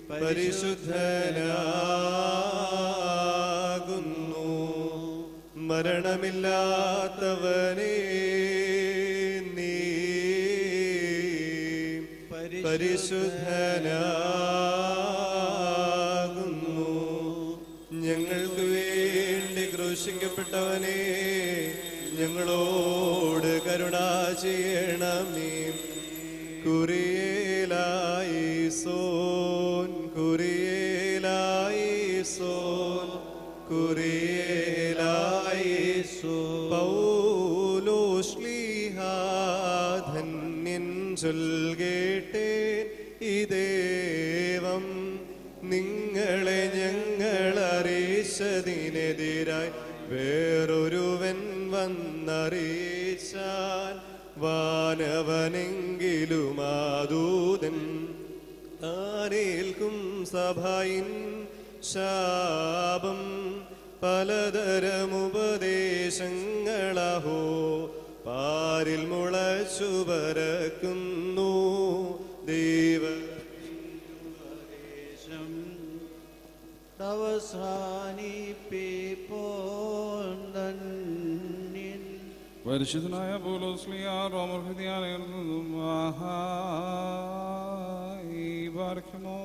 പരിശുദ്ധനാകുന്നു മരണമില്ലാത്തവനെ നീ പരിശുദ്ധനാകുന്നു ഞങ്ങൾക്ക് വേണ്ടി ക്രൂശിക്കപ്പെട്ടവനെ ഞങ്ങളോട് കരുണ ചെയ്യണമേ കുറിയേലായി സോൻ കുറിയേലായി സോൻ കുറിയേലായി സോ പൗലോ ധന്യൻ ചൊൽകേട്ടേ ഇദേവം നിങ്ങളെ ഞങ്ങൾ അറിയിച്ചതിനെതിരായി വേറൊരുവൻ വന്നറിയിച്ചാൽ വാനവനെങ്കിലും ആദൂതൻ താനേൽക്കും സഭയിൻ ശാപം പലതരമുപദേശങ്ങളഹോ പാരിൽ മുളച്ചു പരക്കുന്നു ദൈവ അവസാനിപ്പിപ്പോൻ പരിശുദ്ധനായ പോലോസ്ലിയ റോമർ ഹൃദയാലയം ആഹായി പാർക്കുമോ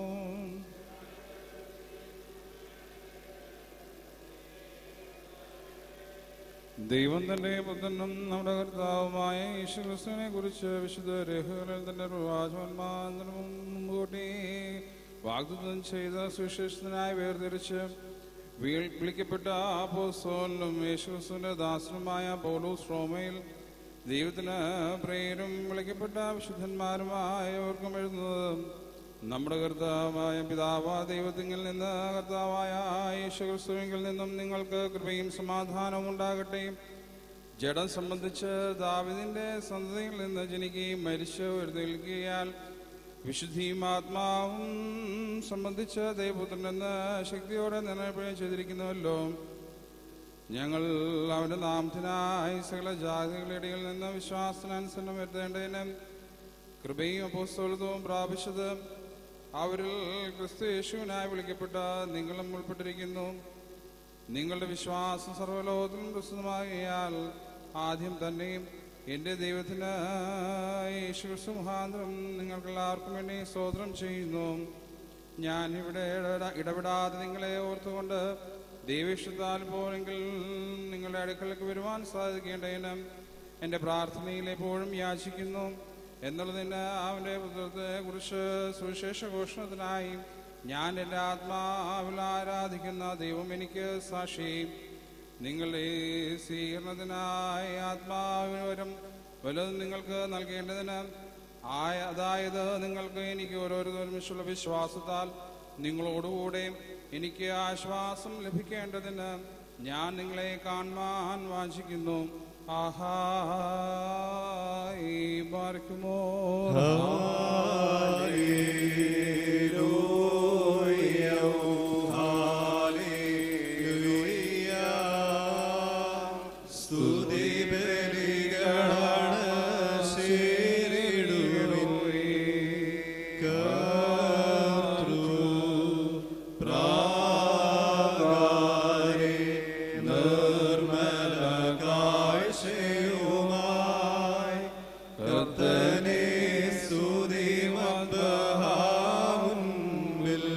ദൈവം തന്റെ പുത്രനും നമ്മുടെ കർത്താവുമായ യേശുക്രിസ്തുവിനെ കുറിച്ച് വിശുദ്ധ രേഖകളിൽ തന്റെ പ്രവാചകന്മാർ മുൻകൂട്ടി വാഗ്ദത്തം ചെയ്ത സുവിശേഷത്തിനായി വേർതിരിച്ച് വീ- വിളിക്കപ്പെട്ട അപ്പോസ്തലനും യേശുക്രിസ്തുവിന്റെ ദാസനുമായ പൗലോസ് റോമയിൽ ദൈവത്തിന് പ്രേരും വിളിക്കപ്പെട്ട വിശുദ്ധന്മാരുമായവർക്കും എഴുതുന്നത് നമ്മുടെ കർത്താവായ പിതാവാ ദൈവത്തിങ്കിൽ നിന്ന് കർത്താവായ യേശുക്രിസ്തുവിങ്കിൽ നിന്നും നിങ്ങൾക്ക് കൃപയും സമാധാനവും ഉണ്ടാകട്ടെ ജഡം സംബന്ധിച്ച് ദാവിദിന്റെ സന്തതിയിൽ നിന്ന് ജനിക്കുകയും മരിച്ചു എഴുന്നേൽക്കുകയാൽ വിശുദ്ധിയും ആത്മാവും സംബന്ധിച്ച് ദൈവപുത്രൻ എന്ന ശക്തിയോടെ നിർണയപ്പെടുകയും ചെയ്തിരിക്കുന്നുവല്ലോ ഞങ്ങൾ അവന്റെ നാമത്തിനായി സകല ജാതികളുടെ ഇടയിൽ നിന്ന് വിശ്വാസത്തിനനുസരണം വരുത്തേണ്ടതിന് കൃപയും അപ്പോസ്തോലത്വവും പ്രാപിച്ചത് അവരിൽ ക്രിസ്തു യേശുവിനായി വിളിക്കപ്പെട്ട നിങ്ങളും ഉൾപ്പെട്ടിരിക്കുന്നു നിങ്ങളുടെ വിശ്വാസം സർവ്വലോകത്തിലും പ്രസിദ്ധമാകിയാൽ ആദ്യം തന്നെ എൻ്റെ ദൈവത്തിന് യേശുക്രിസ്തു മുഖാന്തരം നിങ്ങൾക്കെല്ലാവർക്കും വേണ്ടി സ്തോത്രം ചെയ്യുന്നു ഞാൻ ഇവിടെ ഇട- ഇടപെടാതെ നിങ്ങളെ ഓർത്തുകൊണ്ട് ദൈവേഷ്ടത്താൽ പോലെങ്കിൽ നിങ്ങളുടെ അടുക്കലേക്ക് വരുവാൻ സാധിക്കേണ്ടതിന് എൻ്റെ പ്രാർത്ഥനയിൽ എപ്പോഴും യാചിക്കുന്നു എന്നുള്ളതിന് അവൻ്റെ പുത്രത്തെ കുറിച്ച് സുവിശേഷ ഘോഷണത്തിനായി ഞാൻ എൻ്റെ ആത്മാവിൽ ആരാധിക്കുന്ന ദൈവം എനിക്ക് സാക്ഷി നിങ്ങളുടെ സ്വീകരണത്തിനായി ആത്മാവിന് വരും വലുതും നിങ്ങൾക്ക് നൽകേണ്ടതിന് ആയ അതായത് നിങ്ങൾക്ക് എനിക്ക് ഓരോരുത്തരുമിച്ചുള്ള വിശ്വാസത്താൽ നിങ്ങളോടുകൂടെ എനിക്ക് ആശ്വാസം ലഭിക്കേണ്ടതിന് ഞാൻ നിങ്ങളെ കാണുവാൻ വാഞ്ചിക്കുന്നു ആഹാ പാർക്കുമോ കർത്തനെ സ്തുതിമദ്ഹാമുൻപിൽ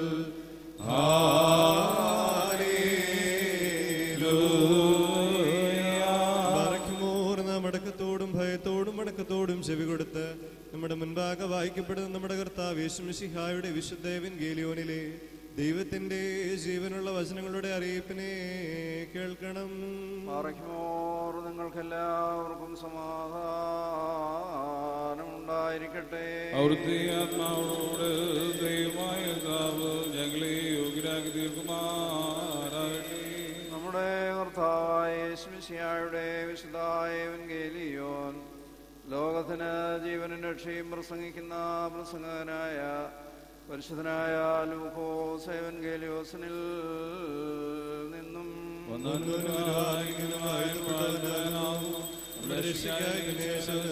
ബാറയ്ക്കുമോർ നാം അടക്കത്തോടും ഭയത്തോടും അടക്കത്തോടും ചെവി കൊടുത്ത് നമ്മുടെ മുൻപാകെ വായിക്കപ്പെടുന്ന നമ്മുടെ കർത്താവ് യേശുമിശിഹായുടെ വിശുദ്ധേവൻ ഗേലിയോനിലെ ദൈവത്തിന്റെ ജീവനുള്ള വചനങ്ങളുടെ അറിയിപ്പിനെ കേൾക്കണം പാറയ്ക്കുമോർ നിങ്ങൾക്കെല്ലാവർക്കും സമാധാനം ഉണ്ടായിരിക്കട്ടെ അവിടുത്തെ ആത്മാവോട് ദൈവമായ കർത്താവ് ഞങ്ങളെ യോഗ്യരാക്കി തീർക്കുമാറാകട്ടെ നമ്മുടെ കർത്താവായ യേശുമിശിഹായുടെ വിശുദ്ധായ എവൻഗേലിയോൻ ലോകത്തിന് ജീവനും രക്ഷയും പ്രസംഗിക്കുന്ന പ്രസംഗകനായ പരിശുദ്ധനായ ലൂക്കോസ് എവൻഗേലിയോസിനിൽ നിന്നും നമ്മുടെ രക്ഷയ്ക്കായി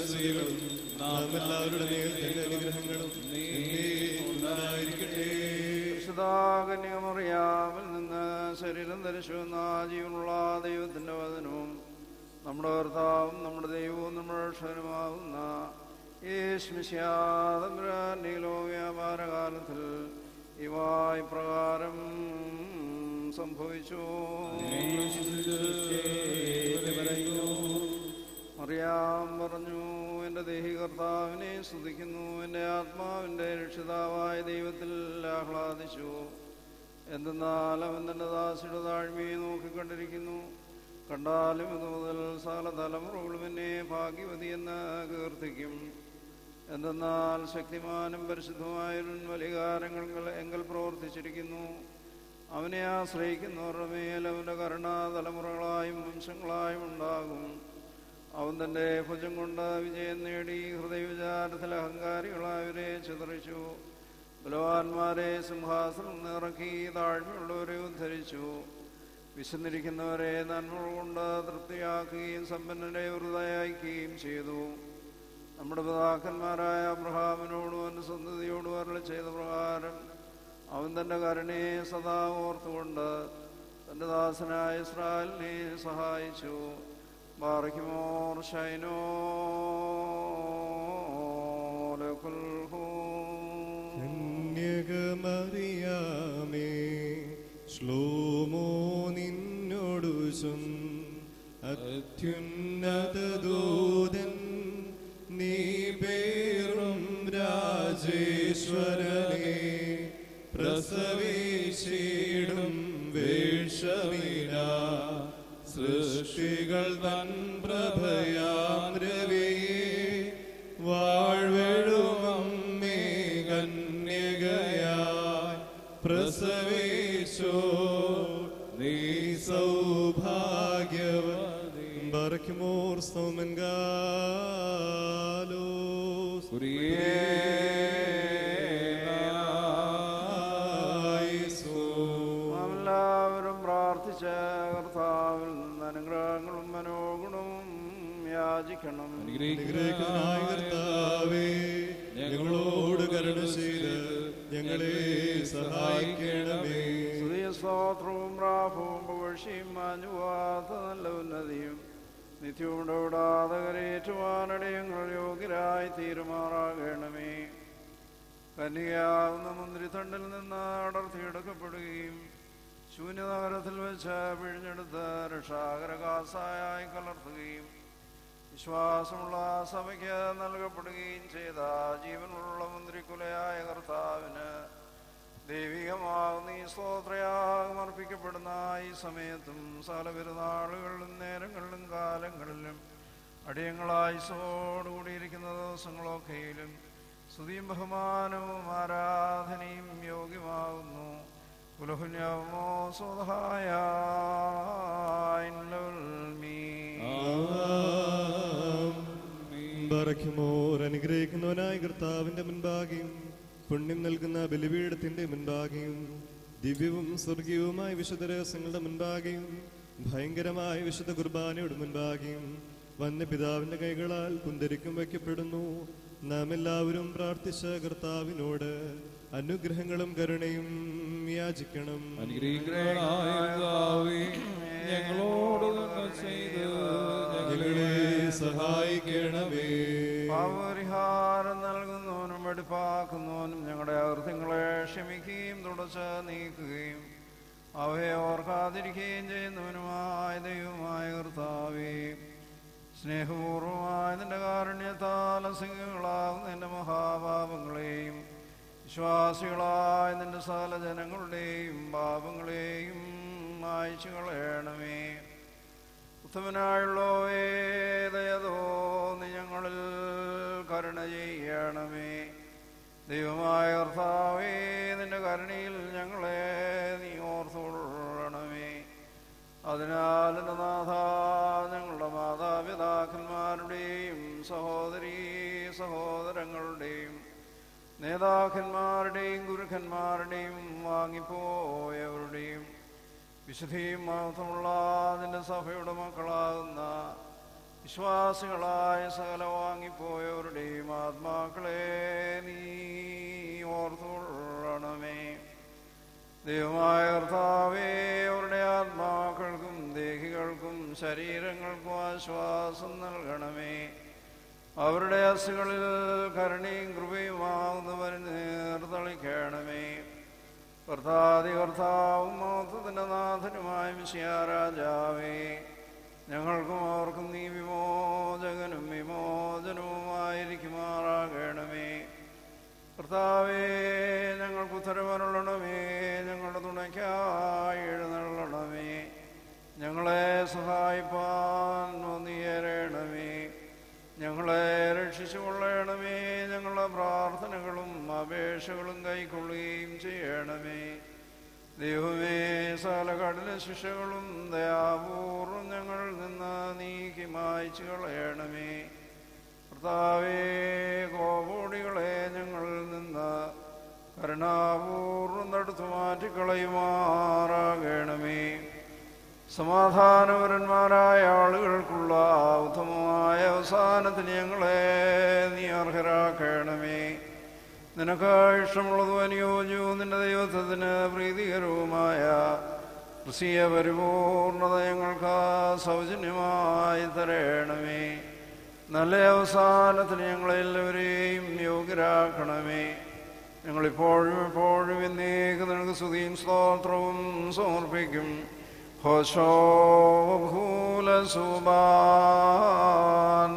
നാം എല്ലാവരുടെ മേൽ തന്റെ അനുഗ്രഹങ്ങളും ഉണ്ടായിരിക്കട്ടെ വിശുദ്ധാകന്യമറിയാമിൽ നിന്ന് ശരീരം ധരിച്ചുവെന്ന ജീവനുള്ള ദൈവത്തിൻ്റെ വചനവും നമ്മുടെ കർത്താവും നമ്മുടെ ദൈവവും നമ്മുടെ രക്ഷകനുമാകുന്ന യേശുമിശാതമ്പ്രാനിലോ വ്യാപാരകാലത്തിൽ ഇവ ഇപ്രകാരം സംഭവിച്ചു അറിയാൻ പറഞ്ഞു എൻ്റെ ദേഹി കർത്താവിനെ സ്തുതിക്കുന്നു എൻ്റെ ആത്മാവിൻ്റെ രക്ഷിതാവായ ദൈവത്തിൽ ആഹ്ലാദിച്ചു എന്തെന്നാൽ അവൻ തൻ്റെ ദാസിയുടെ താഴ്മയെ നോക്കിക്കണ്ടിരിക്കുന്നു കണ്ടാലും ഇത് മുതൽ സകല തലമുറകളും എന്നെ ഭാഗ്യവതി എന്ന് കീർത്തിക്കും എന്തെന്നാൽ ശക്തിമാനും പരിശുദ്ധമായൊരു വലിയ കാര്യങ്ങൾ എങ്കിൽ പ്രവർത്തിച്ചിരിക്കുന്നു അവനെ ആശ്രയിക്കുന്നവരുടെ മേൽ അവൻ്റെ കരുണ തലമുറകളായും വംശങ്ങളായും ഉണ്ടാകും അവൻ തൻ്റെ ഭുജം കൊണ്ട് വിജയം നേടി ഹൃദയവിചാരത്തിൽ അഹങ്കാരികളായവരെ ചിതറിച്ചു ബലവാന്മാരെ സിംഹാസനം നിറക്കി താഴ്മയുള്ളവരെ ഉദ്ധരിച്ചു വിശന്നിരിക്കുന്നവരെ നന്മകൾ കൊണ്ട് തൃപ്തിയാക്കുകയും സമ്പന്നരെ വൃതയക്കുകയും ചെയ്തു നമ്മുടെ പിതാക്കന്മാരായ അബ്രഹാമിനോടും അവൻ്റെ സന്തതിയോടും അരളി ചെയ്ത പ്രകാരം അവൻ തൻ്റെ കരുണയെ സദാ ഓർത്തുകൊണ്ട് തൻ്റെ ദാസനായ ഇസ്രായേലിനെ സഹായിച്ചു ബാറയ്ക്കുമോർ ഷൈനോ കന്യകമറിയാമേ ശ്ലോമോ നിന്നോടു ചൊൻ അത്യുന്നത ദൂതൻ നീ പേറും രാജേശ്വരനെ പ്രസവിച്ചിടും വേഷമിന സൃഷ്ടികൾ തൻ പ്രഭയാം രവിയെ വാഴ്വെഴുമമ്മേ കന്യകയായി പ്രസവിച്ചോ നീ സൗഭാഗ്യവതി ബർക്കുമോർ സൗമൻകാലോസ് നാം എല്ലാവരും പ്രാർത്ഥിച്ച കർത്താവിൽ നിന്ന് അനുഗ്രഹങ്ങളും മനോഗുണവും യാചിക്കണം അനുഗ്രഹിക്കുന്നതായ കർത്താവേ ഞങ്ങളോട് കരുണ ചെയ്ത് ഞങ്ങളെ സഹായിക്കണമേ സ്തുതിയ സ്തോത്രവും പ്രാഭവും പുകഴ്ചയും മാഞ്ഞുവാത്ത നല്ല ഉന്നതിയും നിത്യവും ഇടപെടാതെ കരയേറ്റുവാനടയങ്ങൾ യോഗ്യരായി തീരുമാറാകണമേ കന്യകയാവുന്ന മുന്തിരിത്തണ്ടിൽ നിന്ന് അടർത്തിയെടുക്കപ്പെടുകയും ശൂന്യനഗരത്തിൽ വെച്ച് പിഴിഞ്ഞെടുത്ത് രക്ഷാകരകാസായി കലർത്തുകയും വിശ്വാസമുള്ള സഭയ്ക്ക് നൽകപ്പെടുകയും ചെയ്ത ജീവനുള്ള മുന്തിരിക്കുലയായ കർത്താവിന് ദൈവികമാകുന്ന ഈ സ്തോത്രയാഗം അർപ്പിക്കപ്പെടുന്ന ഈ സമയത്തും സകല പെരുന്നാളുകളിലും നേരങ്ങളിലും കാലങ്ങളിലും അടിയങ്ങളായുസോടുകൂടിയിരിക്കുന്ന ദിവസങ്ങളൊക്കെയിലും സ്തുതിയും ബഹുമാനവും ആരാധനയും യോഗ്യമാകുന്നു പുലഹുന്യമോ സ്വതഹായ ബറക്കുമോർ അനുഗ്രഹിക്കുന്നവനായ കർത്താവിന്റെ മുൻപാകെയും പുണ്യം നൽകുന്ന ബലിപീഠത്തിന്റെ മുൻപാകെയും ദിവ്യവും സ്വർഗീയവുമായ വിശുദ്ധ രഹസ്യങ്ങളുടെ മുൻപാകെയും ഭയങ്കരമായ വിശുദ്ധ കുർബാനയുടെ മുൻപാകെയും വന്ന പിതാവിന്റെ കൈകളാൽ കുന്തരിക്കും വയ്ക്കപ്പെടുന്നു നാം എല്ലാവരും പ്രാർത്ഥിച്ച കർത്താവിനോട് അനുഗ്രഹങ്ങളും കരുണയും യാചിക്കണം അനുഗ്രഹിക്കുന്നവനായ പിതാവേ, ഞങ്ങളോട് നന്മ ചെയ്ത് ഞങ്ങളെ സഹായിക്കണമേ പാപപരിഹാരം നൽകുന്നവനും വെടിപ്പാക്കുന്നവനും ഞങ്ങളുടെ അകൃത്യങ്ങളെ ക്ഷമിക്കുകയും തുടച്ച് നീക്കുകയും അവയെ ഓർക്കാതിരിക്കുകയും ചെയ്യുന്നവനുമായ ദൈവമായ കർത്താവേ സ്നേഹപൂർവമായ നിന്റെ കാരുണ്യത്താൽ അസിംഗങ്ങളാകുന്ന നിന്റെ മഹാപാപങ്ങളെയും വിശ്വാസികളായ നിന്റെ സകല ജനങ്ങളുടെയും പാപങ്ങളെയും മായ്ച്ചു കളയണമേ ഉത്തമനായുള്ളവേ ദയതോ നീ ഞങ്ങളിൽ കരുണ ചെയ്യണമേ ദൈവമായ കർത്താവേ നിന്റെ കരുണയിൽ ഞങ്ങളെ നീ ഓർത്തുകൊള്ളണമേ അതിനാൽ എൻ്റെ നാഥ ഞങ്ങളുടെ മാതാപിതാക്കന്മാരുടെയും സഹോദരീ സഹോദരങ്ങളുടെയും നേതാക്കന്മാരുടെയും ഗുരുക്കന്മാരുടെയും വാങ്ങിപ്പോയവരുടെയും വിശുദ്ധിയും മഹത്വമുള്ള നിന്റെ സഭയുടെ മക്കളാകുന്ന വിശ്വാസികളായ സകല വാങ്ങിപ്പോയവരുടെയും ആത്മാക്കളെ നീ ഓർത്തുകൊള്ളണമേ ദൈവമായ കർത്താവേ അവരുടെ ആത്മാക്കൾക്കും ദേഹികൾക്കും ശരീരങ്ങൾക്കും ആശ്വാസം നൽകണമേ അവരുടെ അസുകളിൽ കരുണയും കൃപയുമാകുന്നവർ നേർത്തളിക്കണമേ കർത്താതി കർത്താവും മഹത്വത്തിൻ്റെ നാഥനുമായ മിശിയാരാജാവേ ഞങ്ങൾക്കും അവർക്കും നീ വിമോചകനും വിമോചനവുമായിരിക്കുമാറാകണമേ കർത്താവേ ഞങ്ങൾക്ക് ഉത്തരവരുള്ളണമേ ഞങ്ങളുടെ തുണയ്ക്കായി എഴുന്നള്ളണമേ ഞങ്ങളെ സഹായിപ്പാൻ നീയരണമേ ഞങ്ങളെ രക്ഷിച്ചു കൊള്ളണമേ ഞങ്ങളുടെ പ്രാർത്ഥനകളും അപേക്ഷകളും കൈക്കൊള്ളുകയും ചെയ്യണമേ ദൈവമേ സകലകടല ശിക്ഷകളും ദയാപൂർവം ഞങ്ങൾ നിന്ന് നീക്കി മായ്ച്ചു കളയണമേ കർത്താവേ കോപോടികളെ ഞങ്ങളിൽ നിന്ന് കരുണാപൂർവം തടുത്തു മാറ്റിക്കളയുമാറാകണമേ സമാധാനപരന്മാരായ ആളുകൾക്കുള്ള ഉത്തമമായ അവസാനത്തിന് ഞങ്ങളെ നീ അർഹരാക്കണമേ നിനക്ക് ഇഷ്ടമുള്ളതും അനുയോജ്യവും നിന്റെ ദൈവത്വത്തിന് പ്രീതികരവുമായ ക്രിസ്തീയ പരിപൂർണത ഞങ്ങൾക്ക് സൗജന്യമായി തരയണമേ നല്ല അവസാനത്തിന് ഞങ്ങളെല്ലാവരെയും യോഗ്യരാക്കണമേ ഞങ്ങളിപ്പോഴും എപ്പോഴും എന്നേക്ക് നിനക്ക് സ്തുതിയും സ്തോത്രവും സമർപ്പിക്കും ഹോശോ ഭൂല സുബാൻ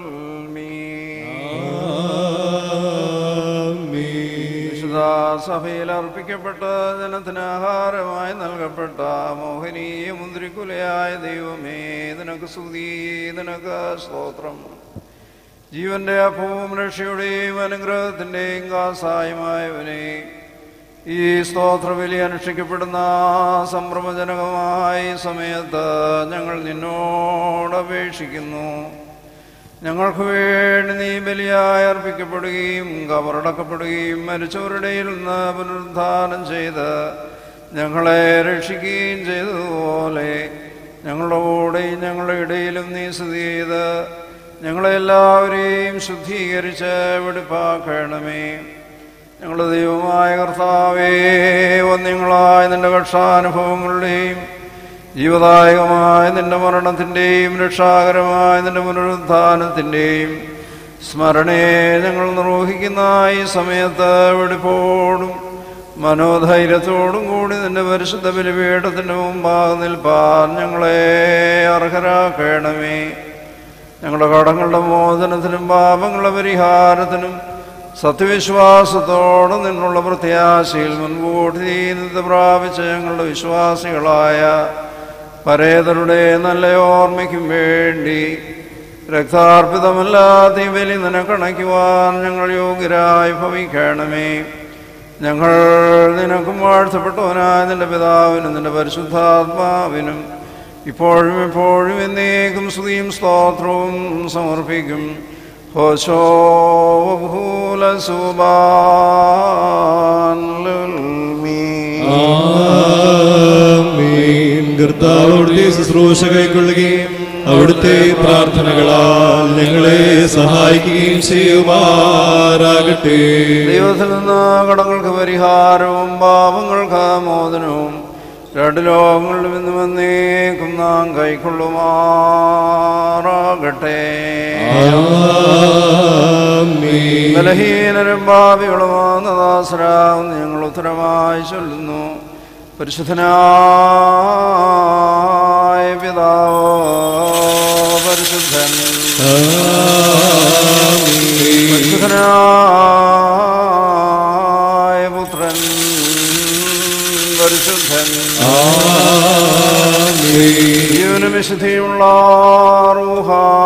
വിശുദ്ധ സഭയിൽ അർപ്പിക്കപ്പെട്ട ജനത്തിന് ആഹാരമായി നൽകപ്പെട്ട മോഹനീയ മുന്തിരിക്കുലയായ ദൈവമേ നിനക്ക് സ്തുതി നിനക്ക് സ്തോത്രം ജീവന്റെ അപ്പവും രക്ഷയുടെയും അനുഗ്രഹത്തിന്റെയും കാസായമായവനെ ഈ സ്തോത്രബലി അനുഷ്ഠിക്കപ്പെടുന്ന സംഭ്രമജനകമായ ഈ സമയത്ത് ഞങ്ങൾ നിന്നോട് അപേക്ഷിക്കുന്നു ഞങ്ങൾക്ക് വേണ്ടി നീ ബലിയായി അർപ്പിക്കപ്പെടുകയും കബറടക്കപ്പെടുകയും മരിച്ചവരുടെയിൽ നിന്ന് പുനരുദ്ധാനം ചെയ്ത് ഞങ്ങളെ രക്ഷിക്കുകയും ചെയ്തതുപോലെ ഞങ്ങളുടെ കൂടെയും ഞങ്ങളുടെ ഇടയിലും നീ സ്ഥിതി ചെയ്ത് ഞങ്ങളെല്ലാവരെയും ശുദ്ധീകരിച്ച് വെടിപ്പാക്കണമേ ഞങ്ങളുടെ ദൈവമായ കർത്താവേ ഒന്നിങ്ങളായ നിന്റെ കക്ഷാനുഭവങ്ങളുടെയും ജീവദായകമായ നിന്റെ മരണത്തിൻ്റെയും രക്ഷാകരമായ നിന്റെ പുനരുദ്ധാനത്തിൻ്റെയും സ്മരണയെ ഞങ്ങൾ നിർവഹിക്കുന്ന ഈ സമയത്ത് വെടിപ്പോടും മനോധൈര്യത്തോടും കൂടി നിന്റെ പരിശുദ്ധ ബലിപീഠത്തിൻ്റെ മുമ്പാകെ നിൽപ്പാൻ ഞങ്ങളെ അർഹരാക്കണമേ ഞങ്ങളുടെ കടങ്ങളുടെ മോചനത്തിനും പാപങ്ങളുടെ പരിഹാരത്തിനും സത്യവിശ്വാസത്തോടെ നിന്നുള്ള പ്രത്യാശയിൽ മുൻകൂട്ടി നിന്ന് പ്രാപിച്ച ഞങ്ങളുടെ വിശ്വാസികളായ പരേതരുടെ നല്ല ഓർമ്മയ്ക്കും വേണ്ടി രക്താർപ്പിതമല്ലാത്ത ഈ ബലി നിനക്കണയ്ക്കുവാൻ ഞങ്ങൾ യോഗ്യരായി ഭവിക്കണമേ ഞങ്ങൾ നിനക്കും വാഴ്ത്തപ്പെട്ടവനായ നിന്റെ പിതാവിനും നിന്റെ പരിശുദ്ധാത്മാവിനും ഇപ്പോഴും എപ്പോഴും എന്നേക്കും സ്തുതിയും സ്തോത്രവും സമർപ്പിക്കും ഹോശോ ഭൂല ആമേൻ. കർത്താവ് അവിടുത്തെ ശുശ്രൂഷ കൈക്കൊള്ളുകയും അവിടുത്തെ പ്രാർത്ഥനകളാൽ ഞങ്ങളെ സഹായിക്കുകയും ചെയ്യുമാറാകട്ടെ ദൈവത്തിൽ നിന്ന് കടങ്ങൾക്ക് പരിഹാരവും പാപങ്ങൾക്ക് മോചനവും രണ്ട് ലോകങ്ങളിലും ഇന്ന് വന്നേക്കും നാം കൈക്കൊള്ളുമാറാകട്ടെ ആമേൻ. ബലഹീനരും ഭാവികളുമാകുന്ന ദാസരാകുന്ന ഞങ്ങൾ ഉത്തരമായി ചൊല്ലുന്നു പരിശുദ്ധനായ പിതാവോ പരിശുദ്ധൻ പരിശുദ്ധനായ പുത്രൻ പരിശുദ്ധൻ ജീവനും വിശുദ്ധിയുള്ള റൂഹ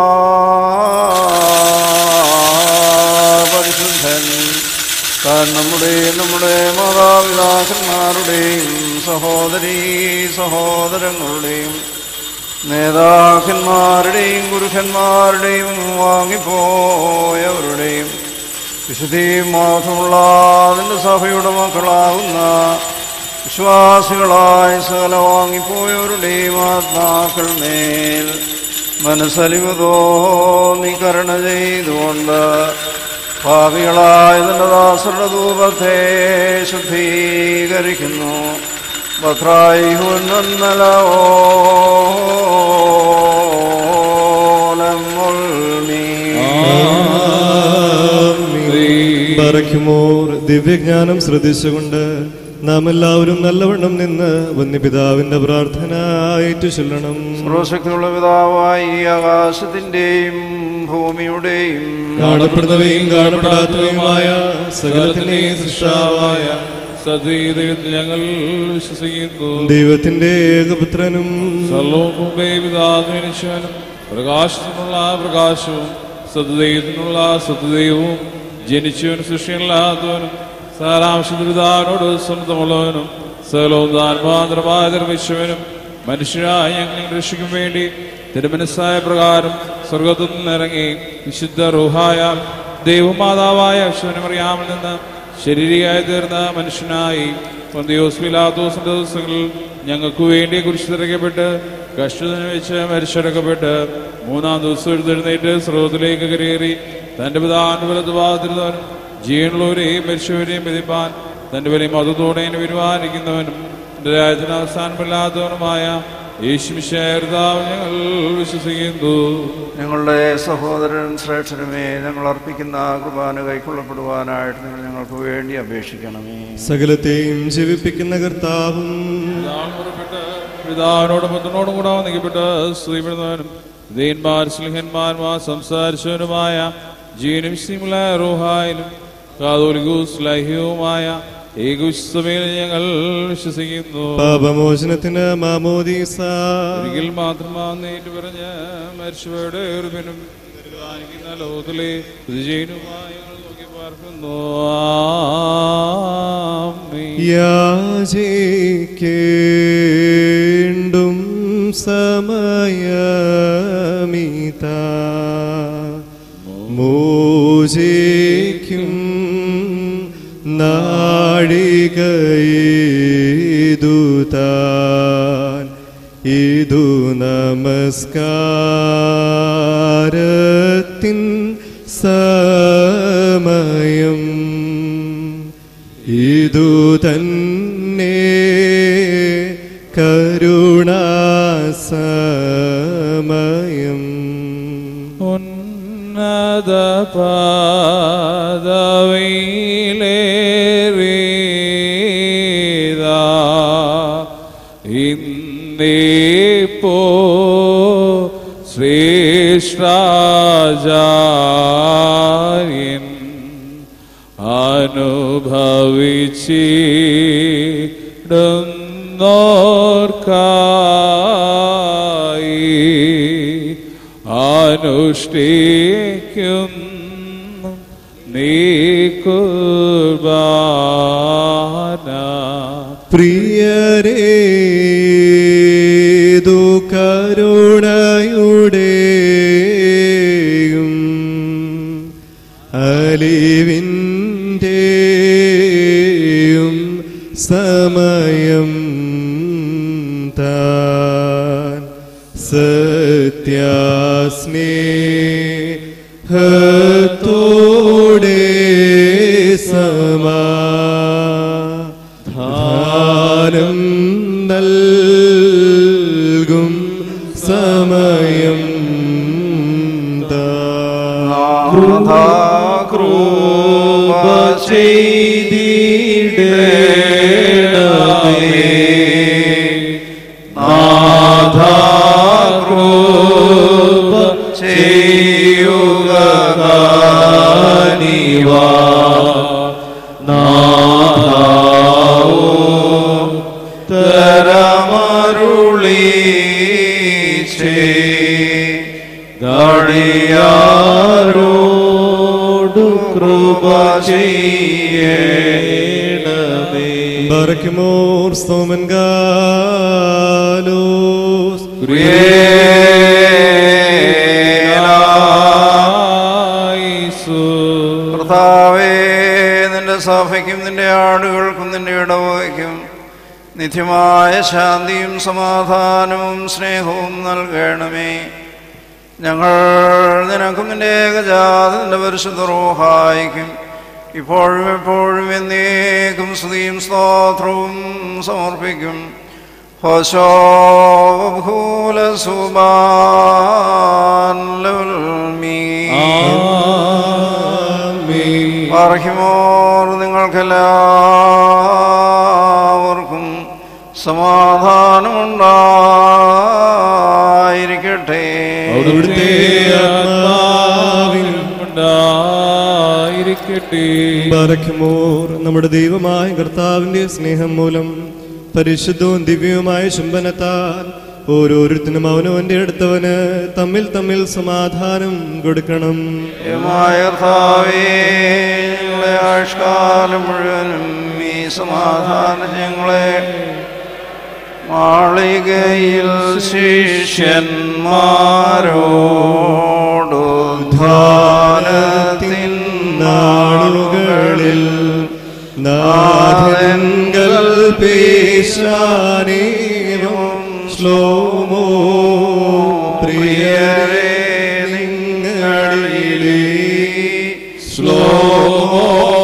പരിശുദ്ധൻ താൻ നമ്മുടെ നമ്മുടെ മാതാപിതാക്കന്മാരുടെയും സഹോദരീ സഹോദരങ്ങളുടെയും നേതാക്കന്മാരുടെയും ഗുരുക്കന്മാരുടെയും വാങ്ങിപ്പോയവരുടെയും വിശുദ്ധിയും മാത്രമുള്ള അതിൻ്റെ സഭയുടെ മക്കളാകുന്ന വിശ്വാസികളായ സകല വാങ്ങിപ്പോയവരുടെയും ആത്മാക്കൾ മേൽ മനസ്സലിവ് തോന്നി കരുണ ചെയ്തുകൊണ്ട് ഭാവികളായ നിന്റെ ദാസരുടെ ധൂപത്തെ ശുദ്ധീകരിക്കുന്നു പറയ്ക്കുമോർ ദിവ്യജ്ഞാനം ശ്രദ്ധിച്ചുകൊണ്ട് നാം എല്ലാവരും നല്ലവണ്ണം നിന്ന് വന്യപിതാവിന്റെ പ്രാർത്ഥന ഏറ്റു ചൊല്ലണം സർവശക്തിയുള്ള പിതാവായി ഈ ആകാശത്തിന്റെയും ഭൂമിയുടെയും കാണപ്പെടുന്നവയും കാണപ്പെടാത്തവയുമായ സകലത്തിന്റെയും സൃഷ്ടാവായ സതീദൈവത്തിൽ ഞങ്ങൾ വിശ്വസിക്കുന്നു ദൈവത്തിന്റെ ഏകപുത്രനും സർവവും പിതാവിനും പ്രകാശത്തിനുള്ള പ്രകാശവും സത്യദൈവത്തിനുള്ള സത്യദൈവവും ജനിച്ചവനും സൃഷ്ടിയല്ലാത്തവനും സാരാംശപിതാവിനോട് സ്വന്തമുള്ളവനും സകലവും താൻമാത്രമായി നിർമ്മിച്ചവനും മനുഷ്യരായ ഞങ്ങൾ രക്ഷിക്കും വേണ്ടി തിരുമനസ്സായ പ്രകാരം സ്വർഗത്തിൽ നിന്നിറങ്ങി വിശുദ്ധ റുഹായ ദൈവമാതാവായ അശ്വനമറിയാമിൽ നിന്ന് ശരീരിയായി തീർന്ന മനുഷ്യനായി പൊന്തിയോസ് പിലാത്തോസിന്റെ ദിവസങ്ങളിൽ ഞങ്ങൾക്ക് വേണ്ടി കുരിശ് തിരക്കപ്പെട്ട് കഷ്ടത്തിന് വെച്ച് മരിച്ചടക്കപ്പെട്ട് മൂന്നാം ദിവസം എഴുന്നേറ്റ് സ്രോതത്തിലേക്ക് കരയേറി തന്റെ പിതാവിന്റെ വലതുഭാഗത്തിരുന്നവൻ ജീവനുള്ളവരെയും മരിച്ചവരെയും വിധിപ്പാൻ തന്റെ വലിയ മതത്തോടെ വിരുവാനിക്കുന്നവനും എന്റെ രാജ്യത്തിന് അവസാനമില്ലാത്തവനുമായ യേശുമിശാർദാവ് ഞങ്ങൾ വിശ്വസിക്കുന്നു ഞങ്ങളുടെ സഹോദരൻ ശ്രേഷ്ഠനുമേ ഞങ്ങൾ അർപ്പിക്കുന്ന കുർബാന കൈക്കൊള്ളപ്പെടുവാനായിട്ട് നിങ്ങൾ ഞങ്ങൾക്ക് വേണ്ടി അപേക്ഷിക്കണമേ സകലത്തെയും ജീവിപ്പിക്കുന്ന കർത്താവും പിതാവ് പുറപ്പെട്ട് പിതാവിനോടും പുത്രനോടും കൂടെ നിൽക്കപ്പെട്ട് സ്ത്രീപ്പെടുന്നവനും ദീൻമാർ സ്ലിഹന്മാർമാർ സംസാരിച്ചവനുമായ ജീവനും സിമുല റൂഹായിലും കാതോലികൂസ് ലഹ്യവുമായ ഏകവിശ്വസമയിൽ ഞങ്ങൾ വിശ്വസിക്കുന്നു പാപമോചനത്തിന് മാമോദീസ ഒരിക്കൽ മാത്രമാ നേരിട്ട് പറഞ്ഞ് മരിച്ചവരുടെ ഏർപ്പിനും നിർഗാനിക്കുന്ന ലോകത്തിലെ വിജയനുമായി ഞങ്ങൾ നോക്കി പാർക്കുന്നു ആമേൻ. യാചിക്കേണ്ടും സമയമിത മോചിക്കും നാഴികേതുതാൻ ഇതു നമസ്കാരത്തിൻ സമയം ഇതു തന്നെ കരുണാസമയം ഉന്നത പാദവയിലേറിയതാ ഇന്നിപ്പോ ശ്രേഷ്ഠാചാര്യൻ അനുഭവിച്ചിടുന്നോർക്കായി അനുഷ്ഠിക്കും നീ കുർബാന പ്രിയരേതു കരുണയുടെയും അലിവിൻ്റെയും സമയം താൻ സത്യാസ്നേഹത്തോടെ സമാധാനം നൽകും സമയം താൻ കൃപ ചെയ്യുക ദടിയാരോടു കൃപ ചെയ്യണമേ ബറക്കുമോർ സ്തോമൻ ഗാലോസ് കർത്താവേ നിന്റെ സഭയ്ക്കും നിന്റെ ആടുകൾക്കും നിന്റെ ഇടവകയ്ക്കും നിത്യമായ ശാന്തിയും സമാധാനവും സ്നേഹവും നൽകണമേ ഞങ്ങൾ നിനക്കും നിന്റെ ഏകജാതന്റെ പരിശുദ്ധ റോഹായിക്കും ഇപ്പോഴും എപ്പോഴും എന്നേക്കും സ്തുതിയും സ്തോത്രവും സമർപ്പിക്കും ഹോശോഭൂല സുബാൻ ആമീൻ. പാർഹിമോർ നിങ്ങൾക്കെല്ലാവർക്കും സമാധാനമുണ്ടായിരിക്കട്ടെ അവിടുത്തെ ആത്മാവിനും ഉണ്ടായിരിക്കട്ടെ ബാരക്കുമോർ നമ്മുടെ ദൈവമായ കർത്താവിന്റെ സ്നേഹം മൂലം പരിശുദ്ധവും ദിവ്യവുമായ ചുംബനത്താൽ ഓരോരുത്തരും അവനവന്റെ അടുത്തവന് തമ്മിൽ തമ്മിൽ സമാധാനം കൊടുക്കണം ദൈവമായ കർത്താവേ, ഞങ്ങളുടെ ആയുഷ്കാലം മുഴുവനും ഈ സമാധാനം ഞങ്ങളെ മാളികയിൽ ശിഷ്യന്മാരോടുദ്ധാനത്തിൻ നാളുകളിൽ നാഥൻകൾ പേശാനേവും ശ്ലോമോ പ്രിയരെ നിങ്ങളിലേ ശ്ലോമോ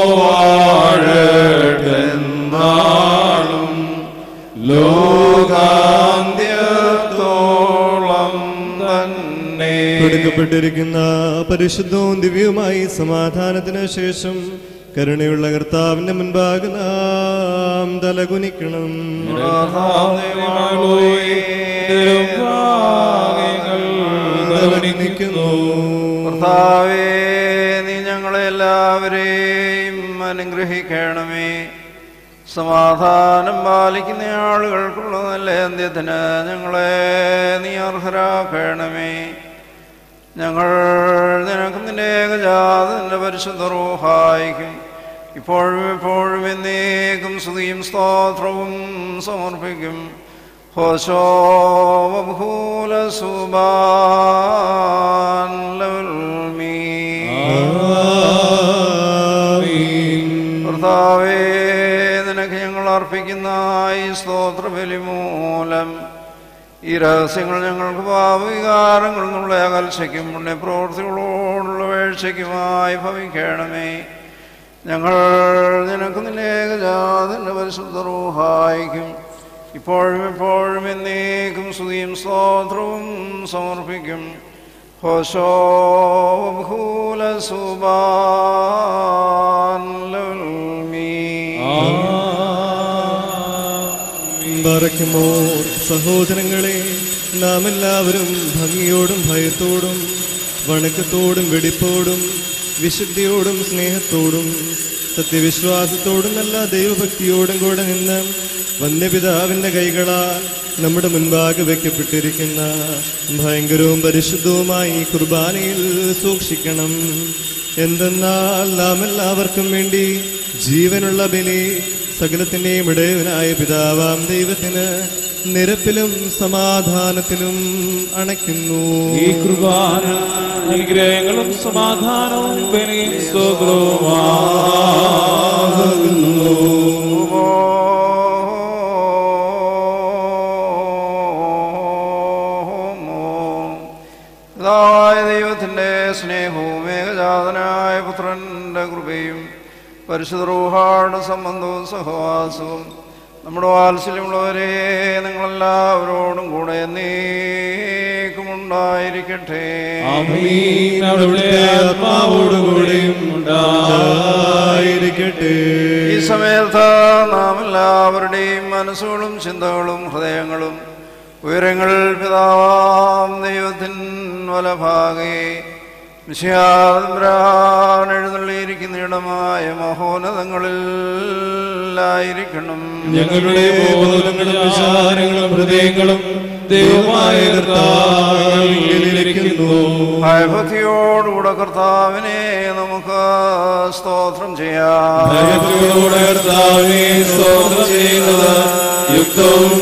വാഴട്ടെന്നാളും ലോകാന്ത്യത്തോളം തന്നെ കൊടുക്കപ്പെട്ടിരിക്കുന്ന പരിശുദ്ധവും ദിവ്യവുമായി സമാധാനത്തിന് ശേഷം കരുണയുള്ള കർത്താവിന്റെ മുൻപാകെ നാം തലകുനിക്കണം തലകുനിക്കുന്നു കർത്താവേ നീ ഞങ്ങളെ എല്ലാവരെയും അനുഗ്രഹിക്കണമേ സമാധാനം പാലിക്കുന്ന ആളുകൾക്കുള്ള നല്ല അന്ത്യത്തിന് ഞങ്ങളെ നീ അർഹരാക്കണമേ ഞങ്ങൾ നിനക്കും നിന്റെ ഏകജാതന്റെ പരിശുദ്ധ റൂഹായിക്കും ഇപ്പോഴും എപ്പോഴും എന്നേക്കും സ്തുതിയും സ്തോത്രവും സമർപ്പിക്കും ഹോശോ ബഹൂല സുബാൻ ലൗൽമീ. കർത്താവേ നിനക്ക് ഞങ്ങൾ അർപ്പിക്കുന്ന ഈ സ്തോത്രബലി മൂലം ഈ രഹസ്യങ്ങൾ ഞങ്ങൾക്ക് പാപവികാരങ്ങളിൽ നിന്നുള്ള അകൽച്ചയ്ക്കും പുണ്യപ്രവൃത്തികളോടുള്ള വീഴ്ചയ്ക്കുമായി ഭവിക്കണമേ ഞങ്ങൾ നിനക്ക് നിന്റെ ഏകജാതന്റെ പരിശുദ്ധ റൂഹായിക്കും ഇപ്പോഴും എപ്പോഴും എന്നേക്കും സ്തുതിയും സ്തോത്രവും സമർപ്പിക്കും ഹോശോ ഭൂല സുബാൻ ലൗൽമീ. ബറയ്ക്കുമോ സഹോദരങ്ങളെ നാം എല്ലാവരും ഭംഗിയോടും ഭയത്തോടും വണക്കത്തോടും വെടിപ്പോടും വിശുദ്ധിയോടും സ്നേഹത്തോടും സത്യവിശ്വാസത്തോടും നല്ല ദൈവഭക്തിയോടും കൂടെ നിന്ന് വന്യപിതാവിന്റെ കൈകളാൽ നമ്മുടെ മുൻപാകെ വയ്ക്കപ്പെട്ടിരിക്കുന്ന ഭയങ്കരവും പരിശുദ്ധവുമായി ഈ കുർബാനയിൽ സൂക്ഷിക്കണം എന്തെന്നാൽ നാം എല്ലാവർക്കും വേണ്ടി ജീവനുള്ള ബലി സകലത്തിന്റെയും ഇടയവനായ പിതാവാം ദൈവത്തിന് നിരപ്പിലും സമാധാനത്തിലും അണയ്ക്കുന്നു ഈ കുർബാന അനുഗ്രഹങ്ങളും സമാധാനവും ബലിയും സ്തോത്രവുമാകുന്നു പിതാവായ ദൈവത്തിൻ്റെ സ്നേഹവും ഏകജാതനായ പുത്രന്റെ കൃപയും പരിശുദ്ധ റൂഹാട് സംബന്ധവും സഹവാസവും നമ്മുടെ വാത്സല്യമുള്ളവരെ നിങ്ങളെല്ലാവരോടും കൂടെ എന്നേക്കും ഉണ്ടായിരിക്കട്ടെ ആമീൻ അവിടുത്തെ ആത്മാവോടുകൂടെയും ഉണ്ടായിരിക്കട്ടെ ഈ സമയത്ത് നാം എല്ലാവരുടെയും മനസ്സുകളും ചിന്തകളും ഹൃദയങ്ങളും ഉയരങ്ങൾ പിതാവാം ദൈവത്തിൻ വലഭാഗേ വിഷയാദ്രാൻ എഴുന്നള്ളിയിരിക്കുന്ന ഇടമായ മഹോന്നതങ്ങളിലായിരിക്കണം ഞങ്ങളുടെ ബോധങ്ങളും വിചാരങ്ങളും ഹൃദയങ്ങളും ദൈവമായ കർത്താവിലിരിക്കുന്നു ഭയഭക്തിയോടുകൂടെ കർത്താവിനെ നമുക്ക് സ്തോത്രം ചെയ്യാം ദൈവത്തിലൂടെ കർത്താവിനെ സ്തോത്രം ചെയ്യുന്നത് യുക്തവും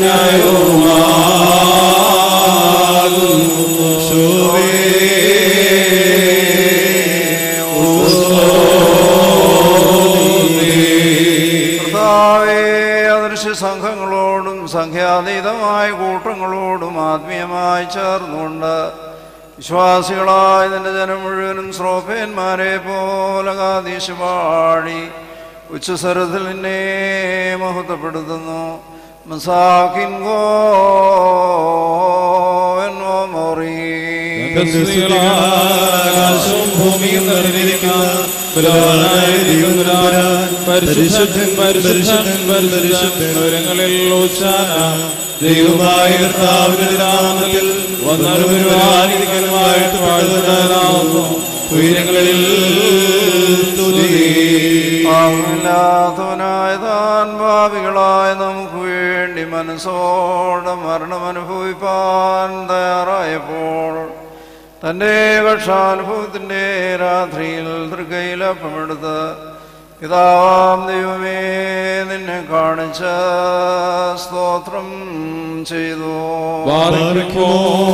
ന്യായവുമാകുന്നു ശോഭേ കർത്താവേ അദൃശ്യ സംഘങ്ങളോടും സംഖ്യാതീതമായ കൂട്ടങ്ങളോടും ആത്മീയമായി ചേർന്നുകൊണ്ട് വിശ്വാസികളായ നിന്റെ ജനം മുഴുവനും ശ്രോഫേന്മാരെ പോലെ കാതീശ് പാടി ഉച്ചസ്വരത്തിൽ നിന്നെ മഹത്വപ്പെടുത്തുന്നു മസാക്കിൻ ഗോ എന്നോ മോറി ആകാശവും ഭൂമിയും നിറഞ്ഞിരിക്കുന്ന ബലവാനായ ദൈവം തമ്പുരാൻ, പരിശുദ്ധൻ പരിശുദ്ധൻ പരിശുദ്ധൻ ഉയരങ്ങളിൽ ഓശാന ദൈവമായ കർത്താവിന്റെ നാമത്തിൽ വന്നാലും വരുവാനിരിക്കലുമായിട്ട് വാഴ്ത്തനാകുന്നു ഉയരങ്ങളിൽ സ്തുതി പാവമില്ലാത്തവനായ താൻ ഭാവികളായ നമുക്ക് വേണ്ടി മനസ്സോടെ മരണം അനുഭവിപ്പാൻ തയ്യാറായപ്പോൾ തൻ്റെ കക്ഷാനുഭവത്തിൻ്റെ രാത്രിയിൽ തൃക്കൈലപ്പമെടുത്ത് പിതാവാം ദൈവമേ നിന്നെ കാണിച്ച സ്തോത്രം ചെയ്തു ബാധിക്കുമോ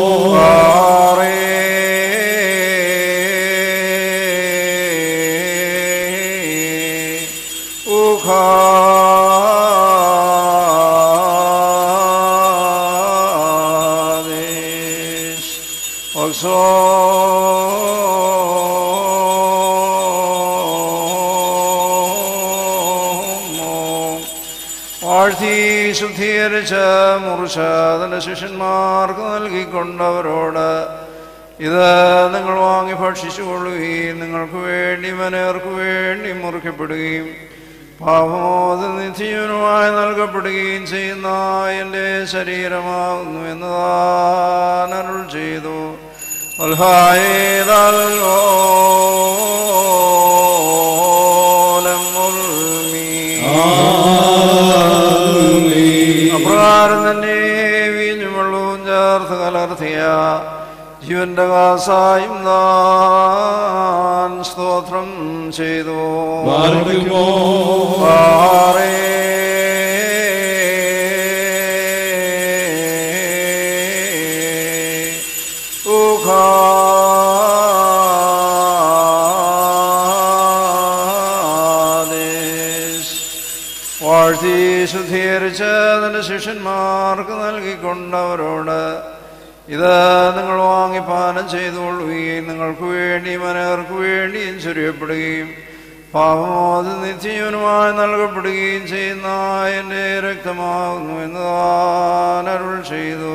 വാഴ്ത്തി ശുദ്ധീകരിച്ച മുറിശാതന്റെ ശിഷ്യന്മാർക്ക് നൽകിക്കൊണ്ടവരോട് ഇത് നിങ്ങൾ വാങ്ങി ഭക്ഷിച്ചുകൊള്ളുകയും നിങ്ങൾക്ക് വേണ്ടി മനേർക്ക് വേണ്ടി മുറിക്കപ്പെടുകയും പാപമോദ നിത്യജീവനുമായി നൽകപ്പെടുകയും ചെയ്യുന്ന എൻ്റെ ശരീരമാകുന്നു എന്ന് താൻ അരുൾ ചെയ്തു അപ്രകാരം തന്നെ വീഞ്ഞും വെള്ളവും ചേർത്ത് കലർത്തിയ ജീവന്റെ കാസായും താൻ സ്തോത്രം ചെയ്തു ബാധിക്കുമോ പാറേ. ഉഖാദേശ്. വാഴ്ത്തി ശുദ്ധീകരിച്ച് നിന്റെ ശിഷ്യന്മാർക്ക് നൽകിക്കൊണ്ടവരോട് ഇത് നിങ്ങൾ വാങ്ങി പാനം ചെയ്തുകൊള്ളുകയും നിങ്ങൾക്ക് വേണ്ടിയും അനേർക്ക് വേണ്ടിയും ചൊരിയപ്പെടുകയും പാപമോത് നിത്യജീവനുമായി നൽകപ്പെടുകയും ചെയ്യുന്ന എൻ്റെ രക്തമാകുന്നു എന്ന് താൻ അരുൾ ചെയ്തു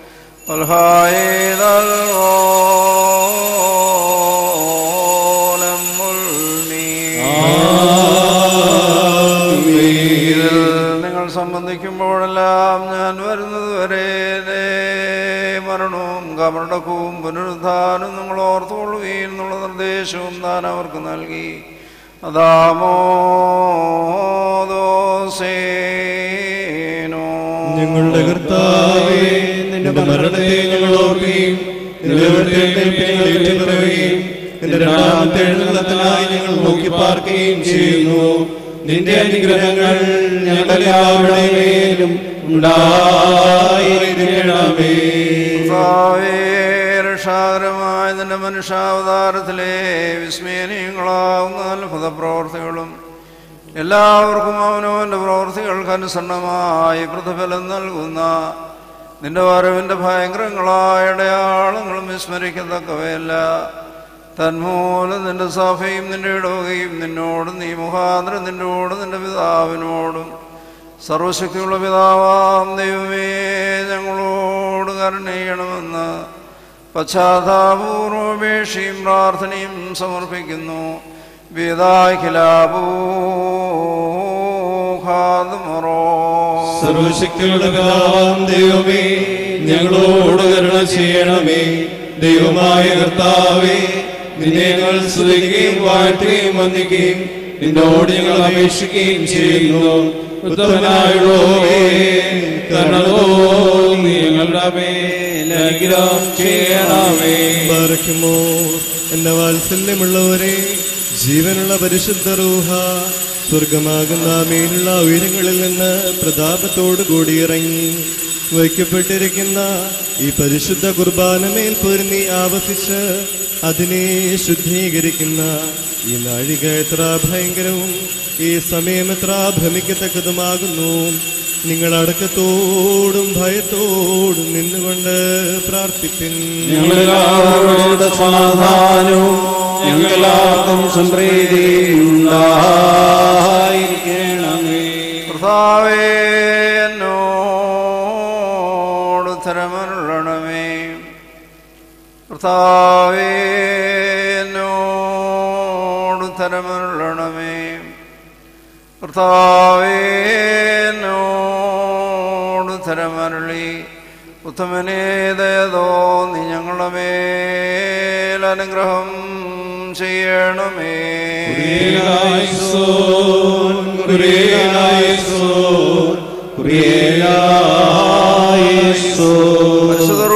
ഇതിൽ നിങ്ങൾ സംബന്ധിക്കുമ്പോഴെല്ലാം ഞാൻ വരുന്നത് വരെ എൻ്റെ മരണവും കമടക്കവും പുനരുദ്ധാനും നിങ്ങൾ ഓർത്തുകൊള്ളുകയും എന്നുള്ള നിർദ്ദേശവും താൻ അവർക്ക് നൽകി അതാമോദോസേനോ ഞങ്ങളുടെ കർത്താവേ നിന്റെ മരണത്തെ ഞങ്ങൾ ഓർക്കുകയും നിന്റെ ഉയർത്തെഴുന്നേൽപ്പിനെ ഞങ്ങൾ ഏറ്റുപറയുകയും നിന്റെ രണ്ടാമത്തെ എഴുന്നള്ളത്തിനായി ഞങ്ങൾ നോക്കി പാർക്കുകയും ചെയ്യുന്നു നിന്റെ അനുഗ്രഹങ്ങൾ ഞങ്ങളെല്ലാവരുടെ മേലും ഉണ്ടായിരിക്കണമേ കർത്താവേ, രക്ഷാകരമായ നിന്റെ മനുഷ്യാവതാരത്തിലെ വിസ്മയനീയങ്ങളാവുന്ന അത്ഭുത പ്രവർത്തികളും എല്ലാവർക്കും അവനവന്റെ പ്രവർത്തികൾക്ക് അനുസരണമായി പ്രതിഫലം നൽകുന്ന നിന്റെ വരവിന്റെ ഭയങ്കരങ്ങളായ അടയാളങ്ങളും വിസ്മരിക്കത്തക്കവയല്ല തന്മൂലം നിന്റെ സഭയും നിന്റെ ഇടവകയും നിന്നോടും നീ മുഖാന്തരം നിന്നോടും നിന്റെ പിതാവിനോടും സർവശക്തിയുള്ള പിതാവാം ദൈവമേ ഞങ്ങളോട് കരുണയണമെന്ന് പശ്ചാത്താപൂർവപേക്ഷയും പ്രാർത്ഥനയും സമർപ്പിക്കുന്നു വേദാഖിലാപൂഹാദമറോ സർവശക്തിയുടെ പിതാവാം ദൈവമേ ഞങ്ങളോട് കരുണ ചെയ്യണമേ ദൈവമായ കർത്താവേ നിന്നെ ഞങ്ങൾ സ്തുതിക്കുകയും വാഴ്ത്തുകയും വന്ദിക്കുകയും നിന്നോട് ഞങ്ങൾ അപേക്ഷിക്കുകയും ചെയ്യുന്നു ഉത്തമനായുള്ളോവേ കരുണോ നീ ഞങ്ങളുടെ മേൽ അനുഗ്രഹം ചെയ്യണമേ പാർക്കുമോ എന്റെ വാത്സല്യമുള്ളവരെ ജീവനുള്ള പരിശുദ്ധ റൂഹ സ്വർഗമാകുന്ന മേലുള്ള ഉയരങ്ങളിൽ നിന്ന് പ്രതാപത്തോടു കൂടി ഇറങ്ങി വയ്ക്കപ്പെട്ടിരിക്കുന്ന ഈ പരിശുദ്ധ കുർബാന മേൽ പൊരുന്നി ആവസിച്ച് അതിനെ ശുദ്ധീകരിക്കുന്ന ഈ നാഴിക എത്ര ഭയങ്കരവും ഈ സമയം എത്ര ഭ്രമിക്കത്തക്കതുമാകുന്നു നിങ്ങൾ അടക്കത്തോടും ഭയത്തോടും നിന്നുകൊണ്ട് പ്രാർത്ഥിപ്പിൻ ഞങ്ങളെല്ലാവരോട് സമാധാനവും ഞങ്ങളെല്ലാവർക്കും സംപ്രീതിയും ഉണ്ടായിരിക്കണമേ കർത്താവേ എന്നോട് ഉത്തരമരുളണമേ കർത്താവേ എന്നോട് ഉത്തരമരുളണമേ കർത്താവേ എന്നോട് ഉത്തരമരുളി ഉത്തമനേതോ നീ ഞങ്ങളുടെ മേൽ അനുഗ്രഹം ചെയ്യണമേ കുരിയേലായിസോൻ, കുരിയേലായിസോൻ, കുരിയേലായിസോൻ.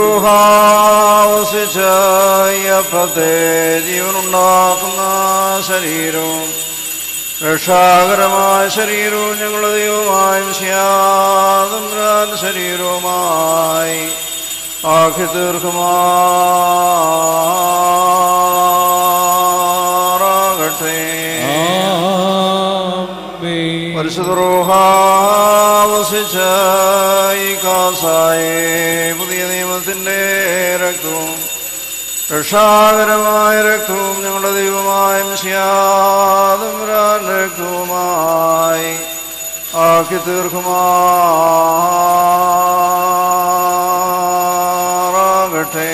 പരിശുദ്ധരൂഹാവസിച്ചയ്യപ്പത്തെ ജീവനുണ്ടാക്കുന്ന ശരീരവും രക്ഷാകരമായ ശരീരവും ഞങ്ങളുടെ ദൈവമായ ശ്യാതമ്രാൻ ശരീരവുമായി ആക്കി തീർക്കുമാറാകട്ടെ ആമേൻ. പരിശുദ്ധരോഹാവസിച്ച ഈ കാസായെ പുതിയ നിയമത്തിന്റെ രക്തവും രക്ഷാകരമായ രക്തവും ഞങ്ങളുടെ ദൈവമായ ശ്യാതമ്രാൻ രക്തവുമായി ആക്കി തീർക്കുമാറാകട്ടെ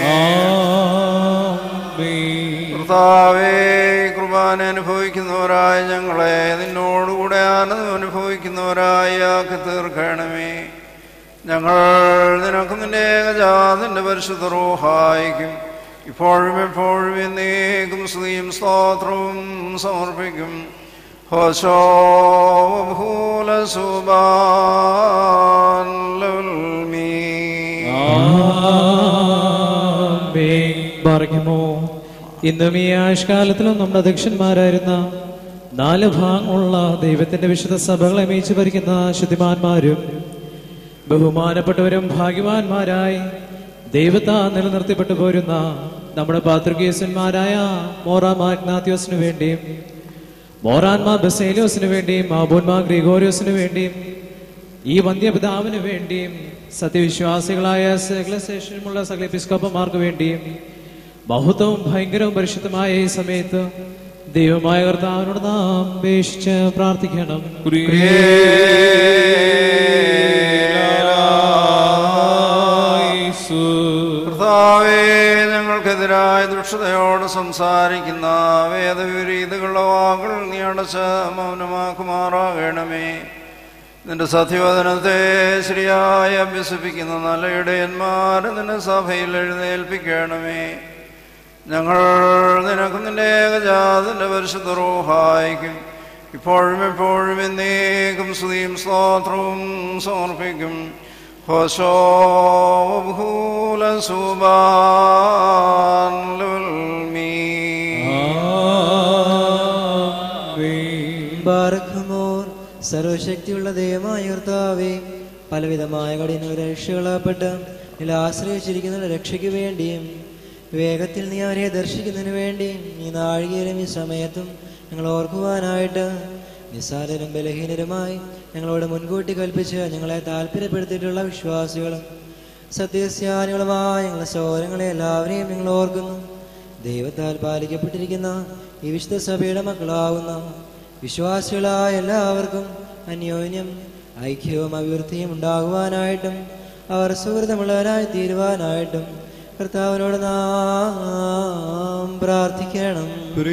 ആമേൻ. കർത്താവേ കൃപാന അനുഭവിക്കുന്നവരായ ഞങ്ങളെ നിന്നോടുകൂടെ ആനന്ദം അനുഭവിക്കുന്നവരായി ആക്കി തീർക്കണമേ ഞങ്ങൾ നിനക്ക് നിന്റെ ഏകജാതിന്റെ പരിശുദ്ധ റൂഹായിക്കും ഇപ്പോഴും എപ്പോഴും എന്നേക്കും സ്തുതിയും സ്തോത്രവും സമർപ്പിക്കും ഹോശോ ഭൂല സുബാൻ ലുൽമീ. ആമേൻ. പറയുമോ ഇന്നും ഈ ആഴ്ചകാലത്തിലും നമ്മുടെ അധ്യക്ഷന്മാരായിരുന്ന നാല് ഭാഗമുള്ള ദൈവത്തിന്റെ വിശുദ്ധ സഭകളെ മേയിച്ചു ഭരിക്കുന്ന ശുദ്ധിമാന്മാരും ബഹുമാനപ്പെട്ടവരും ഭാഗ്യവാന്മാരായി ദൈവത്താ നിലനിർത്തിപ്പെട്ടു പോരുന്ന നമ്മുടെ പാതൃകേസന്മാരായ മോറ മാഗ്നാത്യോസിനു വേണ്ടിയും മോറാൻമാ ബസേലിയോസിനു വേണ്ടിയും മാബോന്മാ ഗ്രിഗോറിയോസിനു വേണ്ടിയും ഈ വന്ധ്യപിതാവിന് വേണ്ടിയും സത്യവിശ്വാസികളായ സകലശേഷമുള്ള സകല എപ്പിസ്കോപ്പന്മാർക്ക് വേണ്ടിയും മഹത്വവും ഭയങ്കരവും പരിശുദ്ധമായ ഈ സമയത്ത് ദൈവമായ കർത്താവിനോട് നാം അപേക്ഷിച്ച് പ്രാർത്ഥിക്കണം കുരിയേലായിസോൻ. കർത്താവേ ഞങ്ങൾക്കെതിരായ ദുഷ്ടതയോട് സംസാരിക്കുന്ന വേദവിപരീതകളുടെ വാക്കുകൾ നീ അടച്ച് മൗനമാക്കുമാറാകണമേ നിന്റെ സത്യവചനത്തെ ശരിയായി അഭ്യസിപ്പിക്കുന്ന നല്ല ഇടയന്മാരെ നിന്റെ സഭയിൽ എഴുന്നേൽപ്പിക്കണമേ ഞങ്ങൾ നിനക്ക് നിന്റെ ഏകജാതിന്റെ പരിശുദ്ധ റൂഹായിക്കും ഇപ്പോഴും എപ്പോഴും എന്നേക്കും സ്തുതിയും സ്തോത്രവും സമർപ്പിക്കും ഹോശോ ഭൂല സുബാൻ ലുൽമീ. ആമേൻ. ബാറഖമോർ സർവശക്തിയുള്ള ദൈവമായ കർത്താവേ പലവിധമായ കഠിന രക്ഷകളപ്പെട്ട് ഇതിൽ ആശ്രയിച്ചിരിക്കുന്ന രക്ഷയ്ക്ക് വേണ്ടിയും വേഗത്തിൽ നീ അവരെ ദർശിക്കുന്നതിന് വേണ്ടിയും ഈ നാഴികയിലും ഈ സമയത്തും ഞങ്ങൾ ഓർക്കുവാനായിട്ട് നിസ്സാരരും ബലഹീനരുമായി ഞങ്ങളോട് മുൻകൂട്ടി കൽപ്പിച്ച് ഞങ്ങളെ താല്പര്യപ്പെടുത്തിയിട്ടുള്ള വിശ്വാസികളും സത്യസ്യാനികളുമായ ഞങ്ങളുടെ സൗരങ്ങളെ എല്ലാവരെയും ഞങ്ങൾ ഓർക്കുന്നു ദൈവത്താൽ പാലിക്കപ്പെട്ടിരിക്കുന്ന ഈ വിശുദ്ധ സഭയുടെ മക്കളാവുന്ന വിശ്വാസികളായ എല്ലാവർക്കും അന്യോന്യം ഐക്യവും അഭിവൃദ്ധിയും ഉണ്ടാകുവാനായിട്ടും അവർ സുഹൃതമുള്ളവരായി തീരുവാനായിട്ടും കർത്താവിനോട് നാം പ്രാർത്ഥിക്കണം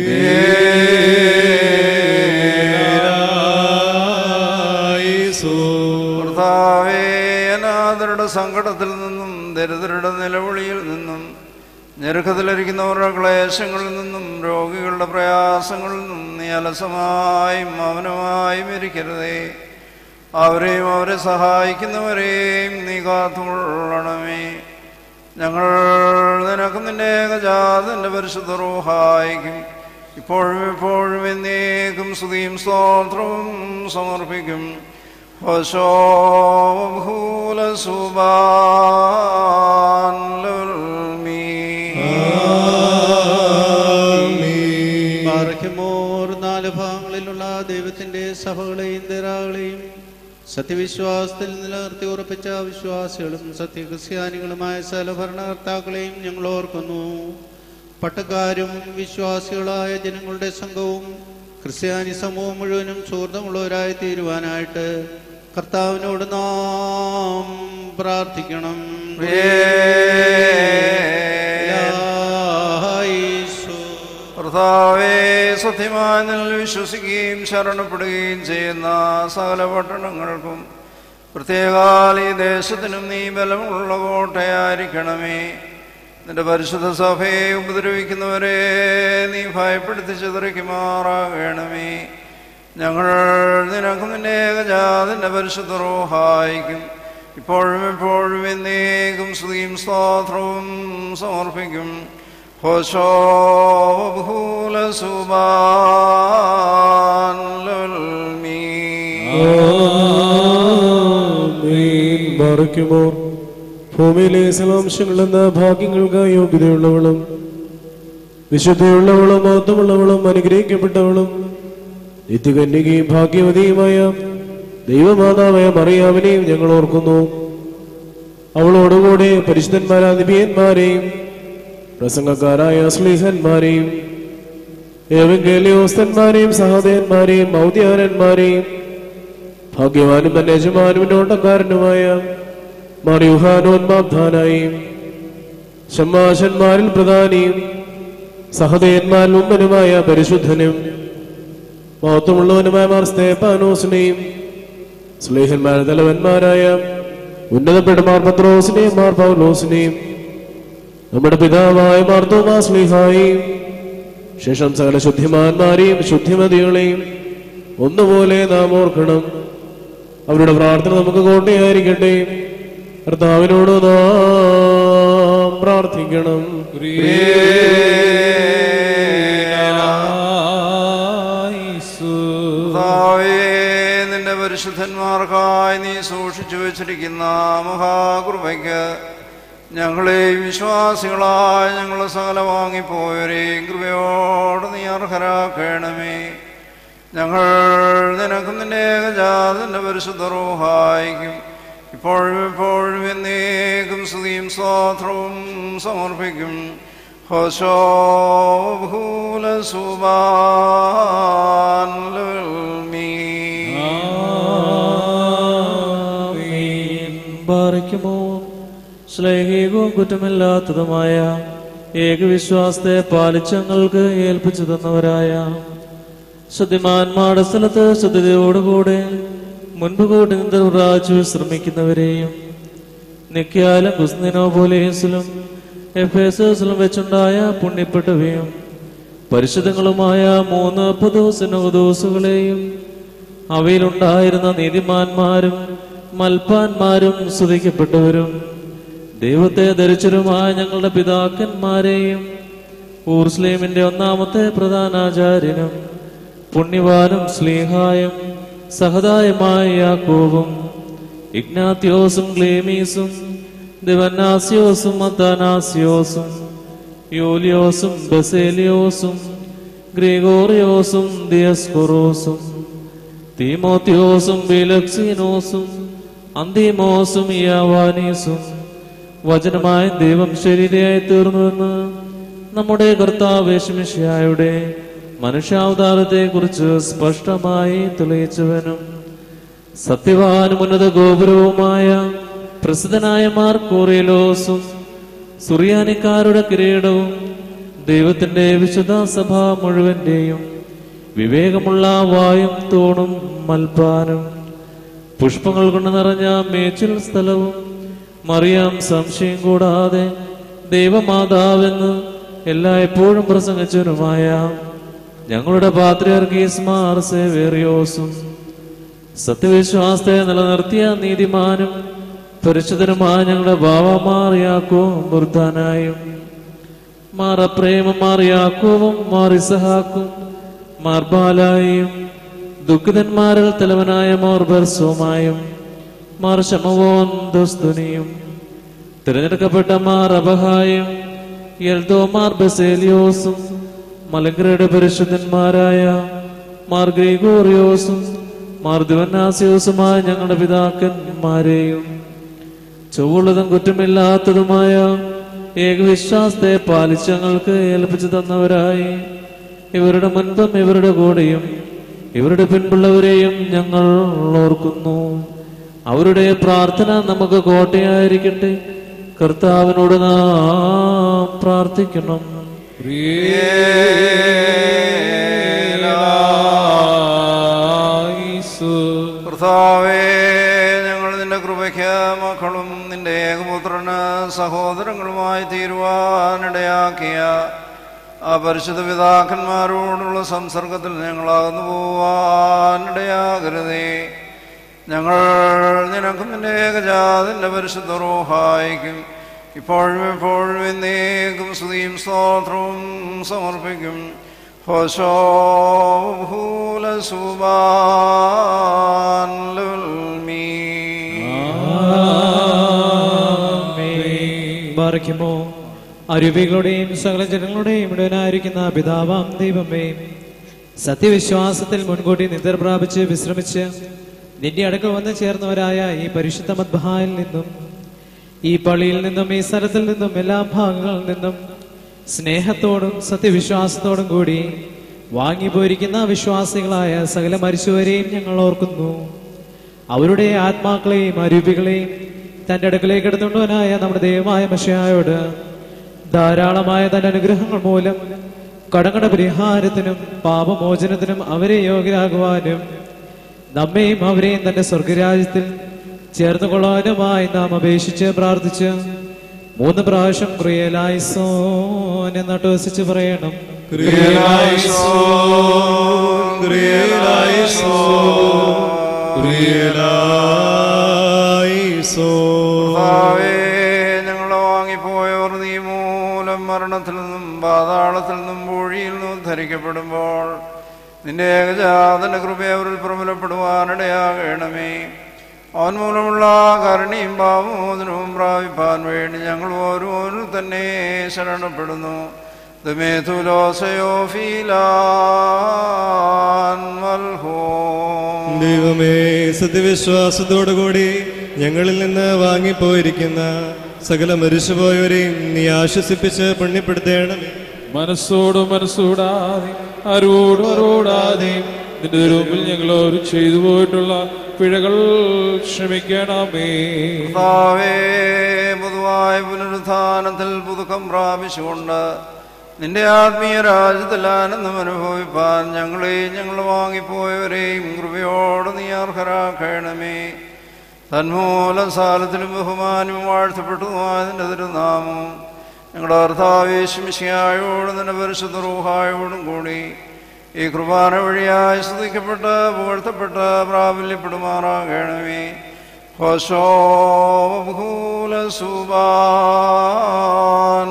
കർത്താവേ അനാഥരുടെ സങ്കടത്തിൽ നിന്നും ദരിദ്രരുടെ നിലവിളിയിൽ നിന്നും ഞെരുക്കത്തിലിരിക്കുന്നവരുടെ ക്ലേശങ്ങളിൽ നിന്നും രോഗികളുടെ പ്രയാസങ്ങളിൽ നിന്നും നീ അലസമായും മൗനമായും ഇരിക്കരുതേ അവരെയും അവരെ സഹായിക്കുന്നവരെയും നീ കാത്തുകൊള്ളണമേ ഞങ്ങൾ നിനക്ക് നിന്റെ ഏകജാതന്റെ പരിശുദ്ധ റൂഹായിക്കും ഇപ്പോഴും എപ്പോഴും എന്നേക്കും സ്തുതിയും സ്തോത്രവും സമർപ്പിക്കും ഹോശോ ഭൂല സുബാൻ ലുൽമീ. സത്യവിശ്വാസത്തിൽ നിലനിർത്തി ഉറപ്പിച്ച വിശ്വാസികളും സത്യക്രിസ്ത്യാനികളുമായ സകല ഭരണകർത്താക്കളെയും ഞങ്ങൾ ഓർക്കുന്നു പട്ടക്കാരും വിശ്വാസികളായ ജനങ്ങളുടെ സംഘവും ക്രിസ്ത്യാനി സമൂഹം മുഴുവനും സുഹൃത്തുമുള്ളവരായി തീരുവാനായിട്ട് കർത്താവിനോട് നാം പ്രാർത്ഥിക്കണം ലായിസോ. കർത്താവേ സത്യമായി നിന്നിൽ വിശ്വസിക്കുകയും ശരണപ്പെടുകയും ചെയ്യുന്ന സകല പട്ടണങ്ങൾക്കും പ്രത്യേകാൽ ഈ ദേശത്തിനും നീ ബലമുള്ള കോട്ടയായിരിക്കണമേ നിന്റെ പരിശുദ്ധ സഭയെ ഉപദ്രവിക്കുന്നവരെ നീ ഭയപ്പെടുത്തി ചിതറിക്കുമാറാകണമേ ഞങ്ങൾ നിനക്കും നിന്റെ ഏകജാതിന്റെ പരിശുദ്ധ റോഹായിക്കും ഇപ്പോഴും എപ്പോഴും എന്നേക്കും സ്തുതിയും സ്തോത്രവും സമർപ്പിക്കും ഹോശോ ബഹൂല സുബാൻ ആമേൻ. ബാറയ്ക്കുമോ ഭൂമിയിലെ സലാംശങ്ങളെന്ന ഭാഗ്യങ്ങൾക്ക് യോഗ്യതയുള്ളവളും വിശുദ്ധയുള്ളവളും മഹത്വമുള്ളവളും അനുഗ്രഹിക്കപ്പെട്ടവളും നിത്യകന്യകയും ഭാഗ്യവതിയുമായ ദൈവമാതാവായ മറിയാവിനെയും ഞങ്ങൾ ഓർക്കുന്നു അവളോടുകൂടെ പരിശുദ്ധന്മാരായ നിബിയന്മാരെയും പ്രസംഗക്കാരായ സ്ലീഹന്മാരെയും ഏവങ്കേലിയോസ്തന്മാരെയും സഹോദയന്മാരെയും മൗദ്യാരന്മാരെയും ഭാഗ്യവാനും തന്റെ യജമാനും നോട്ടക്കാരനുമായ മറിയുഹാനോന്മാബ്ധാനായും ഷമ്മാശന്മാരിൽ പ്രധാനിയും സഹോദയന്മാരിൽ ഉമ്മനുമായ പരിശുദ്ധനും മഹത്വമുള്ളവനുമായ മാർ സ്തേപ്പാനോസിനെയും സ്ലേഹന്മാർ തലവന്മാരായ ഉന്നതപ്പെട്ട മാർ പത്രോസിനെയും മാർ പൗലോസിനെയും നമ്മുടെ പിതാവായ മാർ തോമാ സ്ലീഹായെയും ശേഷം സകല ശുദ്ധിമാന്മാരെയും ശുദ്ധിമതികളെയും ഒന്നുപോലെ നാം ഓർക്കണം അവരുടെ പ്രാർത്ഥന നമുക്ക് കോട്ടയായിരിക്കട്ടെ കർത്താവിനോട് നാം പ്രാർത്ഥിക്കണം കർത്താവേ, നിന്റെ പരിശുദ്ധന്മാർക്കായി നീ സൂക്ഷിച്ചു വച്ചിരിക്കുന്ന മഹാകൃപയ്ക്ക് ഞങ്ങളെ വിശ്വാസികളായ ഞങ്ങളെ സകല വാങ്ങിപ്പോയവരെയും കൃപയോട് നീ അർഹരാക്കണമേ ഞങ്ങൾ നിനക്കും നിന്റെ ഏകജാതന്റെ പരിശുദ്ധ റൂഹായിക്കും ഇപ്പോഴും എപ്പോഴും എന്നേക്കും സ്തുതിയും സ്വാത്രവും സമർപ്പിക്കും ഹോശോ ഭൂല സുബാൻ ബാറയ്ക്കുമോ ശ്ലേഹികവും കുറ്റമില്ലാത്തതുമായ ഏകവിശ്വാസത്തെ പാലിച്ചങ്ങൾക്ക് ഏൽപ്പിച്ചു തന്നവരായ ശുദ്ധിമാന്മാരുടെ സ്ഥലത്ത് ശുദ്ധിതയോടുകൂടെ മുൻപ് കൂട്ടി നിന്ന് പ്രാച്ചു ശ്രമിക്കുന്നവരെയും നിക്കാലും കുസ്തിനോ പോലീസിലും എഫേസസിലും വെച്ചുണ്ടായ പുണ്യപ്പെട്ടവയും പരിശുദ്ധങ്ങളുമായ മൂന്ന് പുതുസിനോദോസുകളെയും അവയിലുണ്ടായിരുന്ന നീതിമാന്മാരും മൽപ്പാന്മാരും സ്തുതിക്കപ്പെട്ടവരും ദൈവത്തെ ധരിച്ചവരുമായ ഞങ്ങളുടെ പിതാക്കന്മാരെയും ഊർസ്ലീമിന്റെ ഒന്നാമത്തെ പ്രധാനാചാര്യനും പുണ്യവാനും സ്ലീഹായും സഹതായമായ യാക്കോവും ഇഗ്നാത്യോസും ക്ലേമീസും ദിവന്നാസ്യോസും അത്താനാസ്യോസും യൂലിയോസും ബസേലിയോസും ഗ്രിഗോറിയോസും ദിയസ്കൊറോസും തീമോത്യോസും ബിലക്സീനോസും അന്തിമോസും യാവാനീസും വചനമായ ദൈവം ശരീരയായി തീർന്നുവെന്ന് നമ്മുടെ കർത്താവേശമിഷയായുടെ മനുഷ്യാവതാരത്തെ കുറിച്ച് സ്പഷ്ടമായി തെളിയിച്ചവനും സത്യവാനും ഉന്നത ഗോപുരവുമായ പ്രസിദ്ധനായ മാർക്കോറിയലോസും സുറിയാനിക്കാരുടെ കിരീടവും ദൈവത്തിന്റെ വിശുദ്ധ സഭ മുഴുവന്റെയും വിവേകമുള്ള വായും തൂണും മൽപ്പാനും പുഷ്പങ്ങൾ കൊണ്ട് നിറഞ്ഞ മേച്ചിൽ സ്ഥലവും മറിയാം സംശയം കൂടാതെ ദൈവമാതാവെന്ന് എല്ലായ്പ്പോഴും പ്രസംഗിച്ചവനുമായ ഞങ്ങളുടെ പാത്രിയർഗീസ്മാർ സേവേറിയോസും സത്യവിശ്വാസത്തെ നിലനിർത്തിയ നീതിമാനും പരിശുദ്ധനുമായ ഞങ്ങളുടെ ബാവമാറിയാക്കോവും ബുർധാനായും മാറപ്രേമം മാറിയാക്കോവും മാറിസഹാക്കും മാർബാലായും ദുഃഖിതന്മാരിൽ തലവനായ മോർബർസോമായും മാർ ശമവോൻ ദോസ്തുനിയും തിരഞ്ഞെടുക്കപ്പെട്ട മാർ അബഹായും എൽദോ മാർ ബസേലിയോസും മലങ്കരയുടെ പരിശുദ്ധന്മാരായ മാർ ഗ്രിഗോറിയോസും മാർദിവന്നാസ്യോസുമായ ഞങ്ങളുടെ പിതാക്കന്മാരെയും ചൊവ്വുള്ളതും കുറ്റമില്ലാത്തതുമായ ഏകവിശ്വാസത്തെ പാലിച്ച് ഞങ്ങൾക്ക് ഏൽപ്പിച്ചു തന്നവരായി ഇവരുടെ മുൻപും ഇവരുടെ കൂടെയും ഇവരുടെ പിൻപുള്ളവരെയും ഞങ്ങൾ ഓർക്കുന്നു അവരുടെ പ്രാർത്ഥന നമുക്ക് കോട്ടയായിരിക്കട്ടെ കർത്താവിനോട് നാം പ്രാർത്ഥിക്കണം കർത്താവേ ഞങ്ങൾ നിന്റെ കൃപയ്ക്ക് മക്കളും നിന്റെ ഏകപുത്രന് സഹോദരങ്ങളുമായി തീരുവാനിടയാക്കിയ ആ പരിശുദ്ധ പിതാക്കന്മാരോടുള്ള സംസർഗത്തിൽ ഞങ്ങളാകുന്നു പോവാനിടയാകരുതേ ഞങ്ങൾ നിനക്കും നിന്റെ ഏകജാതിൻ്റെ പരിശുദ്ധ റോഹായിക്കും ഇപ്പോഴും എപ്പോഴും എന്നേക്കും സ്തുതിയും സ്തോത്രവും സമർപ്പിക്കും ഹോശോ ഭൂല സുബാൻ ബാറയ്ക്കുമോ അരുവികളുടെയും സകല ജനങ്ങളുടെയും ഇടവനായിരിക്കുന്ന പിതാവാം ദൈവമേ സത്യവിശ്വാസത്തിൽ മുൻകൂട്ടി നിദ്ര പ്രാപിച്ച് വിശ്രമിച്ച് നിന്റെ അടുക്കൽ വന്ന് ചേർന്നവരായ ഈ പരിശുദ്ധ മദ്ബഹായിൽ നിന്നും ഈ പള്ളിയിൽ നിന്നും ഈ സ്ഥലത്തിൽ നിന്നും എല്ലാ ഭാഗങ്ങളിൽ നിന്നും സ്നേഹത്തോടും സത്യവിശ്വാസത്തോടും കൂടി വാങ്ങിപ്പോയിരിക്കുന്ന വിശ്വാസികളായ സകല മരിച്ചവരെയും ഞങ്ങൾ ഓർക്കുന്നു അവരുടെ ആത്മാക്കളെയും അരൂപികളെയും തന്റെ അടുക്കലേക്ക് എടുത്തുകൊണ്ടുവനായ നമ്മുടെ ദൈവമായ മഷയായോട് ധാരാളമായ തന്റെ അനുഗ്രഹങ്ങൾ മൂലം കടങ്ങളുടെ പരിഹാരത്തിനും പാപമോചനത്തിനും അവരെ യോഗ്യരാകുവാനും നമ്മയും അവരെയും തന്റെ സ്വർഗരാജ്യത്തിൽ ചേർന്ന് കൊള്ളാനുമായി നാം അപേക്ഷിച്ച് പ്രാർത്ഥിച്ച് മൂന്ന് പ്രാവശ്യം ക്രിയലായിസോൻ എന്നിട്ട് വസിച്ച് പറയണം കർത്താവേ, ഞങ്ങളെ വാങ്ങിപ്പോയവർ നീ മൂലം മരണത്തിൽ നിന്നും പാതാളത്തിൽ നിന്നും പൂഴിയിൽ നിന്നും ധരിക്കപ്പെടുമ്പോൾ നിന്റെ ഏകജാതന കൃപ അവരിൽ പ്രബലപ്പെടുവാനിടയാകണമേ അവൻ മൂലമുള്ള കരുണയും പാവമോചനവും പ്രാപിപ്പാൻ വേണ്ടി ഞങ്ങൾ ഓരോരിൽ തന്നെ ശരണപ്പെടുന്നു ദമേതുലോസയോ ഫീലാൻ മൽഹോം ദൈവമേ സത്യവിശ്വാസത്തോടുകൂടി ഞങ്ങളിൽ നിന്ന് വാങ്ങിപ്പോയിരിക്കുന്ന സകല മരിച്ചുപോയവരെയും നീ ആശ്വസിപ്പിച്ച് പുണ്യപ്പെടുത്തേണമേ മനസ്സോടും മനസ്സൂടാതെ ആരോടും ആരോടാതെ നിന്റെ രൂപിൽ ഞങ്ങളോട് ചെയ്തു പോയിട്ടുള്ള പിഴകൾ ക്ഷമിക്കണമേ കർത്താവേ പൊതുവായ പുനരുത്ഥാനത്തിൽ പുതുക്കം പ്രാപിച്ചുകൊണ്ട് നിന്റെ ആത്മീയ രാജ്യത്തിൽ ആനന്ദം അനുഭവിപ്പാൻ ഞങ്ങളെയും ഞങ്ങൾ വാങ്ങിപ്പോയവരെയും കൃപയോട് നീ അർഹരാക്കണമേ തന്മൂലം സാലത്തിലും ബഹുമാനവും വാഴ്ത്തപ്പെട്ടതുമായ നിന്റെ തിരുനാമം ഞങ്ങളുടെ അർത്ഥാവേശമിശിയായോടും നിന്റെ പരിശുദ്ധ റൂഹായോടും കൂടി ഈ കുർബാന വഴിയായി സ്തുതിക്കപ്പെട്ട് പുകഴ്ത്തപ്പെട്ട് പ്രാബല്യപ്പെടുമാറാകണമേ ഹോശോ ഭൂല സുബാൻ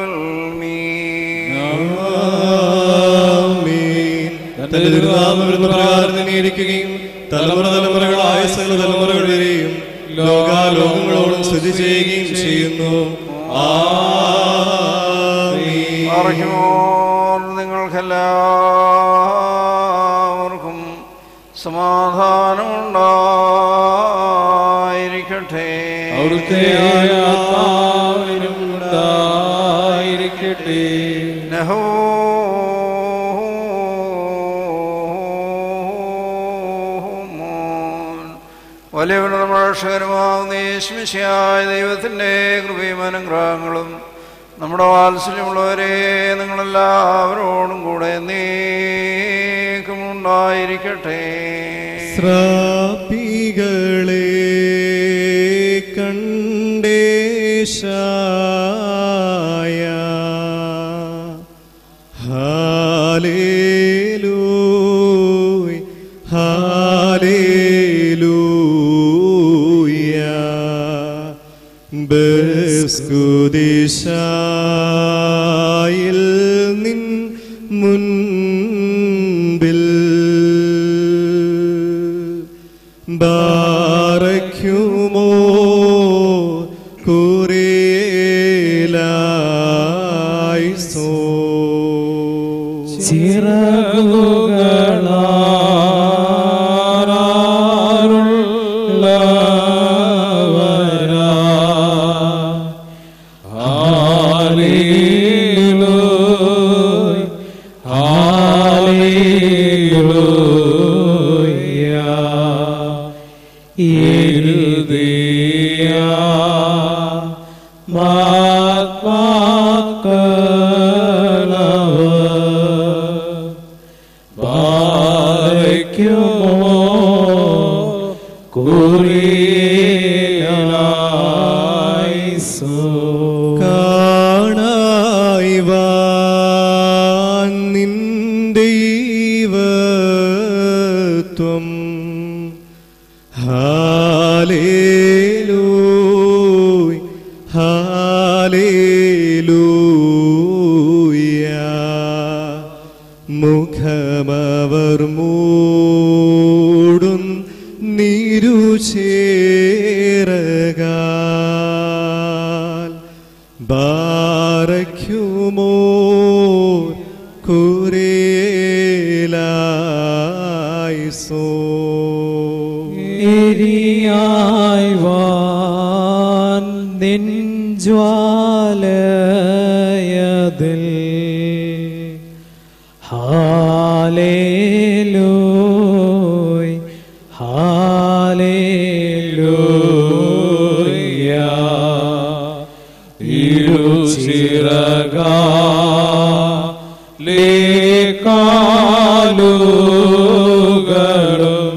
ആമീൻ. തന്റെ തിരുനാമം വരുന്ന പ്രകാരം നീരിക്കുകയും തലമുറ തലമുറകളായ സകല തലമുറകൾ വരെയും ലോകാലോകങ്ങളോടും സ്ഥിതി ചെയ്യുകയും ചെയ്യുന്നു ആമീൻ. അറിയുമോർ നിങ്ങൾക്കെല്ലാവർക്കും സമാധാനമുണ്ടായിരിക്കട്ടെ അവിടുത്തെ ആത്മാവിനും ഉണ്ടായിരിക്കട്ടെ നഹോ വലിയവരുടെ നമ്മുടെ രക്ഷകരമാവുന്ന യേശുമിശിയായ ദൈവത്തിൻ്റെ കൃപയും അനുഗ്രഹങ്ങളും നമ്മുടെ വാത്സല്യമുള്ളവരെ നിങ്ങളെല്ലാവരോടും കൂടെ നീക്കും ഉണ്ടായിരിക്കട്ടെ ശ്രാപികളെ കണ്ടേശായ ഹാലേലൂയ ഹാലേലൂയ ബസ്കുദിശായിൽ നിൻ മുൻപിൽ ബാറയ്ക്കുമോ കുറിയേലായിസോ ചിറകുകളാ കാണായി വാൻ നിൻ ദൈവത്വം ഹാലേലൂയ് ഹാലേലൂയ മുഖമവർ മൂടും നിരുചേരകാൽ ബാരയ്ക്കുമോ കുരേലായിസോ എരിയായി വാൻ നിൻ ജ്വാലയതിൽ ഹാലേലൂയ് ഹാലേലൂയ ഇരുചിറക ലേക്കാലുകളും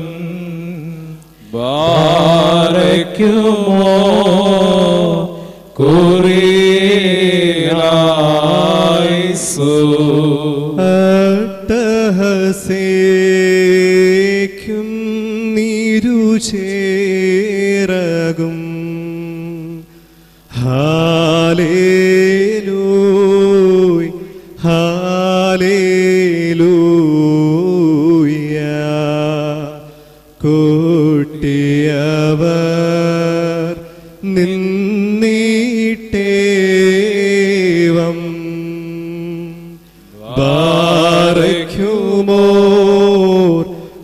ബാരയ്ക്കുമോ കുറിയായിസു അട്ടഹസേക്കും നീരുചേരകും ഹാലേലൂയ് ഹാലേലൂയ കൂട്ടിയവർ നിന്നീട്ടേവം ബാരയ്ക്കുമോർ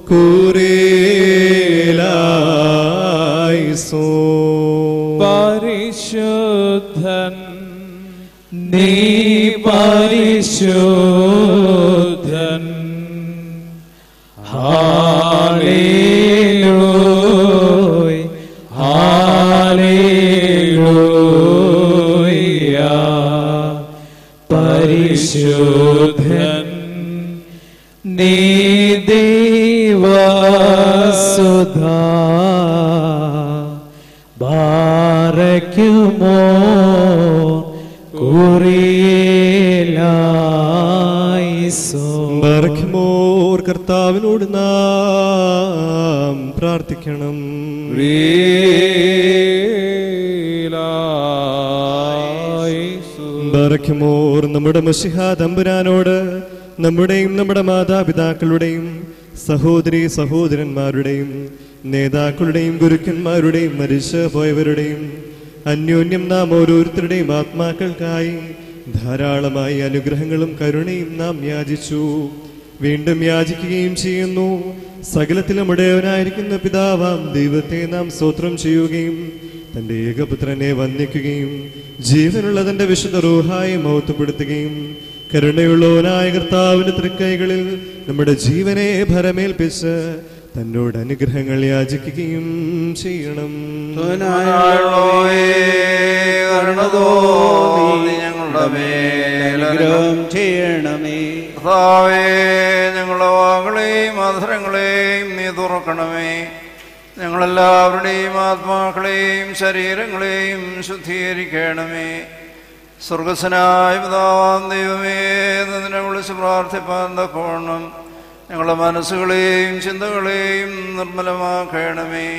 കുരേലായിസോ പരിശുദ്ധൻ നീ പരിശുദ്ധൻ ഹാലേലൂയ് ഹാലേലൂയ പരിശുദ്ധൻ നീ ദേവസുധാ ബാരയ്ക്കുമോ കുറിയേലായിസോ ബർഖ്മോർ കർത്താവിനോട് നാം പ്രാർത്ഥിക്കണം ബർഖ്മോർ നമ്മുടെ മഷിഹ തമ്പുരാനോട് നമ്മുടെയും നമ്മുടെ മാതാപിതാക്കളുടെയും സഹോദരി സഹോദരന്മാരുടെയും നേതാക്കളുടെയും ഗുരുക്കന്മാരുടെയും മരിച്ചു പോയവരുടെയും അന്യോന്യം നാം ഓരോരുത്തരുടെയും ആത്മാക്കൾക്കായി ധാരാളമായി അനുഗ്രഹങ്ങളും കരുണയും നാം യാചിച്ചു വീണ്ടും യാചിക്കുകയും ചെയ്യുന്നു സകലത്തിലും ഇടയവനായിരിക്കുന്ന പിതാവാം ദൈവത്തെ നാം സ്തോത്രം ചെയ്യുകയും തന്റെ ഏകപുത്രനെ വന്ദിക്കുകയും ജീവനുള്ള തന്റെ വിശുദ്ധ റൂഹായി മൗത്തപ്പെടുത്തുകയും കരുണയുള്ളവനായ കർത്താവിന്റെ തൃക്കൈകളിൽ നമ്മുടെ ജീവനെ ഭരമേൽപ്പിച്ച് തന്നോട് അനുഗ്രഹങ്ങൾ യാചിക്കുകയും ചെയ്യണം ോയേ കരുണതോ നീ ഞങ്ങളുടെ മേലനുഗ്രഹം അനുഗ്രഹം ചെയ്യണമേ കർത്താവേ ഞങ്ങളുടെ വാകളെയും അധരങ്ങളെയും നീ തുറക്കണമേ ഞങ്ങളെല്ലാവരുടെയും ആത്മാക്കളെയും ശരീരങ്ങളെയും ശുദ്ധീകരിക്കണമേ സ്വർഗസ്വനായ പിതാവാം ദൈവമേ നിന്നെ വിളിച്ച് പ്രാർത്ഥിപ്പാൻ തക്കോണം ഞങ്ങളുടെ മനസ്സുകളെയും ചിന്തകളെയും നിർമ്മലമാക്കണമേ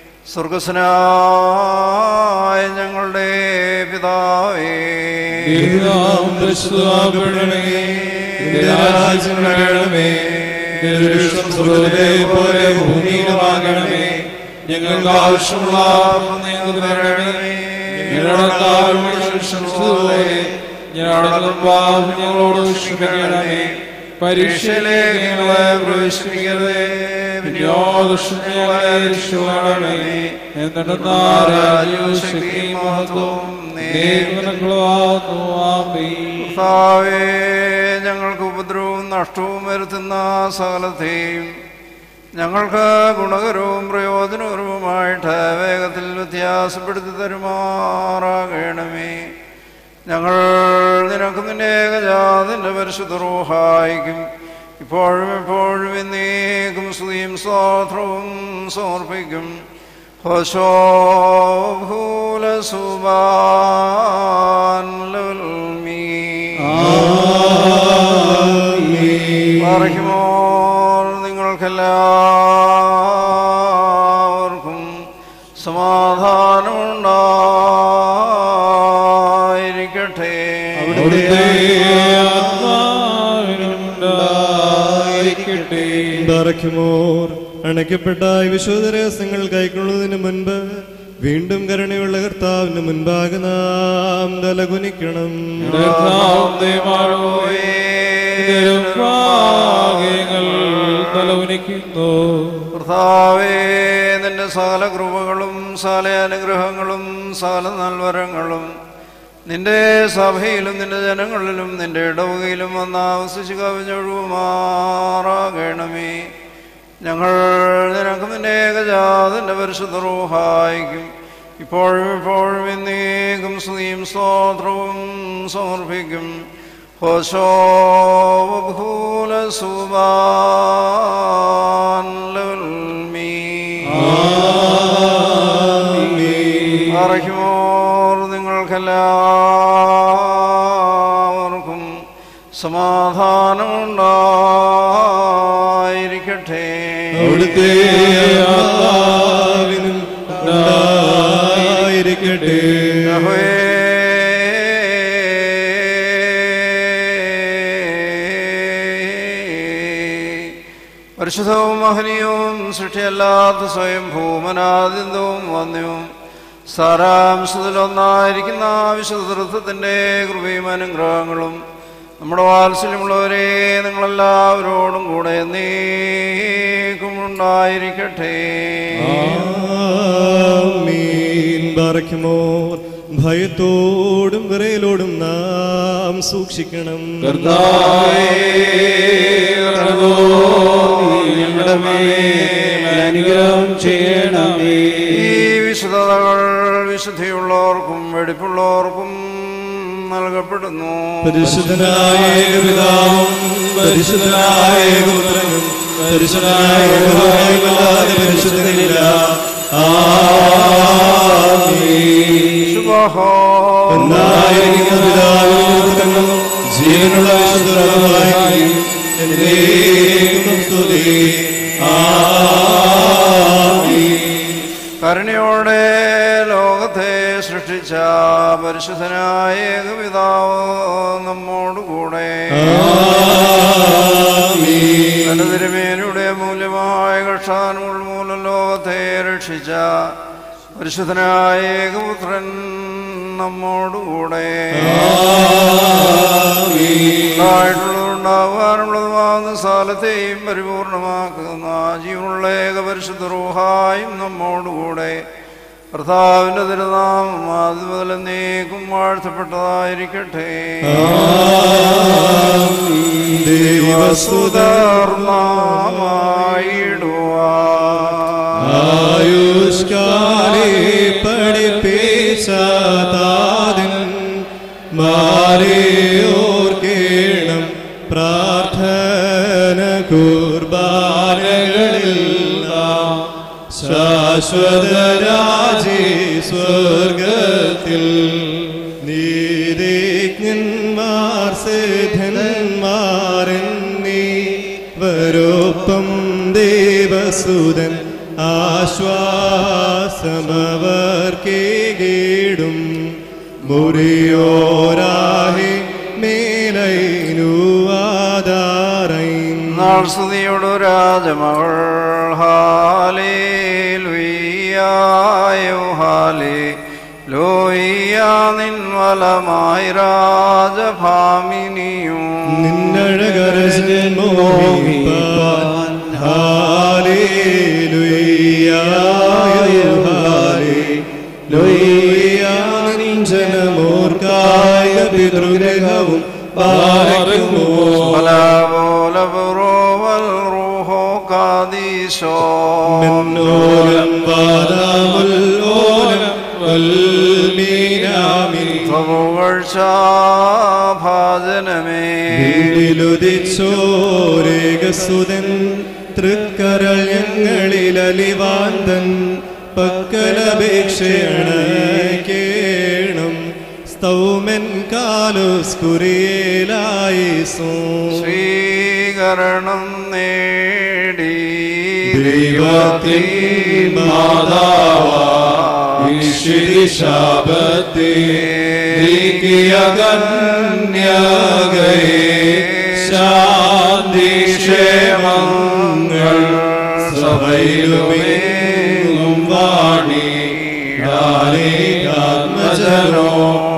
സ്വർഗസ്വനായ ഞങ്ങളുടെ പിതാവേ പിതാവും പരിശുദ്ധമാക്കപ്പെടണമേ. നിന്റെ രാജ്യം വരണമേ. നിന്റെ ഇഷ്ടം സ്വർഗ്ഗത്തിലെ പോലെ ഭൂമിയിലുമാകണമേ. ഞങ്ങൾക്ക് ആവശ്യമുള്ള ആഹാരം ഞങ്ങൾക്ക് തരണമേ ഞങ്ങളുടെ കാരണങ്ങൾ ക്ഷമിച്ചതുപോലെ ഞങ്ങളുടെ പാപം ഞങ്ങളോട് ക്ഷമിക്കണമേ പരീക്ഷയിലേക്ക് ഞങ്ങളെ പ്രവേശിപ്പിക്കരുതേ പിന്നെയോ ദുഷ്ടൻ ഞങ്ങളെ രക്ഷിക്കണമേ എന്നിട്ട് രാജ്യവും ശക്തിയും മഹത്വവും നീക്കുവാകുന്നു ആമേൻ കർത്താവേ ഞങ്ങൾക്ക് ഉപദ്രവവും നഷ്ടവും വരുത്തുന്ന സകലത്തെയും ഞങ്ങൾക്ക് ഗുണകരവും പ്രയോജനകരവുമായിട്ട് വേഗത്തിൽ വ്യത്യാസപ്പെടുത്തി തരുമാറാകണമേ ഞങ്ങൾ നിനക്ക് നിന്റെ ഏകജാതിൻ്റെ പരിശുദ്ധ റൂഹായിക്കും ഇപ്പോഴും എപ്പോഴും എന്നേക്കും സ്തുതിയും സ്വാത്രവും സമർപ്പിക്കും പറയുമ്പോൾ നിങ്ങൾക്കെല്ലാവർക്കും സമാധാനമുണ്ടായിരിക്കട്ടെ അവിടുത്തെ ആത്മാവിനുണ്ടായിരിക്കട്ടെ ബാറയ്ക്കുമോർ അണയ്ക്കപ്പെട്ട ഈ വിശുദ്ധ രഹസ്യങ്ങൾ കൈക്കൊള്ളുന്നതിന് മുൻപ് വീണ്ടും കരുണയുള്ള കർത്താവിന് മുൻപാകെ നാം തലകുനിക്കണം തലവനിക്കുന്നു കർത്താവേ നിന്റെ സകല കൃപകളും സകല അനുഗ്രഹങ്ങളും സകല നൽവരങ്ങളും നിന്റെ സഭയിലും നിന്റെ ജനങ്ങളിലും നിന്റെ ഇടവകയിലും വന്ന് ആവസിച്ച് കവിഞ്ഞൊഴുകുമാറാകണമേ ഞങ്ങൾ നിനക്ക് നിന്റെ ഏകജാതിൻ്റെ പരിശുദ്ധ റൂഹായിക്കും ഇപ്പോഴും ഇപ്പോഴും എന്നേക്കും സ്തുതിയും സ്തോത്രവും സമർപ്പിക്കും ഹോശോ ഭൂല അറിയുമോർ നിങ്ങൾക്കെല്ലാവർക്കും സമാധാനമുണ്ടായിരിക്കട്ടെ അവിടുത്തെ ആത്മാവിനും ഉണ്ടായിരിക്കട്ടെ യഹോവേ, പരിശുദ്ധവും മഹനീയവും സൃഷ്ടിയല്ലാത്ത സ്വയം ഭൂമനാദിന്തവും വന്യവും സാരാംശത്തിലൊന്നായിരിക്കുന്ന വിശുദ്ധ തൃത്വത്തിൻ്റെ കൃപയും അനുഗ്രഹങ്ങളും നമ്മുടെ വാത്സല്യമുള്ളവരെ നിങ്ങളെല്ലാവരോടും കൂടെ നീക്കും ഉണ്ടായിരിക്കട്ടെ ആമീൻ ബാറയ്ക്കുമോർ ഭയത്തോടും വിറയലോടും നാം സൂക്ഷിക്കണം ഞങ്ങളുടെ മേൽ അനുഗ്രഹം ചെയ്യണമേ ഈ വിശുദ്ധതകൾ വിശുദ്ധിയുള്ളവർക്കും വെടിപ്പുള്ളവർക്കും നൽകപ്പെടുന്നു പരിശുദ്ധനായ ഏകപിതാവും പരിശുദ്ധനായ ഏകപുത്രനും പരിശുദ്ധനായ ഏകപുത്രനുമല്ലാതെ പരിശുദ്ധനില്ല ആമീൻ ശുഭഹോ ഒന്നായിരിക്കുന്ന പിതാവിനും പുത്രനും ജീവനുള്ള വിശുദ്ധമായി എന്നേക്കും സ്തുതി ആമീൻ കരുണയോടെ ലോകത്തെ സൃഷ്ടിച്ച പരിശുദ്ധനായ ഏകപിതാവ് നമ്മോടുകൂടെ തന്റെ തിരുമേനിയുടെ മൂല്യമായ കക്ഷാനുകൾ മൂലം ലോകത്തെ രക്ഷിച്ച പരിശുദ്ധനായ ഏകപുത്രൻ നമ്മോടുകൂടെ ഉണ്ടാകാനുള്ളതുമാകുന്ന സ്ഥലത്തെയും പരിപൂർണമാക്കുന്ന ജീവനുള്ള ഏക പരിശുദ്ധ റൂഹായും നമ്മോടുകൂടെ കർത്താവിന്റെ തിരുനാമം ആദ്യം മുതൽ എന്നേക്കും വാഴ്ത്തപ്പെട്ടതായിരിക്കട്ടെ ആയുഷ്കാലേ പഠിപ്പിച്ചാതാതിൻ മാരെ ഓർക്കേണം പ്രാർത്ഥന കുർബാനകളിൽ നാം ശാശ്വത രാജേ സ്വർഗത്തിൽ നീതിജ്ഞന്മാർ സിദ്ധന്മാരെന്നീ വരോപ്പം ദേവസുതൻ ആശ്വാസമവർക്കേടും മുറിയോരാഹി മേലൈനുവാദാറൈ നാൾ സ്തുതിയോടു രാജമകൾ ഹാലേ ലുയ്യായോ ഹാലേ ലോയ്യ നിൻവലമായി രാജഭാമിനിയും നിന്നഴകരശൻ മോഹിപ്പാൻ ജനമോർക്കായ പിതൃഗ്രഹവും പാലിക്കുമോ ولا بول برو والروح قادير കാദീശോ മിന്നോലം വാദാമുല്ലോലം വൽമീനാമിൻ ഭാജനമേ വീടിലുദിച്ചോരേകസുതൻ തൃക്കരൾ ഞങ്ങളിൽ അലിവാന്തൻ പക്കലപേക്ഷയാണ് കേണം സ്തൗമൻ കാലുസ്കുറിയേലായി സോ സ്വീകരണം നേടി ദൈവത്തിൻ ശാപത്തെ നീക്കിയ കന്യകയെ ശാന്തി ക്ഷേമങ്ങൾ സഭയിലുമെങ്ങും വാണി ആത്മജനോ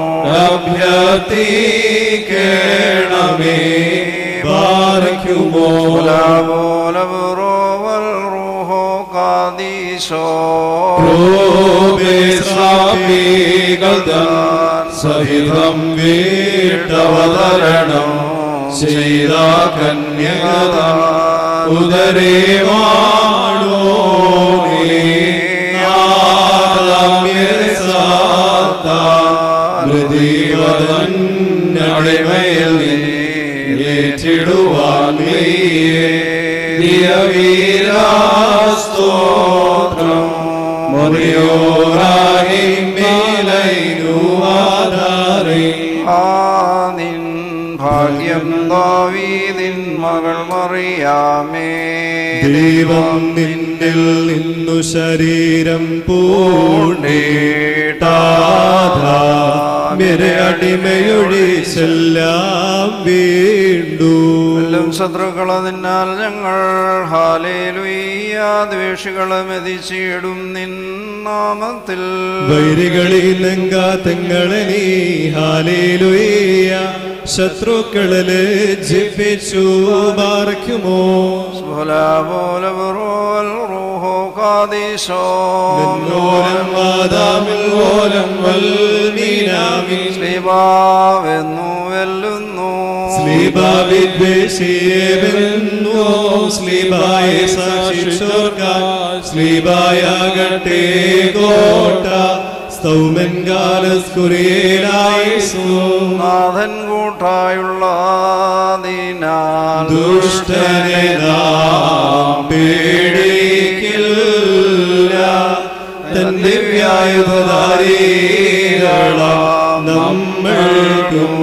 അഭ്യർത്ഥിക്കണമേ പാറയ്ക്കുമോ റൂഹോ കാദീശോ സഹിതം വീട്ടവതരണം ചെയ്ത കന്യകത ഉദരേ വാണോ ടിമയിൽ ഏറ്റിടുവാൻ വീരാസ്തോത്രം മുറിയോറായി മേലൈനുവാധാരേ നിൻ ഭാഗ്യം ദാവീദിൻ മകൾ മറിയാമേ ദൈവം നിന്നിൽ നിന്നു ശരീരം പൂണ്ടേട്ടാധാമ്യരെ അടിമയൊഴിച്ചെല്ലാം വീണ്ടു എല്ലാം ശത്രുക്കള നിന്നാൽ ഞങ്ങൾ ഹാലേലുയ്യ ദ്വേഷികളെ മെതിച്ചിടും നിൻ നാമത്തിൽ വൈരികളിൽ ലങ്കാത്തങ്ങളെ നീ ഹാലേലുയ്യ ശത്രുക്കളെ ലജ്ജിപ്പിച്ചു പാർക്കുമോ റൂഹോ കാദീശോ മിന്നോലം വാദാമിൽ ഓലം വൽമീനാമിൻ ശ്രീഭാവെന്നു വെല്ലുന്നു സ്ലീബാവിദ്വേഷിയെ വെന്നു സ്ലീബായെ സാക്ഷിച്ചോർക്കാൻ സ്ലീബായാകട്ടെ കോട്ട സ്തൗമൻ കാലസ്കുറിയേലായി നാഥൻ കൂട്ടായുള്ള ദീനാൽ ദുഷ്ടനെ നാം പേടിക്കില്ല തൻ ദിവ്യായുധാരീകള നമ്മൾക്കും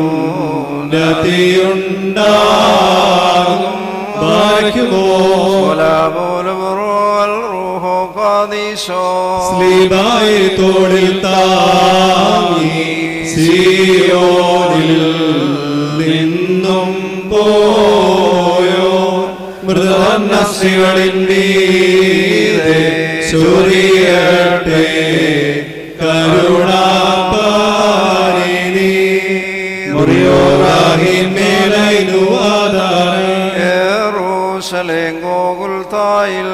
നദിയുണ്ടാകും ബാക്കുമോ റൂഹോ കാദീശോ സ്ലീബായി തോളിൽ താങ്ങി സിയോനിൽ നിന്നും പോയോ മൃതനസ്സികളിൻ മീതെ ചൊരിയട്ടെ കരുണാപാരിണി മുറിയോറാഹിൻ മേലൈനുവാദായി യേറൂശലേം ഗോകുൽത്തായിൽ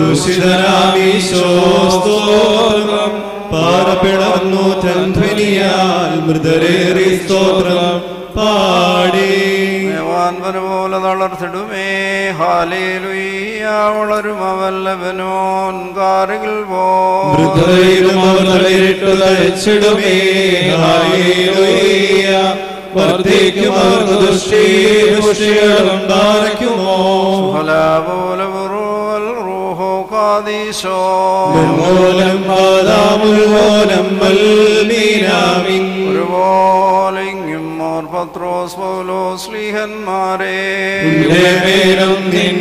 ക്രൂശിതനാമീശോസ്തോത്രം പാറപ്പിളർന്നു തൻധ്വനിയാൽ മൃതരേറി സ്തോത്രം പാടി ദേവാൻവന് പോലെ തളർത്തിടുമേ ഹാലേലുയ്യ വളരും അവല്ലവനോൻ കാറുകൾ പോ മൃതയിലും അവർ തളിരിട്ടു തഴച്ചിടുമേ ഹാലേലൂയ വർദ്ധിക്കും അവർ ദുഷ്ടി ദുഷ്ടികളും പാറയ്ക്കുമോ റൂഹോ കാദീശോ മൂലം പാതാമുൽമൂലം മൽമീനാമിൻ ഒരുപോലെയും മോർ പത്രോസ് പൗലോ സ്ലീഹന്മാരെ മേലും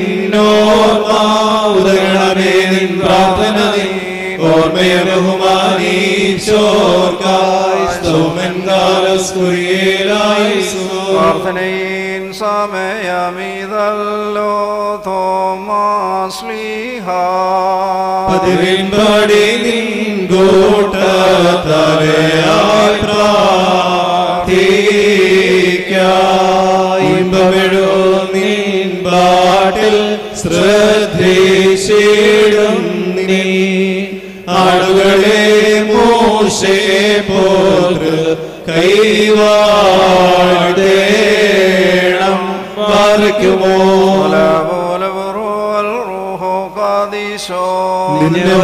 നിന്നോർമാവുതകണമേ നിൻ പ്രാർത്ഥന നിൻ ഓർമ്മയെ ബഹുമാനീച്ചോർക്കായി സ്തോമൻ കാലസ്കുരിയേലായി പ്രാർത്ഥനയിൻ സമയമീതല്ലോ തോമാസ്ലിഹ പതിവിൻപടി നിൻ കോട്ട തലയായി പ്രാർത്ഥിക്കായി ഇമ്പമെഴോ നിൻ പാട്ടിൽ ശ്രദ്ധിച്ചിടും നീ ആടുകളെ മോശേ പോതൃ കൈവാഴേണം പാർക്കുമോ റൂഹോ കാദീശോ നിന്റെ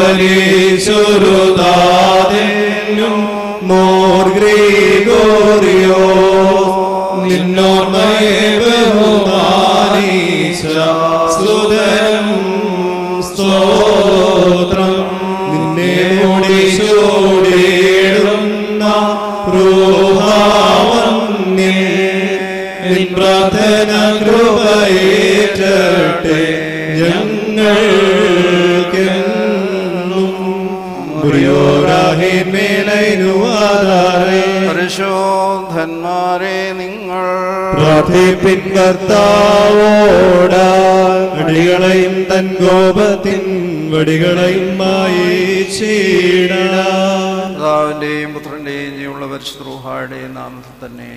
വലിയൊരുതാതെന്നും മോർ ഗ്രീഗോറിയോ നിന്നോർമ്മയെ ബഹുമാനിച്ച സുതരം സ്തോത്രം നിന്നെ ഓടിച്ചോടിയിടുന്ന റൂഹാവന്നിൽ നിൻ പ്രാർത്ഥന കൃപയേറ്റട്ടെ ഞങ്ങൾക്കെന്നും മേലൈനുവാദാറേ പരിശോധന്മാരെ നിങ്ങൾ പ്രാർത്ഥിപ്പിൻ കർത്താവോട അടികളെയും തൻ കോപത്തിൻ വടികളെയും മായിച്ചീട പിതാവിന്റെയും പുത്രന്റെയും ജീവനുള്ള പരിശുദ്രൂഹായുടെയും നാമത്തിൽ തന്നെ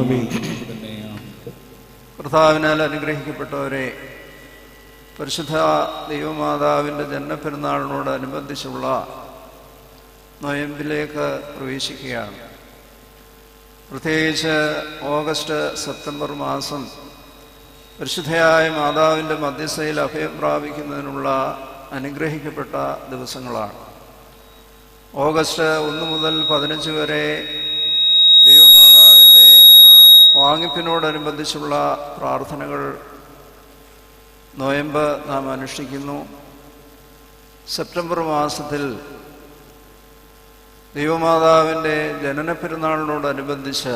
കർത്താവിനാൽ അനുഗ്രഹിക്കപ്പെട്ടവരെ പരിശുദ്ധ ദൈവമാതാവിൻ്റെ ജന്മപ്പെരുന്നാളിനോടനുബന്ധിച്ചുള്ള നൊയമ്പിലേക്ക് പ്രവേശിക്കുകയാണ് പ്രത്യേകിച്ച് ഓഗസ്റ്റ് സെപ്റ്റംബർ മാസം പരിശുദ്ധയായ മാതാവിൻ്റെ മധ്യസ്ഥയിൽ അഭയം പ്രാപിക്കുന്നതിനുള്ള അനുഗ്രഹിക്കപ്പെട്ട ദിവസങ്ങളാണ് ഓഗസ്റ്റ് ഒന്ന് മുതൽ പതിനഞ്ച് വരെ ദൈവമാതാവിൻ്റെ വാങ്ങിപ്പിനോടനുബന്ധിച്ചുള്ള പ്രാർത്ഥനകൾ നോയമ്പ് നാം അനുഷ്ഠിക്കുന്നു സെപ്റ്റംബർ മാസത്തിൽ ദൈവമാതാവിൻ്റെ ജനന പെരുന്നാളിനോടനുബന്ധിച്ച്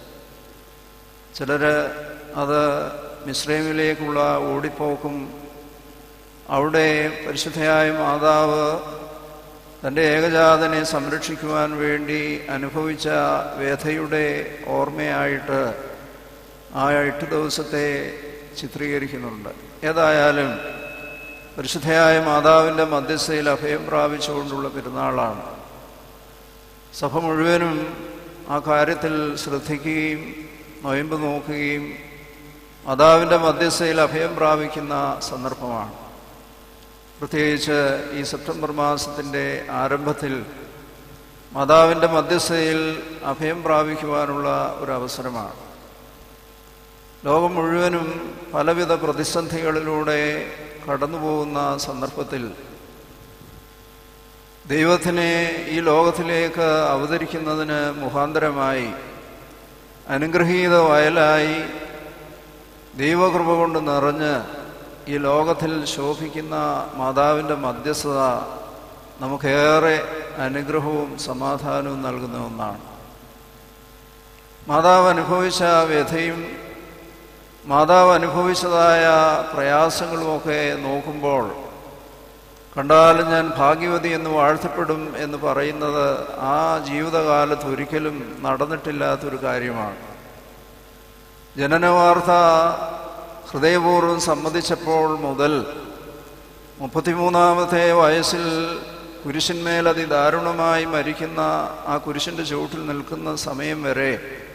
ചിലർ അത് മിശ്രൈമിലേക്കുള്ള ഓടിപ്പോക്കും അവിടെ പരിശുദ്ധയായ മാതാവ് തൻ്റെ ഏകജാതനെ സംരക്ഷിക്കുവാൻ വേണ്ടി അനുഭവിച്ച വ്യഥയുടെ ഓർമ്മയായിട്ട് ആ എട്ട് ദിവസത്തെ ചിത്രീകരിക്കുന്നുണ്ട് ഏതായാലും പരിശുദ്ധയായ മാതാവിൻ്റെ മധ്യസ്ഥയിൽ അഭയം പ്രാപിച്ചുകൊണ്ടുള്ള പെരുന്നാളാണ് സഭ മുഴുവനും ആ കാര്യത്തിൽ ശ്രദ്ധിക്കുകയും നൊയമ്പ് നോക്കുകയും മാതാവിൻ്റെ മധ്യസ്ഥയിൽ അഭയം പ്രാപിക്കുന്ന സന്ദർഭമാണ് പ്രത്യേകിച്ച് ഈ സെപ്റ്റംബർ മാസത്തിൻ്റെ ആരംഭത്തിൽ മാതാവിൻ്റെ മധ്യസ്ഥയിൽ അഭയം പ്രാപിക്കുവാനുള്ള ഒരു അവസരമാണ് ലോകം മുഴുവനും പലവിധ പ്രതിസന്ധികളിലൂടെ കടന്നു പോകുന്ന സന്ദർഭത്തിൽ ദൈവത്തിനെ ഈ ലോകത്തിലേക്ക് അവതരിക്കുന്നതിന് മുഖാന്തരമായി അനുഗ്രഹീത വയലായി ദൈവകൃപ കൊണ്ട് നിറഞ്ഞ് ഈ ലോകത്തിൽ ശോഭിക്കുന്ന മാതാവിൻ്റെ മധ്യസ്ഥത നമുക്കേറെ അനുഗ്രഹവും സമാധാനവും നൽകുന്ന ഒന്നാണ് മാതാവ് അനുഭവിച്ച വ്യഥയും മാതാവ് അനുഭവിച്ചതായ പ്രയാസങ്ങളുമൊക്കെ നോക്കുമ്പോൾ കണ്ടാലും ഞാൻ ഭാഗ്യവതി എന്ന് വാഴ്ത്തപ്പെടും എന്ന് പറയുന്നത് ആ ജീവിതകാലത്ത് ഒരിക്കലും നടന്നിട്ടില്ലാത്തൊരു കാര്യമാണ് ജനനവാർത്ത ഹൃദയപൂർവ്വം സമ്മതിച്ചപ്പോൾ മുതൽ മുപ്പത്തിമൂന്നാമത്തെ വയസ്സിൽ കുരിശന്മേൽ അതിദാരുണമായി മരിക്കുന്ന ആ കുരിശിൻ്റെ ചുവട്ടിൽ നിൽക്കുന്ന സമയം വരെ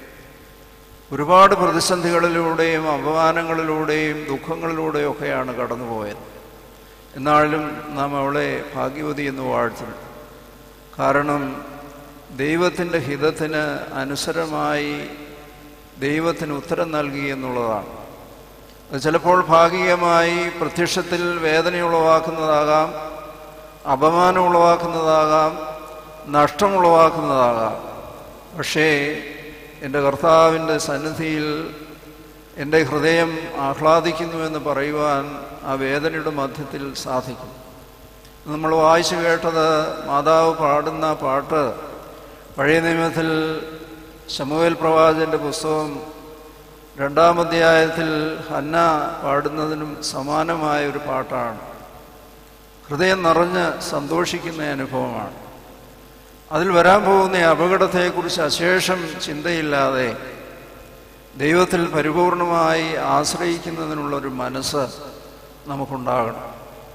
ഒരുപാട് പ്രതിസന്ധികളിലൂടെയും അപമാനങ്ങളിലൂടെയും ദുഃഖങ്ങളിലൂടെയും ഒക്കെയാണ് കടന്നുപോയത് എന്നാലും നാം അവളെ ഭാഗ്യവതി എന്ന് വാഴ്ത്തുന്നു കാരണം ദൈവത്തിൻ്റെ ഹിതത്തിന് അനുസരമായി ദൈവത്തിന് ഉത്തരം നൽകി എന്നുള്ളതാണ് അത് ചിലപ്പോൾ ഭാഗികമായി പ്രത്യക്ഷത്തിൽ വേദനയുളവാക്കുന്നതാകാം അപമാനം ഉളവാക്കുന്നതാകാം നഷ്ടമുളവാക്കുന്നതാകാം പക്ഷേ എൻ്റെ കർത്താവിൻ്റെ സന്നിധിയിൽ എൻ്റെ ഹൃദയം ആഹ്ലാദിക്കുന്നുവെന്ന് പറയുവാൻ ആ വേദനയുടെ മധ്യത്തിൽ സാധിക്കും നമ്മൾ വായിച്ചു കേട്ടത് മാതാവ് പാടുന്ന പാട്ട് പഴയ നിയമത്തിൽ ശമുവേൽ പ്രവാചൻ്റെ പുസ്തകം രണ്ടാം അധ്യായത്തിൽ ഹന്ന പാടുന്നതിനും സമാനമായ ഒരു പാട്ടാണ് ഹൃദയം നിറഞ്ഞ് സന്തോഷിക്കുന്ന അനുഭവമാണ് അതിൽ വരാൻ പോകുന്ന അപകടത്തെക്കുറിച്ച് അശേഷം ചിന്തയില്ലാതെ ദൈവത്തിൽ പരിപൂർണമായി ആശ്രയിക്കുന്നതിനുള്ളൊരു മനസ്സ് നമുക്കുണ്ടാകണം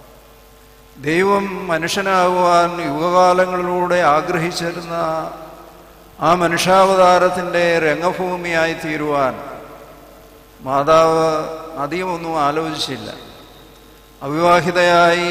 ദൈവം മനുഷ്യനാകുവാൻ യുഗകാലങ്ങളിലൂടെ ആഗ്രഹിച്ചിരുന്ന ആ മനുഷ്യാവതാരത്തിൻ്റെ രംഗഭൂമിയായി തീരുവാൻ മാതാവ് അധികമൊന്നും ആലോചിച്ചില്ല അവിവാഹിതയായി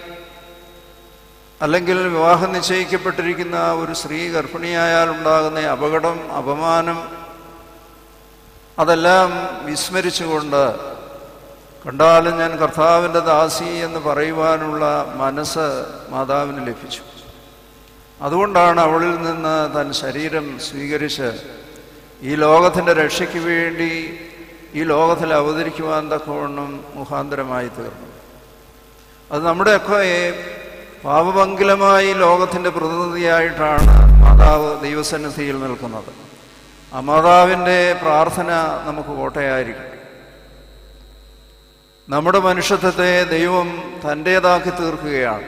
അല്ലെങ്കിൽ വിവാഹം നിശ്ചയിക്കപ്പെട്ടിരിക്കുന്ന ഒരു സ്ത്രീ ഗർഭിണിയായാൽ ഉണ്ടാകുന്ന അപകടം അപമാനം അതെല്ലാം വിസ്മരിച്ചുകൊണ്ട് കണ്ടാലും ഞാൻ കർത്താവിൻ്റെ ദാസി എന്ന് പറയുവാനുള്ള മനസ്സ് മാതാവിന് ലഭിച്ചു അതുകൊണ്ടാണ് അവളിൽ നിന്ന് തൻ ശരീരം സ്വീകരിച്ച് ഈ ലോകത്തിൻ്റെ രക്ഷയ്ക്ക് വേണ്ടി ഈ ലോകത്തിൽ അവതരിക്കുവാൻ തക്കവണ്ണം മുഖാന്തരമായി തീർന്നു അത് നമ്മുടെയൊക്കെ പാപമംഗലമായി ലോകത്തിൻ്റെ പ്രതിനിധിയായിട്ടാണ് മാതാവ് ദൈവസന്നിധിയിൽ നിൽക്കുന്നത് ആ മാതാവിൻ്റെ പ്രാർത്ഥന നമുക്ക് കോട്ടയായിരിക്കും നമ്മുടെ മനുഷ്യത്വത്തെ ദൈവം തൻ്റേതാക്കി തീർക്കുകയാണ്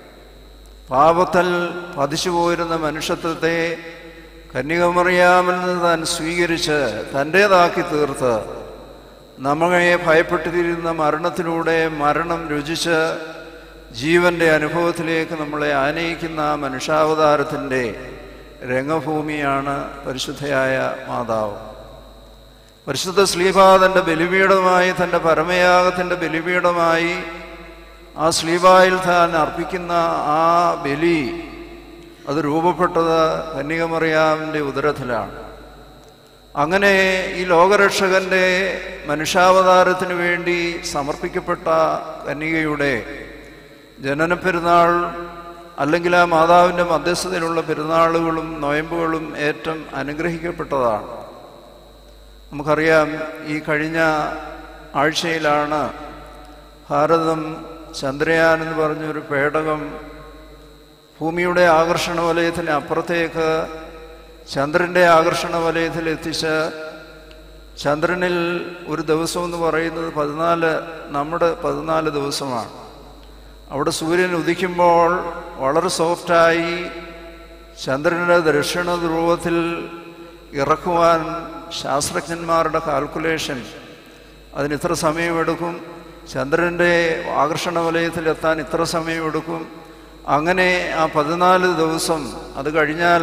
പാപത്തിൽ പതിച്ചു പോയിരുന്ന മനുഷ്യത്വത്തെ കന്യകമറിയാമിൽ നിന്ന് താൻ സ്വീകരിച്ച് തൻ്റേതാക്കി തീർത്ത് നമ്മളെ ഭയപ്പെട്ടിരുന്ന മരണത്തിലൂടെ മരണം രുചിച്ച് ജീവന്റെ അനുഭവത്തിലേക്ക് നമ്മളെ ആനയിക്കുന്ന ആ മനുഷ്യാവതാരത്തിൻ്റെ രംഗഭൂമിയാണ് പരിശുദ്ധയായ മാതാവ് പരിശുദ്ധ ശ്ലീപാതൻ്റെ ബലിപീഠമായി തൻ്റെ പരമയാഗത്തിൻ്റെ ബലിപീഠമായി ആ ശ്ലീബായിൽ താൻ അർപ്പിക്കുന്ന ആ ബലി അത് രൂപപ്പെട്ടത് കന്യകമറിയാവിൻ്റെ ഉദരത്തിലാണ് അങ്ങനെ ഈ ലോകരക്ഷകന്റെ മനുഷ്യാവതാരത്തിന് വേണ്ടി സമർപ്പിക്കപ്പെട്ട കന്യകയുടെ ജനന പെരുന്നാൾ അല്ലെങ്കിൽ ആ മാതാവിൻ്റെ മധ്യസ്ഥതയിലുള്ള പെരുന്നാളുകളും നോയമ്പുകളും ഏറ്റവും അനുഗ്രഹിക്കപ്പെട്ടതാണ് നമുക്കറിയാം ഈ കഴിഞ്ഞ ആഴ്ചയിലാണ് ഭാരതം ചന്ദ്രയാൻ എന്ന് പറഞ്ഞൊരു പേടകം ഭൂമിയുടെ ആകർഷണ വലയത്തിന് അപ്പുറത്തേക്ക് ചന്ദ്രൻ്റെ ആകർഷണ വലയത്തിൽ എത്തിച്ച് ചന്ദ്രനിൽ ഒരു ദിവസം എന്ന് പറയുന്നത് പതിനാല് നമ്മുടെ പതിനാല് ദിവസമാണ് അവിടെ സൂര്യൻ ഉദിക്കുമ്പോൾ വളരെ സോഫ്റ്റായി ചന്ദ്രൻ്റെ ദക്ഷിണ ധ്രുവത്തിൽ ഇറക്കുവാൻ ശാസ്ത്രജ്ഞന്മാരുടെ കാൽക്കുലേഷൻ അതിന് ഇത്ര സമയമെടുക്കും ചന്ദ്രൻ്റെ ആകർഷണ വലയത്തിലെത്താൻ ഇത്ര സമയമെടുക്കും അങ്ങനെ ആ പതിനാല് ദിവസം അത് കഴിഞ്ഞാൽ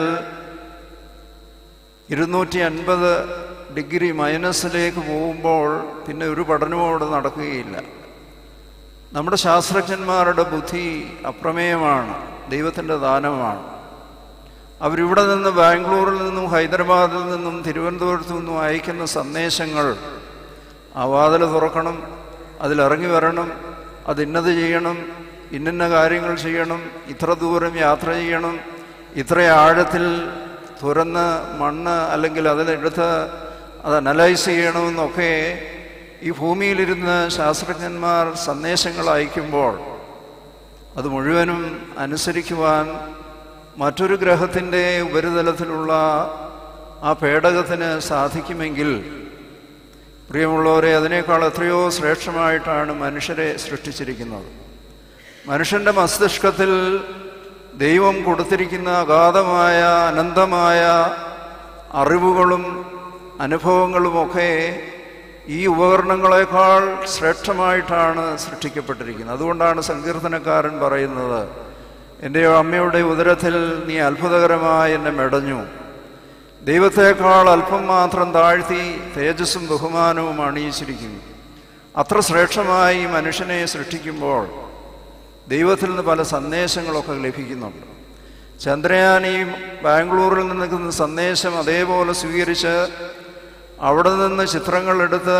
ഇരുന്നൂറ്റി അൻപത് ഡിഗ്രി മൈനസിലേക്ക് പോകുമ്പോൾ പിന്നെ ഒരു പഠനവും അവിടെ നടക്കുകയില്ല നമ്മുടെ ശാസ്ത്രജ്ഞന്മാരുടെ ബുദ്ധി അപ്രമേയമാണ് ദൈവത്തിൻ്റെ ദാനമാണ് അവരിവിടെ നിന്ന് ബാംഗ്ലൂരിൽ നിന്നും ഹൈദരാബാദിൽ നിന്നും തിരുവനന്തപുരത്തു നിന്നും അയക്കുന്ന സന്ദേശങ്ങൾ ആ വാതിൽ തുറക്കണം അതിലിറങ്ങി വരണം അത് ഇന്നത് ചെയ്യണം ഇന്നിന്ന കാര്യങ്ങൾ ചെയ്യണം ഇത്ര ദൂരം യാത്ര ചെയ്യണം ഇത്ര ആഴത്തിൽ തുറന്ന് മണ്ണ് അല്ലെങ്കിൽ അതിലെടുത്ത് അത് അനലൈസ് ചെയ്യണമെന്നൊക്കെ ഈ ഭൂമിയിലിരുന്ന് ശാസ്ത്രജ്ഞന്മാർ സന്ദേശങ്ങൾ അയക്കുമ്പോൾ അത് മുഴുവനും അനുസരിക്കുവാൻ മറ്റൊരു ഗ്രഹത്തിൻ്റെ ഉപരിതലത്തിലുള്ള ആ പേടകത്തിന് സാധിക്കുമെങ്കിൽ പ്രിയമുള്ളവരെ അതിനേക്കാൾ എത്രയോ ശ്രേഷ്ഠമായിട്ടാണ് മനുഷ്യരെ സൃഷ്ടിച്ചിരിക്കുന്നത് മനുഷ്യൻ്റെ മസ്തിഷ്കത്തിൽ ദൈവം കൊടുത്തിരിക്കുന്ന അഗാധമായ അനന്തമായ അറിവുകളും അനുഭവങ്ങളുമൊക്കെ ഈ ഉപകരണങ്ങളെക്കാൾ ശ്രേഷ്ഠമായിട്ടാണ് സൃഷ്ടിക്കപ്പെട്ടിരിക്കുന്നത് അതുകൊണ്ടാണ് സങ്കീർത്തനക്കാരൻ പറയുന്നത് എൻ്റെ അമ്മയുടെ ഉദരത്തിൽ നീ അത്ഭുതകരമായി എന്നെ മെടഞ്ഞു ദൈവത്തെക്കാൾ അല്പം മാത്രം താഴ്ത്തി തേജസ്സും ബഹുമാനവും അണിയിച്ചിരിക്കുന്നു അത്ര ശ്രേഷ്ഠമായി മനുഷ്യനെ സൃഷ്ടിക്കുമ്പോൾ ദൈവത്തിൽ നിന്ന് പല സന്ദേശങ്ങളൊക്കെ ലഭിക്കുന്നുണ്ട് ചന്ദ്രയാൻ ഈ ബാംഗ്ലൂരിൽ നിന്ന് നിൽക്കുന്ന സന്ദേശം അതേപോലെ സ്വീകരിച്ച് അവിടെ നിന്ന് ചിത്രങ്ങൾ എടുത്ത്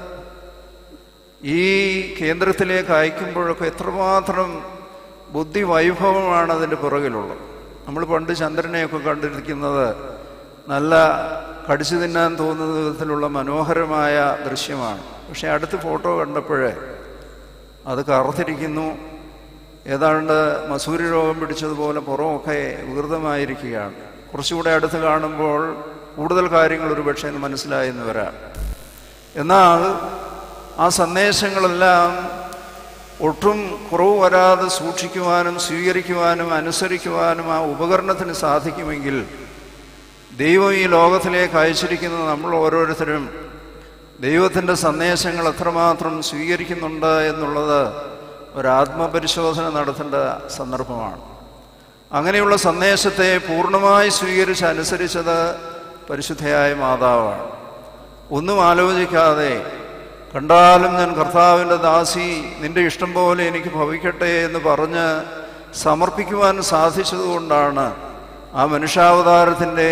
ഈ കേന്ദ്രത്തിലേക്ക് അയക്കുമ്പോഴൊക്കെ എത്രമാത്രം ബുദ്ധി വൈഭവമാണ് അതിൻ്റെ പുറകിലുള്ളത് നമ്മൾ പണ്ട് ചന്ദ്രനെയൊക്കെ കണ്ടിരിക്കുന്നത് നല്ല കടിച്ചു തിന്നാൻ തോന്നുന്ന വിധത്തിലുള്ള മനോഹരമായ ദൃശ്യമാണ് പക്ഷെ അടുത്ത് ഫോട്ടോ കണ്ടപ്പോഴേ അത് കറുത്തിരിക്കുന്നു ഏതാണ്ട് മസൂരി രോഗം പിടിച്ചതുപോലെ പുറമൊക്കെ വികൃതമായിരിക്കുകയാണ് കുറച്ചുകൂടെ അടുത്ത് കാണുമ്പോൾ കൂടുതൽ കാര്യങ്ങൾ ഒരു പക്ഷേ മനസ്സിലായെന്ന് വരാം എന്നാൽ ആ സന്ദേശങ്ങളെല്ലാം ഒട്ടും കുറവ് വരാതെ സൂക്ഷിക്കുവാനും സ്വീകരിക്കുവാനും അനുസരിക്കുവാനും ആ ഉപകരണത്തിന് സാധിക്കുമെങ്കിൽ ദൈവം ഈ ലോകത്തിലേക്ക് അയച്ചിരിക്കുന്ന നമ്മൾ ഓരോരുത്തരും ദൈവത്തിൻ്റെ സന്ദേശങ്ങൾ എത്രമാത്രം സ്വീകരിക്കുന്നുണ്ട് എന്നുള്ളത് ഒരാത്മപരിശോധന നടത്തേണ്ട സന്ദർഭമാണ് അങ്ങനെയുള്ള സന്ദേശത്തെ പൂർണ്ണമായി സ്വീകരിച്ച് അനുസരിച്ചത് പരിശുദ്ധയായ മാതാവാണ് ഒന്നും ആലോചിക്കാതെ കണ്ടാലും ഞാൻ കർത്താവിൻ്റെ ദാസി നിന്റെ ഇഷ്ടം പോലെ എനിക്ക് ഭവിക്കട്ടെ എന്ന് പറഞ്ഞ് സമർപ്പിക്കുവാൻ സാധിച്ചതുകൊണ്ടാണ് ആ മനുഷ്യാവതാരത്തിൻ്റെ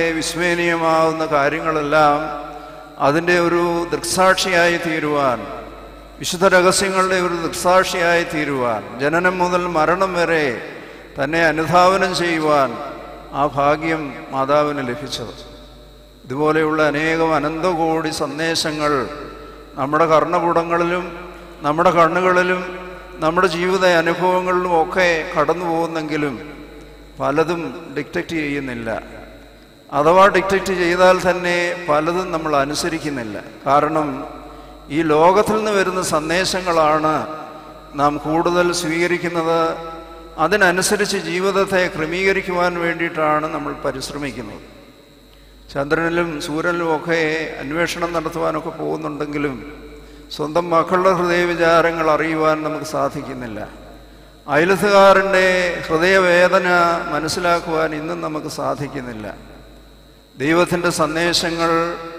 വിസ്മയനീയമാവുന്ന കാര്യങ്ങളെല്ലാം അതിൻ്റെ ഒരു ദൃക്സാക്ഷിയായി തീരുവാൻ വിശുദ്ധ രഹസ്യങ്ങളുടെ ഒരു ദൃക്സാക്ഷിയായി തീരുവാൻ ജനനം മുതൽ മരണം വരെ തന്നെ അനുധാവനം ചെയ്യുവാൻ ആ ഭാഗ്യം മാതാവിന് ലഭിച്ചത് ഇതുപോലെയുള്ള അനേകം അനന്തകോടി സന്ദേശങ്ങൾ നമ്മുടെ കർണപുടങ്ങളിലും നമ്മുടെ കണ്ണുകളിലും നമ്മുടെ ജീവിത അനുഭവങ്ങളിലും ഒക്കെ കടന്നു പോകുന്നെങ്കിലും പലതും ഡിക്റ്റക്റ്റ് ചെയ്യുന്നില്ല അഥവാ ഡിക്റ്റക്റ്റ് ചെയ്താൽ തന്നെ പലതും നമ്മൾ അനുസരിക്കുന്നില്ല കാരണം ഈ ലോകത്തിൽ നിന്ന് വരുന്ന സന്ദേശങ്ങളാണ് നാം കൂടുതൽ സ്വീകരിക്കുന്നത് അതിനനുസരിച്ച് ജീവിതത്തെ ക്രമീകരിക്കുവാൻ വേണ്ടിയിട്ടാണ് നമ്മൾ പരിശ്രമിക്കുന്നത് ചന്ദ്രനിലും സൂര്യനിലും ഒക്കെ അന്വേഷണം നടത്തുവാനൊക്കെ പോകുന്നുണ്ടെങ്കിലും സ്വന്തം മക്കളുടെ ഹൃദയവിചാരങ്ങൾ അറിയുവാൻ നമുക്ക് സാധിക്കുന്നില്ല അയലത്തുകാരൻ്റെ ഹൃദയവേദന മനസ്സിലാക്കുവാൻ ഇന്നും നമുക്ക് സാധിക്കുന്നില്ല ദൈവത്തിൻ്റെ സന്ദേശങ്ങൾ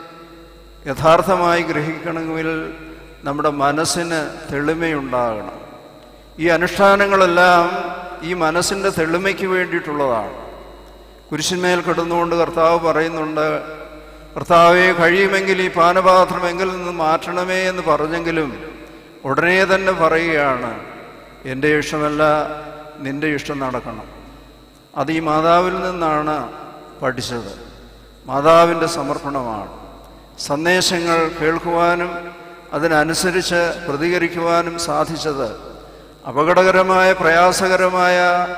യഥാർത്ഥമായി ഗ്രഹിക്കണമെങ്കിൽ നമ്മുടെ മനസ്സിന് തെളിമയുണ്ടാകണം ഈ അനുഷ്ഠാനങ്ങളെല്ലാം ഈ മനസ്സിൻ്റെ തെളിമയ്ക്ക് വേണ്ടിയിട്ടുള്ളതാണ് കുരിശിന്മേൽ കിടന്നുകൊണ്ട് കർത്താവ് പറയുന്നുണ്ട് കർത്താവെ കഴിയുമെങ്കിൽ ഈ പാനപാത്രം എങ്കിൽ നിന്ന് മാറ്റണമേ എന്ന് പറഞ്ഞെങ്കിലും ഉടനെ തന്നെ പറയുകയാണ് എൻ്റെ ഇഷ്ടമല്ല നിന്റെ ഇഷ്ടം നടക്കണം അത് ഈ മാതാവിൽ നിന്നാണ് പഠിച്ചത് മാതാവിൻ്റെ സമർപ്പണമാണ് സന്ദേശങ്ങൾ കേൾക്കുവാനും അതിനനുസരിച്ച് പ്രതികരിക്കുവാനും സാധിച്ചത് അപകടകരമായ പ്രയാസകരമായ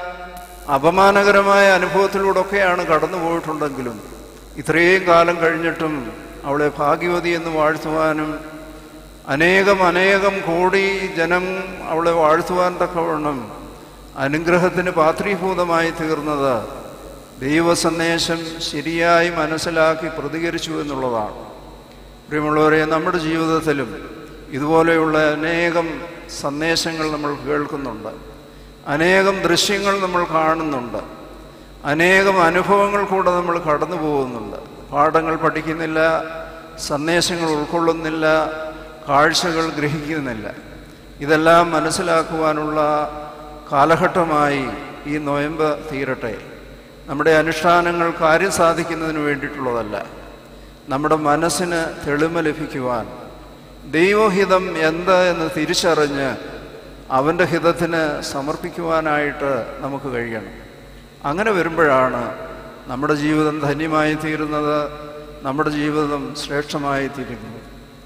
അപമാനകരമായ അനുഭവത്തിലൂടെയൊക്കെയാണ് കടന്നു പോയിട്ടുണ്ടെങ്കിലും ഇത്രയും കാലം കഴിഞ്ഞിട്ടും അവളെ ഭാഗ്യവതി എന്ന് വാഴ്ത്തുവാനും അനേകം അനേകം കോടി ജനം അവളെ വാഴ്ത്തുവാൻ തക്കവണ്ണം അനുഗ്രഹത്തിന് പാത്രീഭൂതമായി തീർന്നത് ദൈവസന്ദേശം ശരിയായി മനസ്സിലാക്കി പ്രതികരിച്ചു എന്നുള്ളതാണ് പ്രിയമുള്ളവരെ നമ്മുടെ ജീവിതത്തിലും ഇതുപോലെയുള്ള അനേകം സന്ദേശങ്ങൾ നമ്മൾ കേൾക്കുന്നുണ്ട് അനേകം ദൃശ്യങ്ങൾ നമ്മൾ കാണുന്നുണ്ട് അനേകം അനുഭവങ്ങൾ കൂടെ നമ്മൾ കടന്നു പോകുന്നുണ്ട് പാഠങ്ങൾ പഠിക്കുന്നില്ല സന്ദേശങ്ങൾ ഉൾക്കൊള്ളുന്നില്ല കാഴ്ചകൾ ഗ്രഹിക്കുന്നില്ല ഇതെല്ലാം മനസ്സിലാക്കുവാനുള്ള കാലഘട്ടമായി ഈ നോയമ്പ് തീരട്ടെ നമ്മുടെ അനുഷ്ഠാനങ്ങൾ കാര്യം സാധിക്കുന്നതിന് വേണ്ടിയിട്ടുള്ളതല്ല നമ്മുടെ മനസ്സിന് തെളിമ ലഭിക്കുവാൻ ദൈവഹിതം എന്ത് എന്ന് തിരിച്ചറിഞ്ഞ് അവൻ്റെ ഹിതത്തിന് സമർപ്പിക്കുവാനായിട്ട് നമുക്ക് കഴിയണം അങ്ങനെ വരുമ്പോഴാണ് നമ്മുടെ ജീവിതം ധന്യമായി തീരുന്നത് നമ്മുടെ ജീവിതം ശ്രേഷ്ഠമായി തീരുന്നത്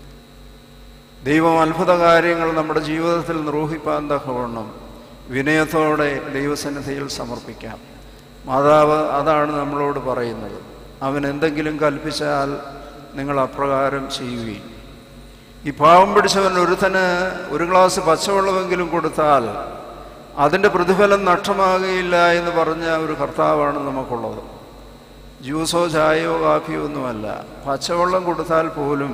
ദൈവം അത്ഭുത കാര്യങ്ങൾ നമ്മുടെ ജീവിതത്തിൽ നിർവഹിപ്പാൻ തക്കവണ്ണം വിനയത്തോടെ ദൈവസന്നിധിയിൽ സമർപ്പിക്കാം മാതാവ് അതാണ് നമ്മളോട് പറയുന്നത് അവൻ എന്തെങ്കിലും കൽപ്പിച്ചാൽ നിങ്ങൾ അപ്രകാരം ചെയ്യുകയും ഈ പാവം പിടിച്ചവൻ ഒരുത്തന് ഒരു ഗ്ലാസ് പച്ചവെള്ളമെങ്കിലും കൊടുത്താൽ അതിൻ്റെ പ്രതിഫലം നഷ്ടമാകുകയില്ല എന്ന് പറഞ്ഞ ഒരു കർത്താവാണ് നമുക്കുള്ളത് ജ്യൂസോ ചായയോ കാപ്പിയോ ഒന്നുമല്ല പച്ചവെള്ളം കൊടുത്താൽ പോലും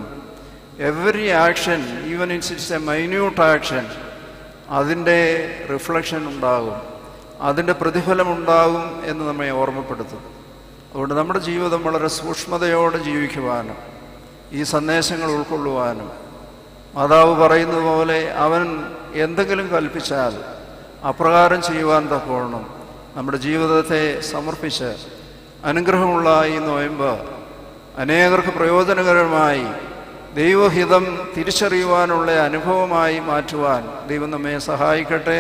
every action even it's it's a minute action അതിൻ്റെ റിഫ്ലക്ഷൻ ഉണ്ടാകും അതിൻ്റെ പ്രതിഫലം ഉണ്ടാകും എന്ന് നമ്മെ ഓർമ്മപ്പെടുത്തും അതുകൊണ്ട് നമ്മുടെ ജീവിതം വളരെ സൂക്ഷ്മതയോടെ ജീവിക്കുവാനും ഈ സന്ദേശങ്ങൾ ഉൾക്കൊള്ളുവാനും മാതാവ് പറയുന്നത് പോലെ അവൻ എന്തെങ്കിലും കൽപ്പിച്ചാൽ അപ്രകാരം ചെയ്യുവാൻ തക്കവണ്ണം നമ്മുടെ ജീവിതത്തെ സമർപ്പിച്ച് അനുഗ്രഹമുള്ള ഈ നോയമ്പ് അനേകർക്ക് പ്രയോജനകരമായി ദൈവഹിതം തിരിച്ചറിയുവാനുള്ള അനുഭവമായി മാറ്റുവാൻ ദൈവം നമ്മെ സഹായിക്കട്ടെ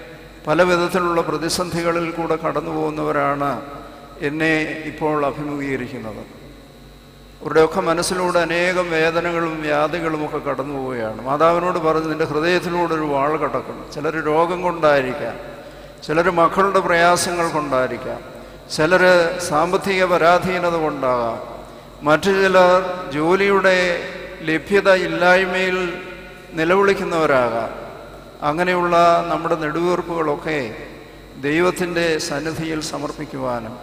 പല വിധത്തിലുള്ള പ്രതിസന്ധികളിൽ കൂടെ കടന്നു പോകുന്നവരാണ് എന്നെ ഇപ്പോൾ അഭിമുഖീകരിക്കുന്നത് അവരുടെയൊക്കെ മനസ്സിലൂടെ അനേകം വേദനകളും വ്യാധികളും ഒക്കെ കടന്നു പോവുകയാണ് മാതാവിനോട് പറഞ്ഞു നിന്റെ ഹൃദയത്തിലൂടെ ഒരു വാൾ കിടക്കണം ചിലർ രോഗം കൊണ്ടായിരിക്കാം ചിലർ മക്കളുടെ പ്രയാസങ്ങൾ കൊണ്ടായിരിക്കാം ചിലർ സാമ്പത്തിക പരാധീനത കൊണ്ടാകാം മറ്റു ചിലർ ജോലിയുടെ ലഭ്യത ഇല്ലായ്മയിൽ നിലവിളിക്കുന്നവരാകാം അങ്ങനെയുള്ള നമ്മുടെ നെടുവീർപ്പുകളൊക്കെ ദൈവത്തിൻ്റെ സന്നിധിയിൽ സമർപ്പിക്കുവാനും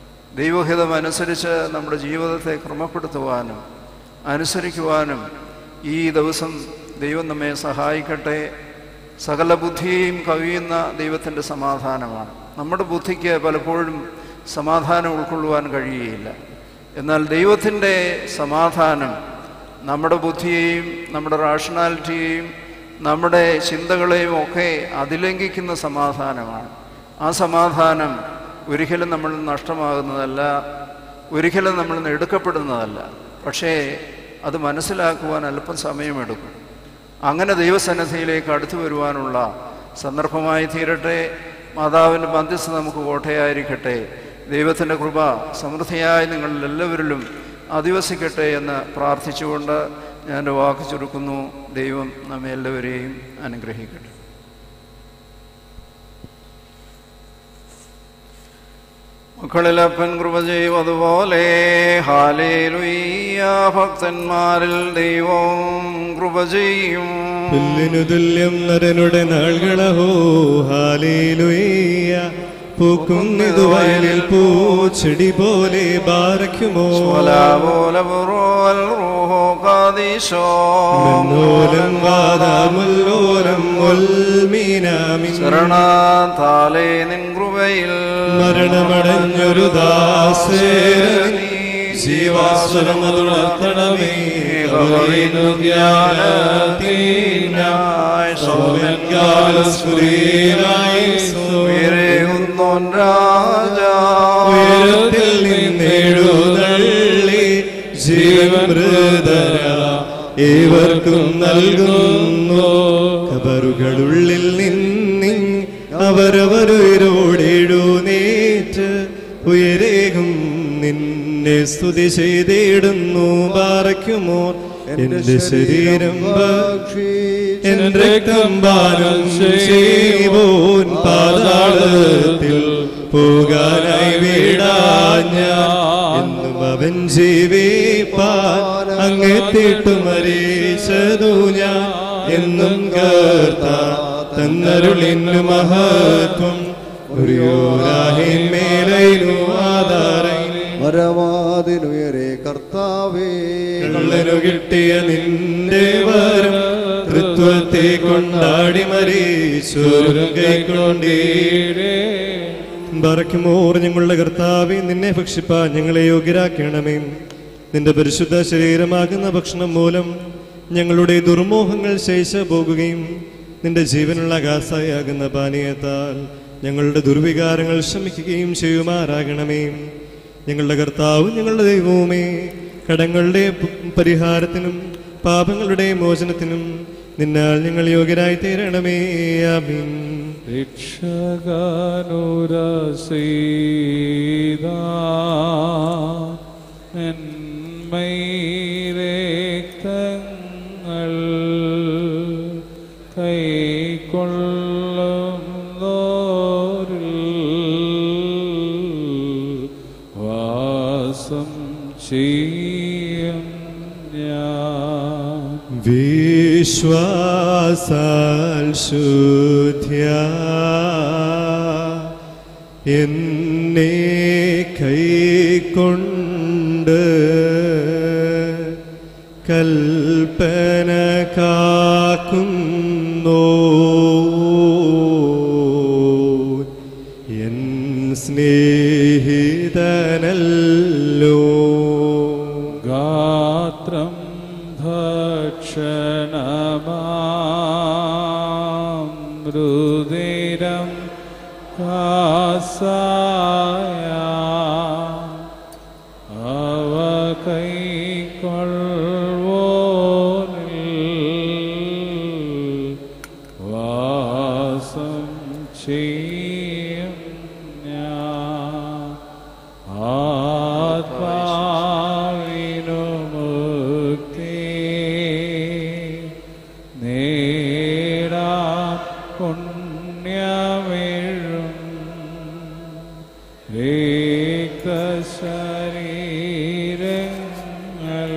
ദൈവഹിതം അനുസരിച്ച് നമ്മുടെ ജീവിതത്തെ ക്രമപ്പെടുത്തുവാനും അനുസരിക്കുവാനും ഈ ദിവസം ദൈവം നമ്മെ സഹായിക്കട്ടെ സകല ബുദ്ധിയെയും കവിയുന്ന ദൈവത്തിൻ്റെ സമാധാനമാണ് നമ്മുടെ ബുദ്ധിക്ക് പലപ്പോഴും സമാധാനം ഉൾക്കൊള്ളുവാൻ കഴിയുകയില്ല എന്നാൽ ദൈവത്തിൻ്റെ സമാധാനം നമ്മുടെ ബുദ്ധിയെയും നമ്മുടെ റാഷണാലിറ്റിയെയും നമ്മുടെ ചിന്തകളെയും ഒക്കെ അതിലംഘിക്കുന്ന സമാധാനമാണ് ആ സമാധാനം ഒരിക്കലും നമ്മൾ നഷ്ടമാകുന്നതല്ല ഒരിക്കലും നമ്മൾ നിന്ന് എടുക്കപ്പെടുന്നതല്ല പക്ഷേ അത് മനസ്സിലാക്കുവാൻ അല്പം സമയമെടുക്കും അങ്ങനെ ദൈവസന്നിധിയിലേക്ക് അടുത്തു വരുവാനുള്ള സന്ദർഭമായി തീരട്ടെ മാതാവിൻ്റെ മധ്യസ്ഥ നമുക്ക് കോട്ടയായിരിക്കട്ടെ ദൈവത്തിൻ്റെ കൃപ സമൃദ്ധിയായി നിങ്ങളിൽ എല്ലാവരിലും അധിവസിക്കട്ടെ എന്ന് പ്രാർത്ഥിച്ചുകൊണ്ട് ഞാൻ എൻ്റെ വാക്ക് ചുരുക്കുന്നു ദൈവം നമ്മെ എല്ലാവരെയും അനുഗ്രഹിക്കട്ടെ മക്കളിലപ്പൻ കൃപ ചെയ്യും അതുപോലെ ഹാലേലുയ്യ ഭക്തന്മാരിൽ ദൈവം കൃപ ചെയ്യും പുല്ലിനു തുല്യം നരനുടെ നാൾകളഹോ ഹാലേലുയ്യ പൂക്കുന്നിതു വയലിൽ പൂച്ചെടി പോലെ ബാരയ്ക്കുമോ മന്നോലം വാദാമുല്ലോലം ഉൽമീനാമിൻ ശരണാതാലേ നിൻ കൃപയിൽ മരണമടഞ്ഞൊരു ദാസേരൻ ജീവാസുരം അതുണർത്തണമേ അവരിനു ജ്ഞാനത്തിനായി സൗമൻകാലസ്കുരീനായി ഉയരേകുന്നോൻ രാജാ ഉയരത്തിൽ നിന്നെഴുന്നള്ളി ജീവൻ മൃതര ഏവർക്കും നൽകുന്നു കബറുകളുള്ളിൽ നിന്നി അവരവരുയരോടെഴുന്നേറ്റ് ഉയരേകും നിന്നെ സ്തുതി ചെയ്തിടുന്നു പാറയ്ക്കുമോ എന്റെ ശരീരം എൻ രക്തം പാനം ചെയ്യോൻ പാതാളത്തിൽ പോകാനായി വീടാഞ്ഞ എന്നും അവൻ ജീവിപ്പാൻ അങ്ങെത്തിട്ടു മരീച്ചതു ഞാൻ എന്നും കേർത്ത തന്നരുളിന്നു മഹത്വം ഒരു മേലു ആധാരം പരമാതിനുയരെ കർത്താവേ കള്ളനു കിട്ടിയ നിന്റെ വരം തൃത്വത്തെ കൊണ്ടാടി മരീശോരും കൈക്കൊണ്ടീരേ ബറക്കുമോർ ഞങ്ങളുടെ കർത്താവെ നിന്നെ ഭക്ഷിപ്പാൻ ഞങ്ങളെ യോഗ്യരാക്കണമേ നിന്റെ പരിശുദ്ധ ശരീരമാകുന്ന ഭക്ഷണം മൂലം ഞങ്ങളുടെ ദുർമോഹങ്ങൾ ശേഷ പോകുകയും നിന്റെ ജീവനുള്ള ആകാശയാകുന്ന പാനീയത്താൽ ഞങ്ങളുടെ ദുർവികാരങ്ങൾ ശമിക്കുകയും ചെയ്യുമാറാകണമേ ഞങ്ങളുടെ കർത്താവ് ഞങ്ങളുടെ ദൈവവുമേ കടങ്ങളുടെ പ- പരിഹാരത്തിനും പാപങ്ങളുടെ മോചനത്തിനും നിന്നാൽ ഞങ്ങൾ യോഗ്യരായി തീരണമേ ആമീൻ രക്ഷകനുരസീത എന്മയിലേക്കങ്ങൾ കൈക്കൊള്ളും വാസം ചെയ്യും ഞാൻ വിശ്വാസാൽ ശുദ്ധ്യ എന്നെ കൈക്കൊണ്ട് കൽപ്പന കാക്കുന്നോ എൻ സ്നേഹിതനല്ലോ ഗാത്രം ഭക്ഷണമാമൃതിരം കാസായ അവ കൈക്കൊള്ളുവോനിൽ വാസം ചെയ്യും ഞാൻ ആത്മാവിനു മുക്തി നേടാ പുണ്യമിഴും രക്തശരീരങ്ങൾ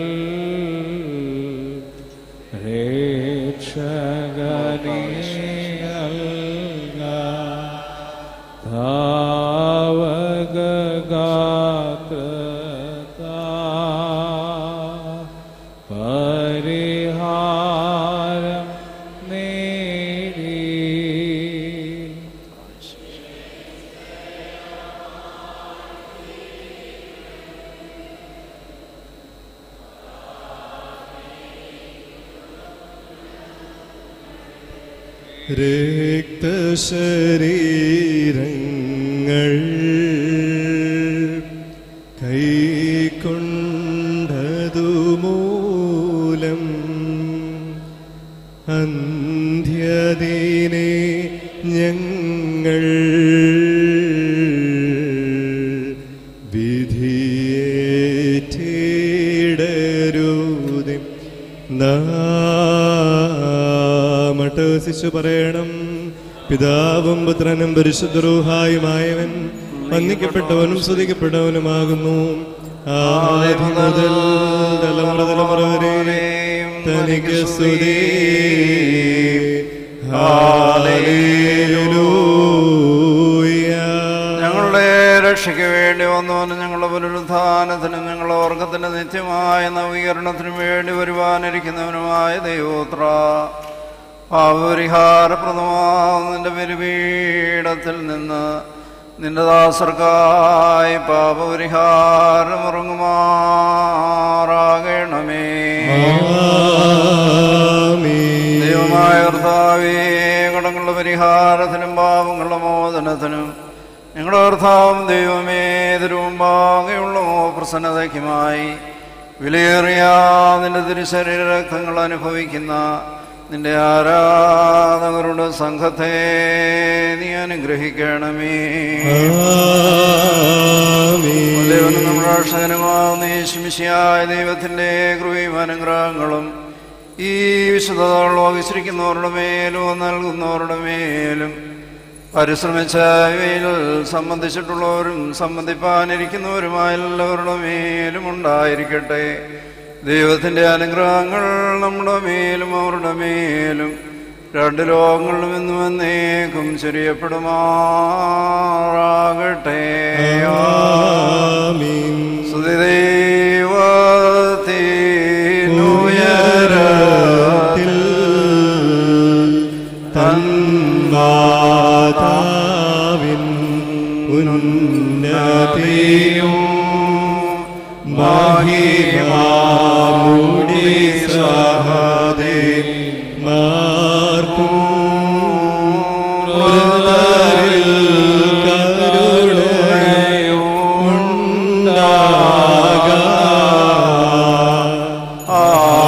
രക്ഷകനീയൽക പരിഹാരം നേടി രക്തശരീരങ്ങൾ കൈക്കൊണ്ടതു മൂലം അന്ത്യദീനെ ഞങ്ങൾ വിധിയേറ്റിടരുതേ നാമട്ടസിച്ചു പറയണം പിതാവും പുത്രനും പരിശുദ്ധരൂഹായുമായവൻ വന്ദിക്കപ്പെട്ടവനും സ്തുതിക്കപ്പെട്ടവനുമാകുന്നു ആദ്യം മുതൽ തലമുറ തലമുറ വരെ തനിക്ക് സ്തുതി ഹാലേലൂയ. ഞങ്ങളുടെ രക്ഷയ്ക്ക് വേണ്ടി വന്നവനും ഞങ്ങളുടെ പുനരുത്ഥാനത്തിനും ഞങ്ങളുടെ വർഗത്തിന്റെ നിത്യമായ നവീകരണത്തിനും വേണ്ടി വരുവാനിരിക്കുന്നവനുമായ ദൈവോത്ര പാപപരിഹാരപ്രദമാവും നിന്റെ പെരുപീഠത്തിൽ നിന്ന് നിന്റെ ദാസർക്കായി പാപപരിഹാരം ഇറങ്ങുമാറാകണമേ ആമീൻ. ദൈവമായ കർത്താവേ കടങ്ങളുടെ പരിഹാരത്തിനും പാപങ്ങളുടെ മോചനത്തിനും ഞങ്ങളുടെ കർത്താവും ദൈവമേ തിരുമുമ്പാകെയുള്ള പ്രസന്നതയ്ക്കുമായി വിലയേറിയ നിന്റെ തിരുശരീര രക്തങ്ങൾ അനുഭവിക്കുന്ന നിന്റെ ആരാധകരുടെ സംഘത്തെ നീ അനുഗ്രഹിക്കണമേ ആമീൻ. ദൈവനും നമ്മുടെ രക്ഷകനുമാവുന്ന യേശുമിശിയായ ദൈവത്തിൻ്റെ കൃപയും അനുഗ്രഹങ്ങളും ഈ വിശുദ്ധതകൾ വഹിച്ചിരിക്കുന്നവരുടെ മേലും നൽകുന്നവരുടെ മേലും പരിശ്രമിച്ച ഇവയിൽ സംബന്ധിച്ചിട്ടുള്ളവരും സംബന്ധിപ്പാനിരിക്കുന്നവരുമായ എല്ലാവരുടെ മേലും ഉണ്ടായിരിക്കട്ടെ ദൈവത്തിൻ്റെ അനുഗ്രഹങ്ങൾ നമ്മുടെ മേലും അവരുടെ മേലും രണ്ട് ലോകങ്ങളിലും എന്നും എന്നേക്കും ചൊരിയപ്പെടുമാറാകട്ടെ ആമീൻ. സുദൈവത്തിനുയരത്തിൽ തന്മാതാവിൻ ഉന്നതിയും മഹിമാമുടി സഹദേ മാർക്കും മൃതരിൽ കരുണയുണ്ടാകാം.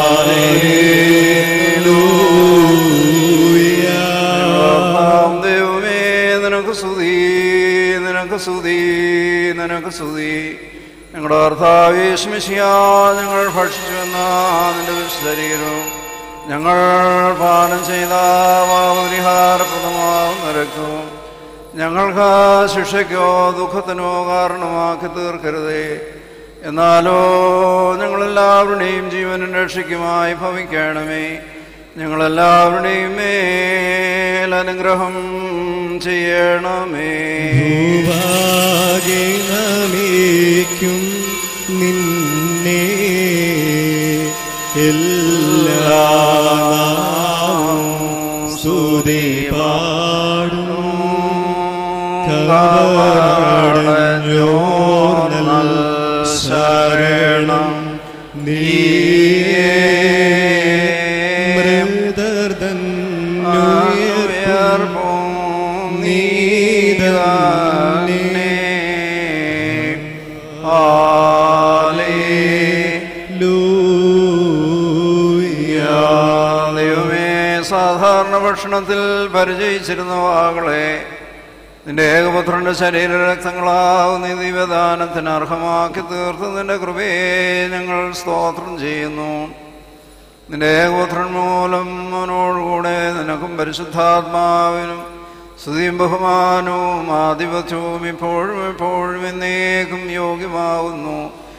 കർത്താവ് ദൈവമേ നിനക്ക് സ്തുതി നിനക്ക് സ്തുതി നിനക്ക് സ്തുതി ഞങ്ങളുടെ കർത്താവ് യേശുമിശിയ ഞങ്ങൾ ഭക്ഷിച്ചു വന്ന നിന്റെ ശരീരവും ഞങ്ങൾ പാനം ചെയ്ത പരിഹാരപ്രദമാവുന്ന രക്തവും ഞങ്ങൾക്ക് ശിക്ഷയ്ക്കോ ദുഃഖത്തിനോ കാരണമാക്കി തീർക്കരുതേ എന്നാലോ ഞങ്ങളെല്ലാവരുടെയും ജീവനും രക്ഷയ്ക്കുമായി ഭവിക്കണമേ ഞങ്ങളെല്ലാവരുടെയും മേൽ അനുഗ്രഹം ചെയ്യണമേ ഭൂഭാഗേ നമിക്കും നിന്നെ എല്ലാ നാമവും സ്തുതി പാടും കവറടഞ്ഞോർ നൽ ശരണം നീയേ മൃതർ തന്നുയർപ്പും നീതന്നെ ദൈവമേ സാധാരണ ഭക്ഷണത്തിൽ പരിചയിച്ചിരുന്ന വാകളെ നിന്റെ ഏകപുത്രന്റെ ശരീര രക്തങ്ങളാവുന്ന ഈ ദിവ്യദാനത്തിന് അർഹമാക്കി തീർത്ത് നിന്റെ കൃപയെ ഞങ്ങൾ സ്തോത്രം ചെയ്യുന്നു നിന്റെ ഏകപുത്രൻ മൂലം അവനോടുകൂടെ നിനക്കും പരിശുദ്ധാത്മാവിനും സ്തുതിയും ബഹുമാനവും ആധിപത്യവും ഇപ്പോഴും എപ്പോഴും എന്നേക്കും യോഗ്യമാവുന്നു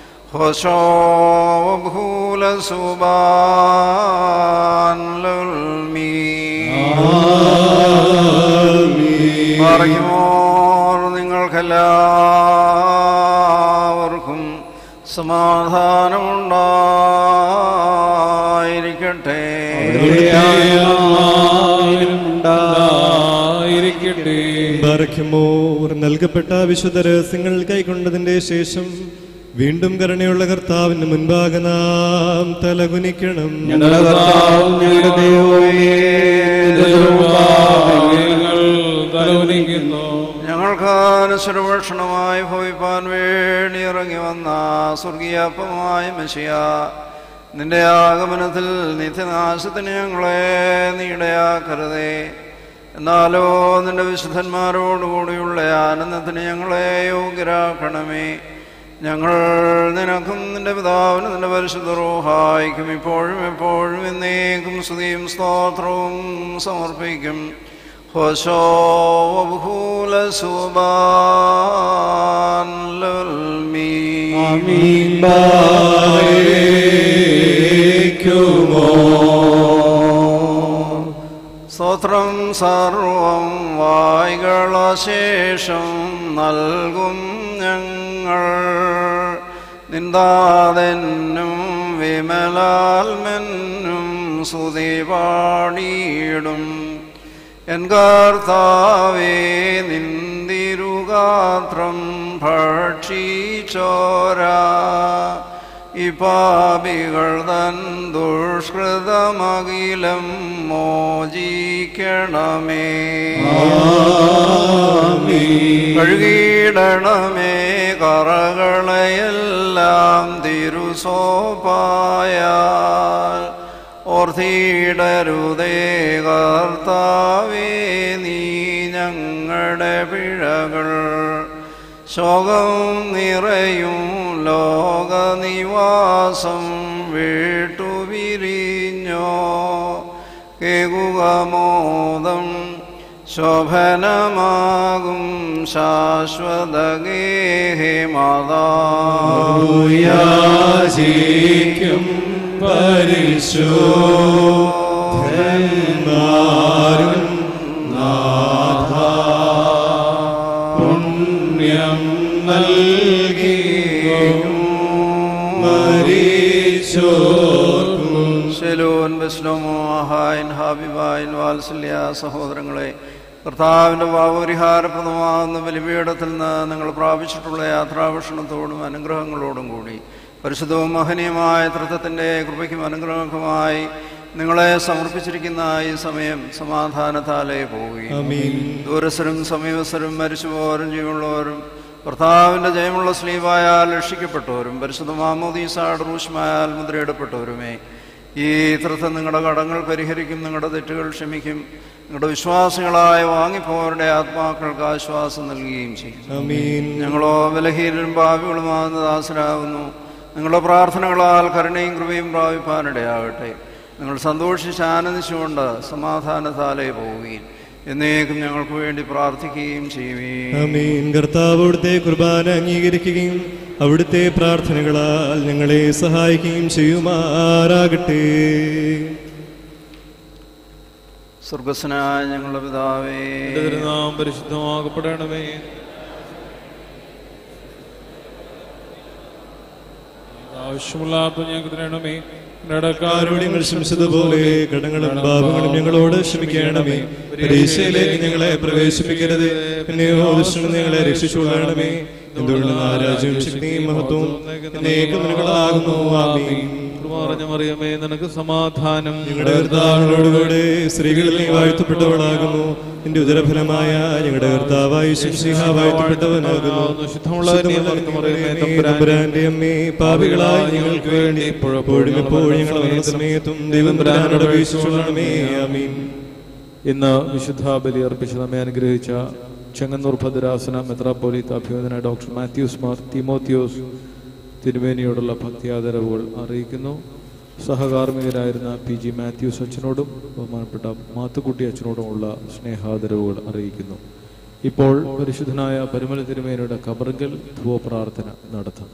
പറയുമോർ നിങ്ങൾക്കെല്ലാവർക്കും സമാധാനമുണ്ടായിരിക്കട്ടെ ഉണ്ടായിരിക്കട്ടെ ബറയ്ക്കുമോർ നൽകപ്പെട്ട വിശുദ്ധ രഹസ്യങ്ങൾ കൈക്കൊണ്ടതിന്റെ ശേഷം വീണ്ടും കരുണയുള്ള കർത്താവിന് മുൻപാകെ നാം തലകുനിക്കണം ഞങ്ങളുടെ കർത്താവും ഞങ്ങളുടെ ദൈവമേ നിന്റെ തിരുമുമ്പാകെ ഞങ്ങൾ തലവനിക്കുന്നു ഞങ്ങൾക്ക് അനുസരഭക്ഷണമായി ഭവിപ്പാൻ വേണ്ടി ഇറങ്ങി വന്ന സ്വർഗീയപ്പമായ മെഷിയ നിന്റെ ആഗമനത്തിൽ നിത്യനാശത്തിന് ഞങ്ങളെ നീടയാക്കരുതേ എന്നാലോ നിന്റെ വിശുദ്ധന്മാരോടുകൂടിയുള്ള ആനന്ദത്തിന് ഞങ്ങളെ യോഗ്യരാക്കണമേ ഞങ്ങൾ നിനക്കും നിന്റെ പിതാവിനും നിന്റെ പരിശുദ്ധ റോഹായിക്കും ഇപ്പോഴും എപ്പോഴും എന്നേക്കും സ്തുതിയും സ്തോത്രവും സമർപ്പിക്കും ഹോശോ ബഹൂല സുബാൻ ആമീൻ ബാരേക്കുമോ സ്തോത്രം സർവം വായ്കളശേഷം നൽകും ഞങ്ങൾ നിന്ദാതെന്നും വിമലാൽമെന്നും സ്തുതി പാടിയിടും എൻ കർത്താവേ നിന്തിരുഗാത്രം ഭക്ഷിച്ചോരാ ഈ പാപികൾ തൻ ദുഷ്കൃതമകിലം മോചിക്കണമേ കഴുകിയിടണമേ കറകളെയെല്ലാം തിരുസോപ്പായ ഓർത്തിയിടരുതേ കർത്താവേ നീ ഞങ്ങളുടെ പിഴകൾ ശോകം നിറയും ലോകനിവാസം വീട്ടുപിരിഞ്ഞോ കേകുകമോദം ശോഭനമാകും ശാശ്വത യാചിക്കും പരിശോധന്മാരും നാഥ പുണ്യം നൽകിയും മരിച്ചോർക്കും ശലോൻ ബസ്ലോമോ ഹായൻ ഹാബിബായൻ വാത്സല്യ സഹോദരങ്ങളെ കർത്താവിൻ്റെ പാപപരിഹാരപ്രദമാകുന്ന ബലിപീഠത്തിൽ നിന്ന് നിങ്ങൾ പ്രാപിച്ചിട്ടുള്ള യാത്രാഭക്ഷണത്തോടും അനുഗ്രഹങ്ങളോടും കൂടി പരിശുദ്ധവും മഹനീയമായ തൃത്വത്തിൻ്റെ കൃപയ്ക്കും അനുഗ്രഹവുമായി നിങ്ങളെ സമർപ്പിച്ചിരിക്കുന്ന ഈ സമയം സമാധാനത്താലേ പോവുകയും ആമീൻ ദൂരസ്ഥരും സമീപസ്ഥരും മരിച്ചുപോരും ജീവനുള്ളവരും കർത്താവിൻ്റെ ജയമുള്ള സ്ലീവായാൽ രക്ഷിക്കപ്പെട്ടവരും പരിശുദ്ധ മാമോദീസാട് റൂഷ്മായാൽ മുദ്രയിടപ്പെട്ടവരുമേ ഈ തൃത്വം നിങ്ങളുടെ കടങ്ങൾ പരിഹരിക്കും നിങ്ങളുടെ തെറ്റുകൾ ക്ഷമിക്കും നിങ്ങളുടെ വിശ്വാസികളായ വാങ്ങിപ്പോവരുടെ ആത്മാക്കൾക്ക് ആശ്വാസം നൽകുകയും ചെയ്യും ആമീൻ ഞങ്ങളോ ബലഹീനരും ഭാവികളുമാകുന്ന ദാസരാകുന്നു നിങ്ങളുടെ പ്രാർത്ഥനകളാൽ കരുണയും കൃപയും പ്രാപിപ്പാനിടയാകട്ടെ നിങ്ങൾ സന്തോഷിച്ച് ആനന്ദിച്ചുകൊണ്ട് സമാധാനത്താലേ പോവുകയും എന്നേക്കും ഞങ്ങൾക്ക് വേണ്ടി പ്രാർത്ഥിക്കുകയും ചെയ്യുകയും ആമീൻ കർത്താവ് അവിടുത്തെ കുർബാന അംഗീകരിക്കുകയും അവിടുത്തെ പ്രാർത്ഥനകളാൽ ഞങ്ങളെ സഹായിക്കുകയും ചെയ്യുമാറാകട്ടെ സ്വർഗസ്വനായ ഞങ്ങളുടെ പിതാവേ നിന്റെ തിരുനാമം പരിശുദ്ധമാകപ്പെടണമേ ആവശ്യമുള്ളാത്ത ഞങ്ങൾക്ക് തരണമേ കാരോട് ഞങ്ങൾ ക്ഷമിച്ചതുപോലെ കടങ്ങളും പാപങ്ങളും ഞങ്ങളോട് ക്ഷമിക്കണമേ പരീക്ഷയിലേക്ക് ഞങ്ങളെ പ്രവേശിപ്പിക്കരുത് പിന്നെയോ ദുഷ്ടനിൽ ഞങ്ങളെ രക്ഷിച്ചുകൊള്ളണമേ എന്തുള്ള രാജ്യവും ശക്തിയും മഹത്വവും എന്നേക്കുമനുകളാകുന്നു ആമീൻ പറഞ്ഞ മറിയമേ നിനക്ക് സമാധാനം ഞങ്ങളുടെ കർത്താവിനോടുകൂടെ സ്ത്രീകളിൽ നീ വാഴ്ത്തപ്പെട്ടവളാകുന്നു നിന്റെ ഉദരഫലമായ ഞങ്ങളുടെ കർത്താവായ ശിംസിഹ വാഴ്ത്തപ്പെട്ടവനാകുന്നു ശുദ്ധമുള്ള കന്യകേ, മറിയം മറിയമേ, തമ്പുരാന്റെ അമ്മേ പാപികളായ ഞങ്ങൾക്ക് വേണ്ടി എപ്പോഴും എപ്പോഴും ഞങ്ങളുടെ സമയത്തും ദൈവം തമ്പുരാനോട് അപേക്ഷിച്ചുകൊള്ളണമേ ആമീൻ ഇന്ന് വിശുദ്ധ ബലി അർപ്പിച്ച് നമ്മെ അനുഗ്രഹിച്ച ചെങ്ങന്നൂർ ഭദ്രാസന മെത്രാപ്പോലിത്ത അഭിവേദന ഡോക്ടർ മാത്യൂസ് മാർ തിമോത്തിയോസ് തിരുവേനിയോടുള്ള ഭക്തിയാദരവുകൾ അറിയിക്കുന്നു സഹകാർമ്മികരായിരുന്ന പി ജി മാത്യൂസ് അച്ഛനോടും ബഹുമാനപ്പെട്ട മാത്തുക്കുട്ടി അച്ഛനോടുമുള്ള സ്നേഹാദരവുകൾ അറിയിക്കുന്നു ഇപ്പോൾ പരിശുദ്ധനായ പരിമല തിരുമേനിയുടെ കബറിങ്കൽ ധുവപ്രാർത്ഥന നടത്തുന്നു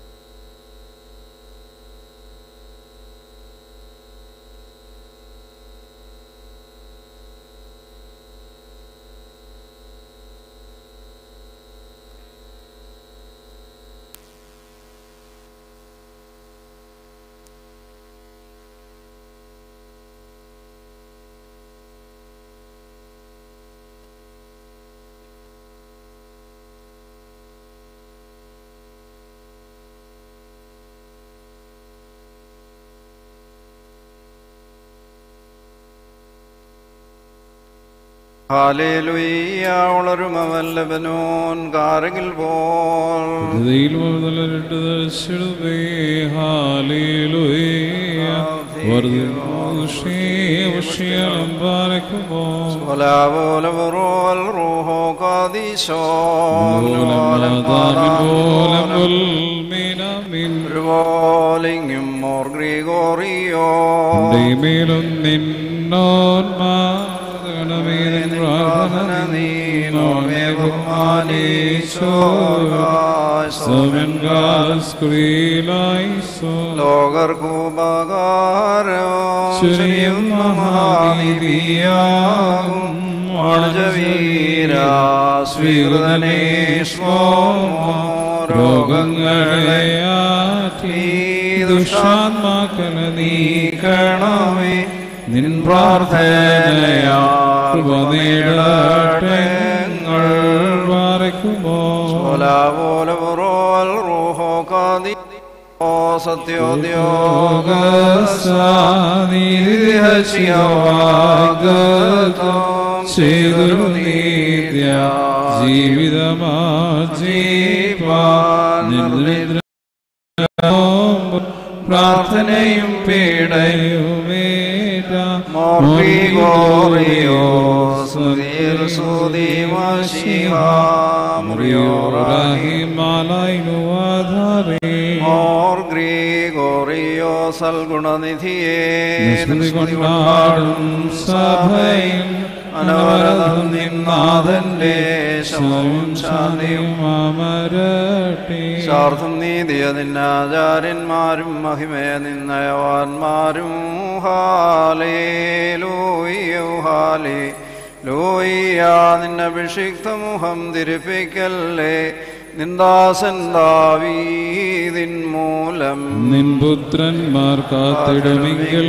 ഹാലേലുയ്യ വളരുമവൻ ലബനോൻ കാരകിൽ പോൽ ഹൃദയിൽ മുതൽ രണ്ട് ദർശനമേ ഹാലേലുയേ ولا بول برو الروح قاديشو Rolling more Gregorio ലോകർക്കുപകാരം മഹാനിധിയാകും വാണജവീര സ്വീകൃതനേഷ്മോ രോഗങ്ങളെ ദുഷാത്മാക്കള നീക്കണമേ നിൻ പ്രാർത്ഥനയാ കൃപ നേടട്ടെ ഞങ്ങൾ പാറയ്ക്കുമോ പോലെ പുറോൽ റൂഹോ കാതി ഓ സത്യോദ്യോഗ ചെയ്തൊരു നീത്യ ജീവിതമാ ജീവാൻ പ്രാർത്ഥനയും പീഡയുമേറ്റ മോറിയോ സുധീർ സുധീമാശിഹാറിയോറാഹിമാലൈനുവാധാരേ മോർ ഗ്രീഗോറിയോ സൽഗുണനിധിയേ കൊണ്ടാടും സഭയിൽ അനവരതം നിന്നാഥന്റെ ശമവും ശാന്തിയും അമരട്ടെ ശാർത്ഥം നീതിയ നിന്നാചാര്യന്മാരും മഹിമയ നിന്നയവാന്മാരും ഹാലേ ലൂയോ ഹാലേ ലോയ്യ നിന്നഭിഷിക്ത മുഖം തിരിപ്പിക്കല്ലേ നിന്ദാസൻ ദാവീതിൻ മൂലം നിൻ പുത്രന്മാർ കാത്തിടുമെങ്കിൽ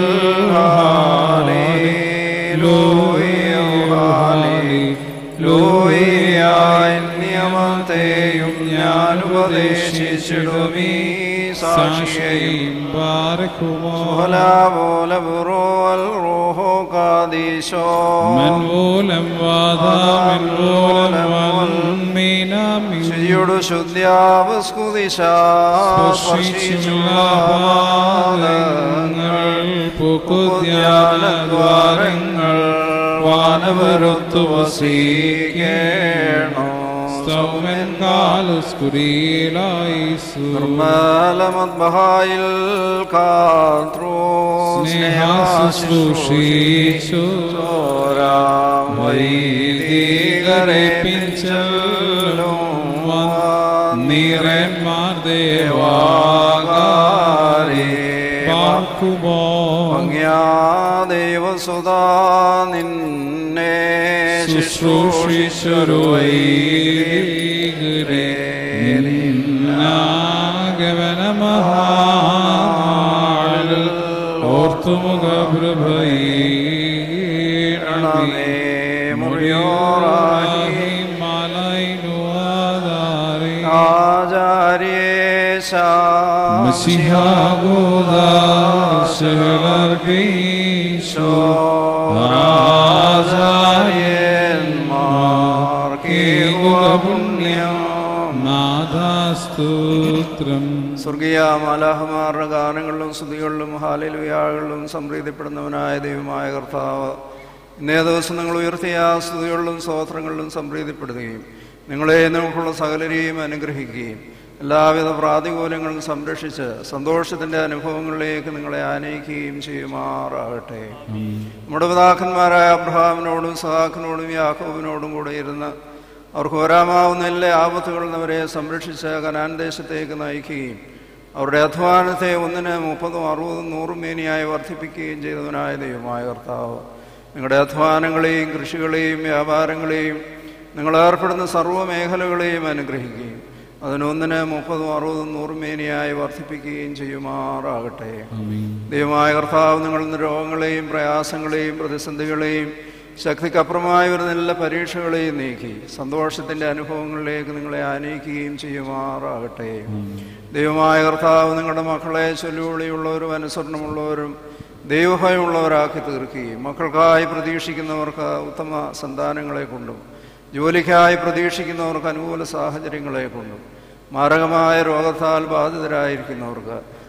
നിയമത്തെയും ഞാൻ ഉപദേശിച്ചിടുമീ സാക്ഷിയെയും ശരിയോട് ശുദ്ധ്യാവസ്കുതിശാദ്വാരങ്ങൾ വാനവരൊത്തു വസീകേണോ സൗമൻ കാലുസ്കുരീലായി നിർമ്മലമദ്ബഹായിൽ കാത്രോ സ്നേഹാശുശ്രൂഷിച്ചു ചോരാം വൈദികരെ പിഞ്ചല്ലോ നീറന്മാർ ദേവാകാരെ പാർക്കുമോ ദേവസുതാ നിന്നെ ശുശ്രൂഷിച്ചൊരു വൈദികരെ ഗമനമഹാളിൽ ഓർത്തുമുഖ പ്രഭയണമേ മുറിയോറായി മലൈനുവാദാരേ ആചാര്യേശ മസിഹാഗോദാശകർഗീശോ പുണ്യം നാദാസ്തോത്രം സ്വർഗീയ മാലാഹമാരുടെ ഗാനങ്ങളിലും സ്തുതികളിലും ഹാലിലുയാകളിലും സംപ്രീതിപ്പെടുന്നവനായ ദൈവമായ കർത്താവ് ഇന്നേ ദിവസം നിങ്ങൾ ഉയർത്തിയ സ്തുതികളിലും സ്തോത്രങ്ങളിലും സംപ്രീതിപ്പെടുകയും നിങ്ങളെ നമുക്കുള്ള സകലരെയും അനുഗ്രഹിക്കുകയും എല്ലാവിധ പ്രാതികൂല്യങ്ങളും സംരക്ഷിച്ച് സന്തോഷത്തിൻ്റെ അനുഭവങ്ങളിലേക്ക് നിങ്ങളെ ആനയിക്കുകയും ചെയ്യുമാറാകട്ടെ നമ്മുടെ പിതാക്കന്മാരായ അബ്രഹാമിനോടും സഹാക്കിനോടും യാഹോബിനോടും കൂടെ ഇരുന്ന് അവർക്ക് വരാമാവുന്ന എല്ലാ ആപത്തുകളിൽ നിന്ന് അവരെ സംരക്ഷിച്ച് കനാൻ ദേശത്തേക്ക് നയിക്കുകയും അവരുടെ അധ്വാനത്തെ ഒന്നിന് മുപ്പതും അറുപതും നൂറും മേനിയായി വർദ്ധിപ്പിക്കുകയും ചെയ്തവനായ ദൈവമായ കർത്താവ് നിങ്ങളുടെ അധ്വാനങ്ങളെയും കൃഷികളെയും വ്യാപാരങ്ങളെയും നിങ്ങൾ ഏർപ്പെടുന്ന സർവ്വ മേഖലകളെയും അനുഗ്രഹിക്കുകയും അതിനൊന്നിന് മുപ്പതും അറുപതും നൂറും മേനിയായി വർദ്ധിപ്പിക്കുകയും ചെയ്യുമാറാകട്ടെ ദൈവമായ കർത്താവ് നിങ്ങളുടെ രോഗങ്ങളെയും പ്രയാസങ്ങളെയും പ്രതിസന്ധികളെയും ശക്തിക്കപ്പുറമായി വരുന്ന എല്ലാ പരീക്ഷകളെയും നീക്കി സന്തോഷത്തിൻ്റെ അനുഭവങ്ങളിലേക്ക് നിങ്ങളെ ആനയിക്കുകയും ചെയ്യുമാറാകട്ടെ ദൈവമായ കർത്താവ് നിങ്ങളുടെ മക്കളെ ചൊല്ലുവിളിയുള്ളവരും അനുസരണമുള്ളവരും ദൈവഭയമുള്ളവരാക്കി തീർക്കുകയും മക്കൾക്കായി പ്രതീക്ഷിക്കുന്നവർക്ക് ഉത്തമ സന്താനങ്ങളെ കൊണ്ടും ജോലിക്കായി പ്രതീക്ഷിക്കുന്നവർക്ക് അനുകൂല സാഹചര്യങ്ങളെ കൊണ്ടും മാരകമായ രോഗത്താൽ ബാധിതരായിരിക്കുന്നവർക്ക്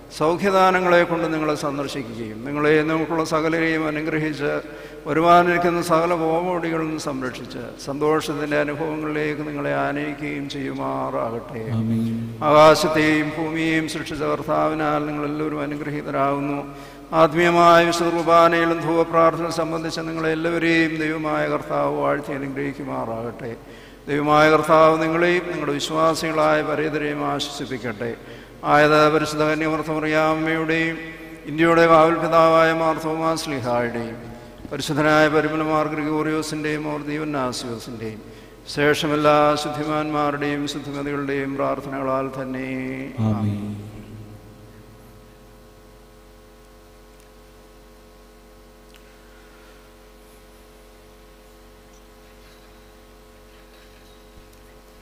സൗഖ്യദാനങ്ങളെ കൊണ്ട് നിങ്ങളെ സന്ദർശിക്കുകയും നിങ്ങളെ നമുക്കുള്ള സകലരെയും അനുഗ്രഹിച്ച് വരുവാനിരിക്കുന്ന സകല കോമോടികളിൽ നിന്ന് സംരക്ഷിച്ച് സന്തോഷത്തിൻ്റെ അനുഭവങ്ങളിലേക്ക് നിങ്ങളെ ആനയിക്കുകയും ചെയ്യുമാറാകട്ടെ ആകാശത്തെയും ഭൂമിയെയും സൃഷ്ടിച്ച കർത്താവിനാൽ നിങ്ങളെല്ലാവരും അനുഗ്രഹീതരാകുന്നു ആത്മീയമായ വിശുദ്ധ കുർബാനയിലും ധൂവപ്രാർത്ഥന സംബന്ധിച്ച് നിങ്ങളെല്ലാവരെയും ദൈവമായ കർത്താവ് വാഴ്ത്തി അനുഗ്രഹിക്കുമാറാകട്ടെ ദൈവമായ കർത്താവ് നിങ്ങളെയും നിങ്ങളുടെ വിശ്വാസികളായ പരേതരെയും ആശ്വസിപ്പിക്കട്ടെ ആയത് പരിശുദ്ധ കന്യമർത്തമറിയാമ്മയുടെയും ഇന്ത്യയുടെ കാവൽ പിതാവായ മാർത്തോമാ സ്ലിഹായുടെയും പരിശുദ്ധനായ പരിമലമാർ ഗ്രിഗോറിയോസിൻ്റെയും ഓർ ദീവനാസിയോസിൻ്റെയും ശേഷമെല്ലാ ശുദ്ധിമാന്മാരുടെയും ശുദ്ധിമതികളുടെയും പ്രാർത്ഥനകളാൽ തന്നെ ആമേൻ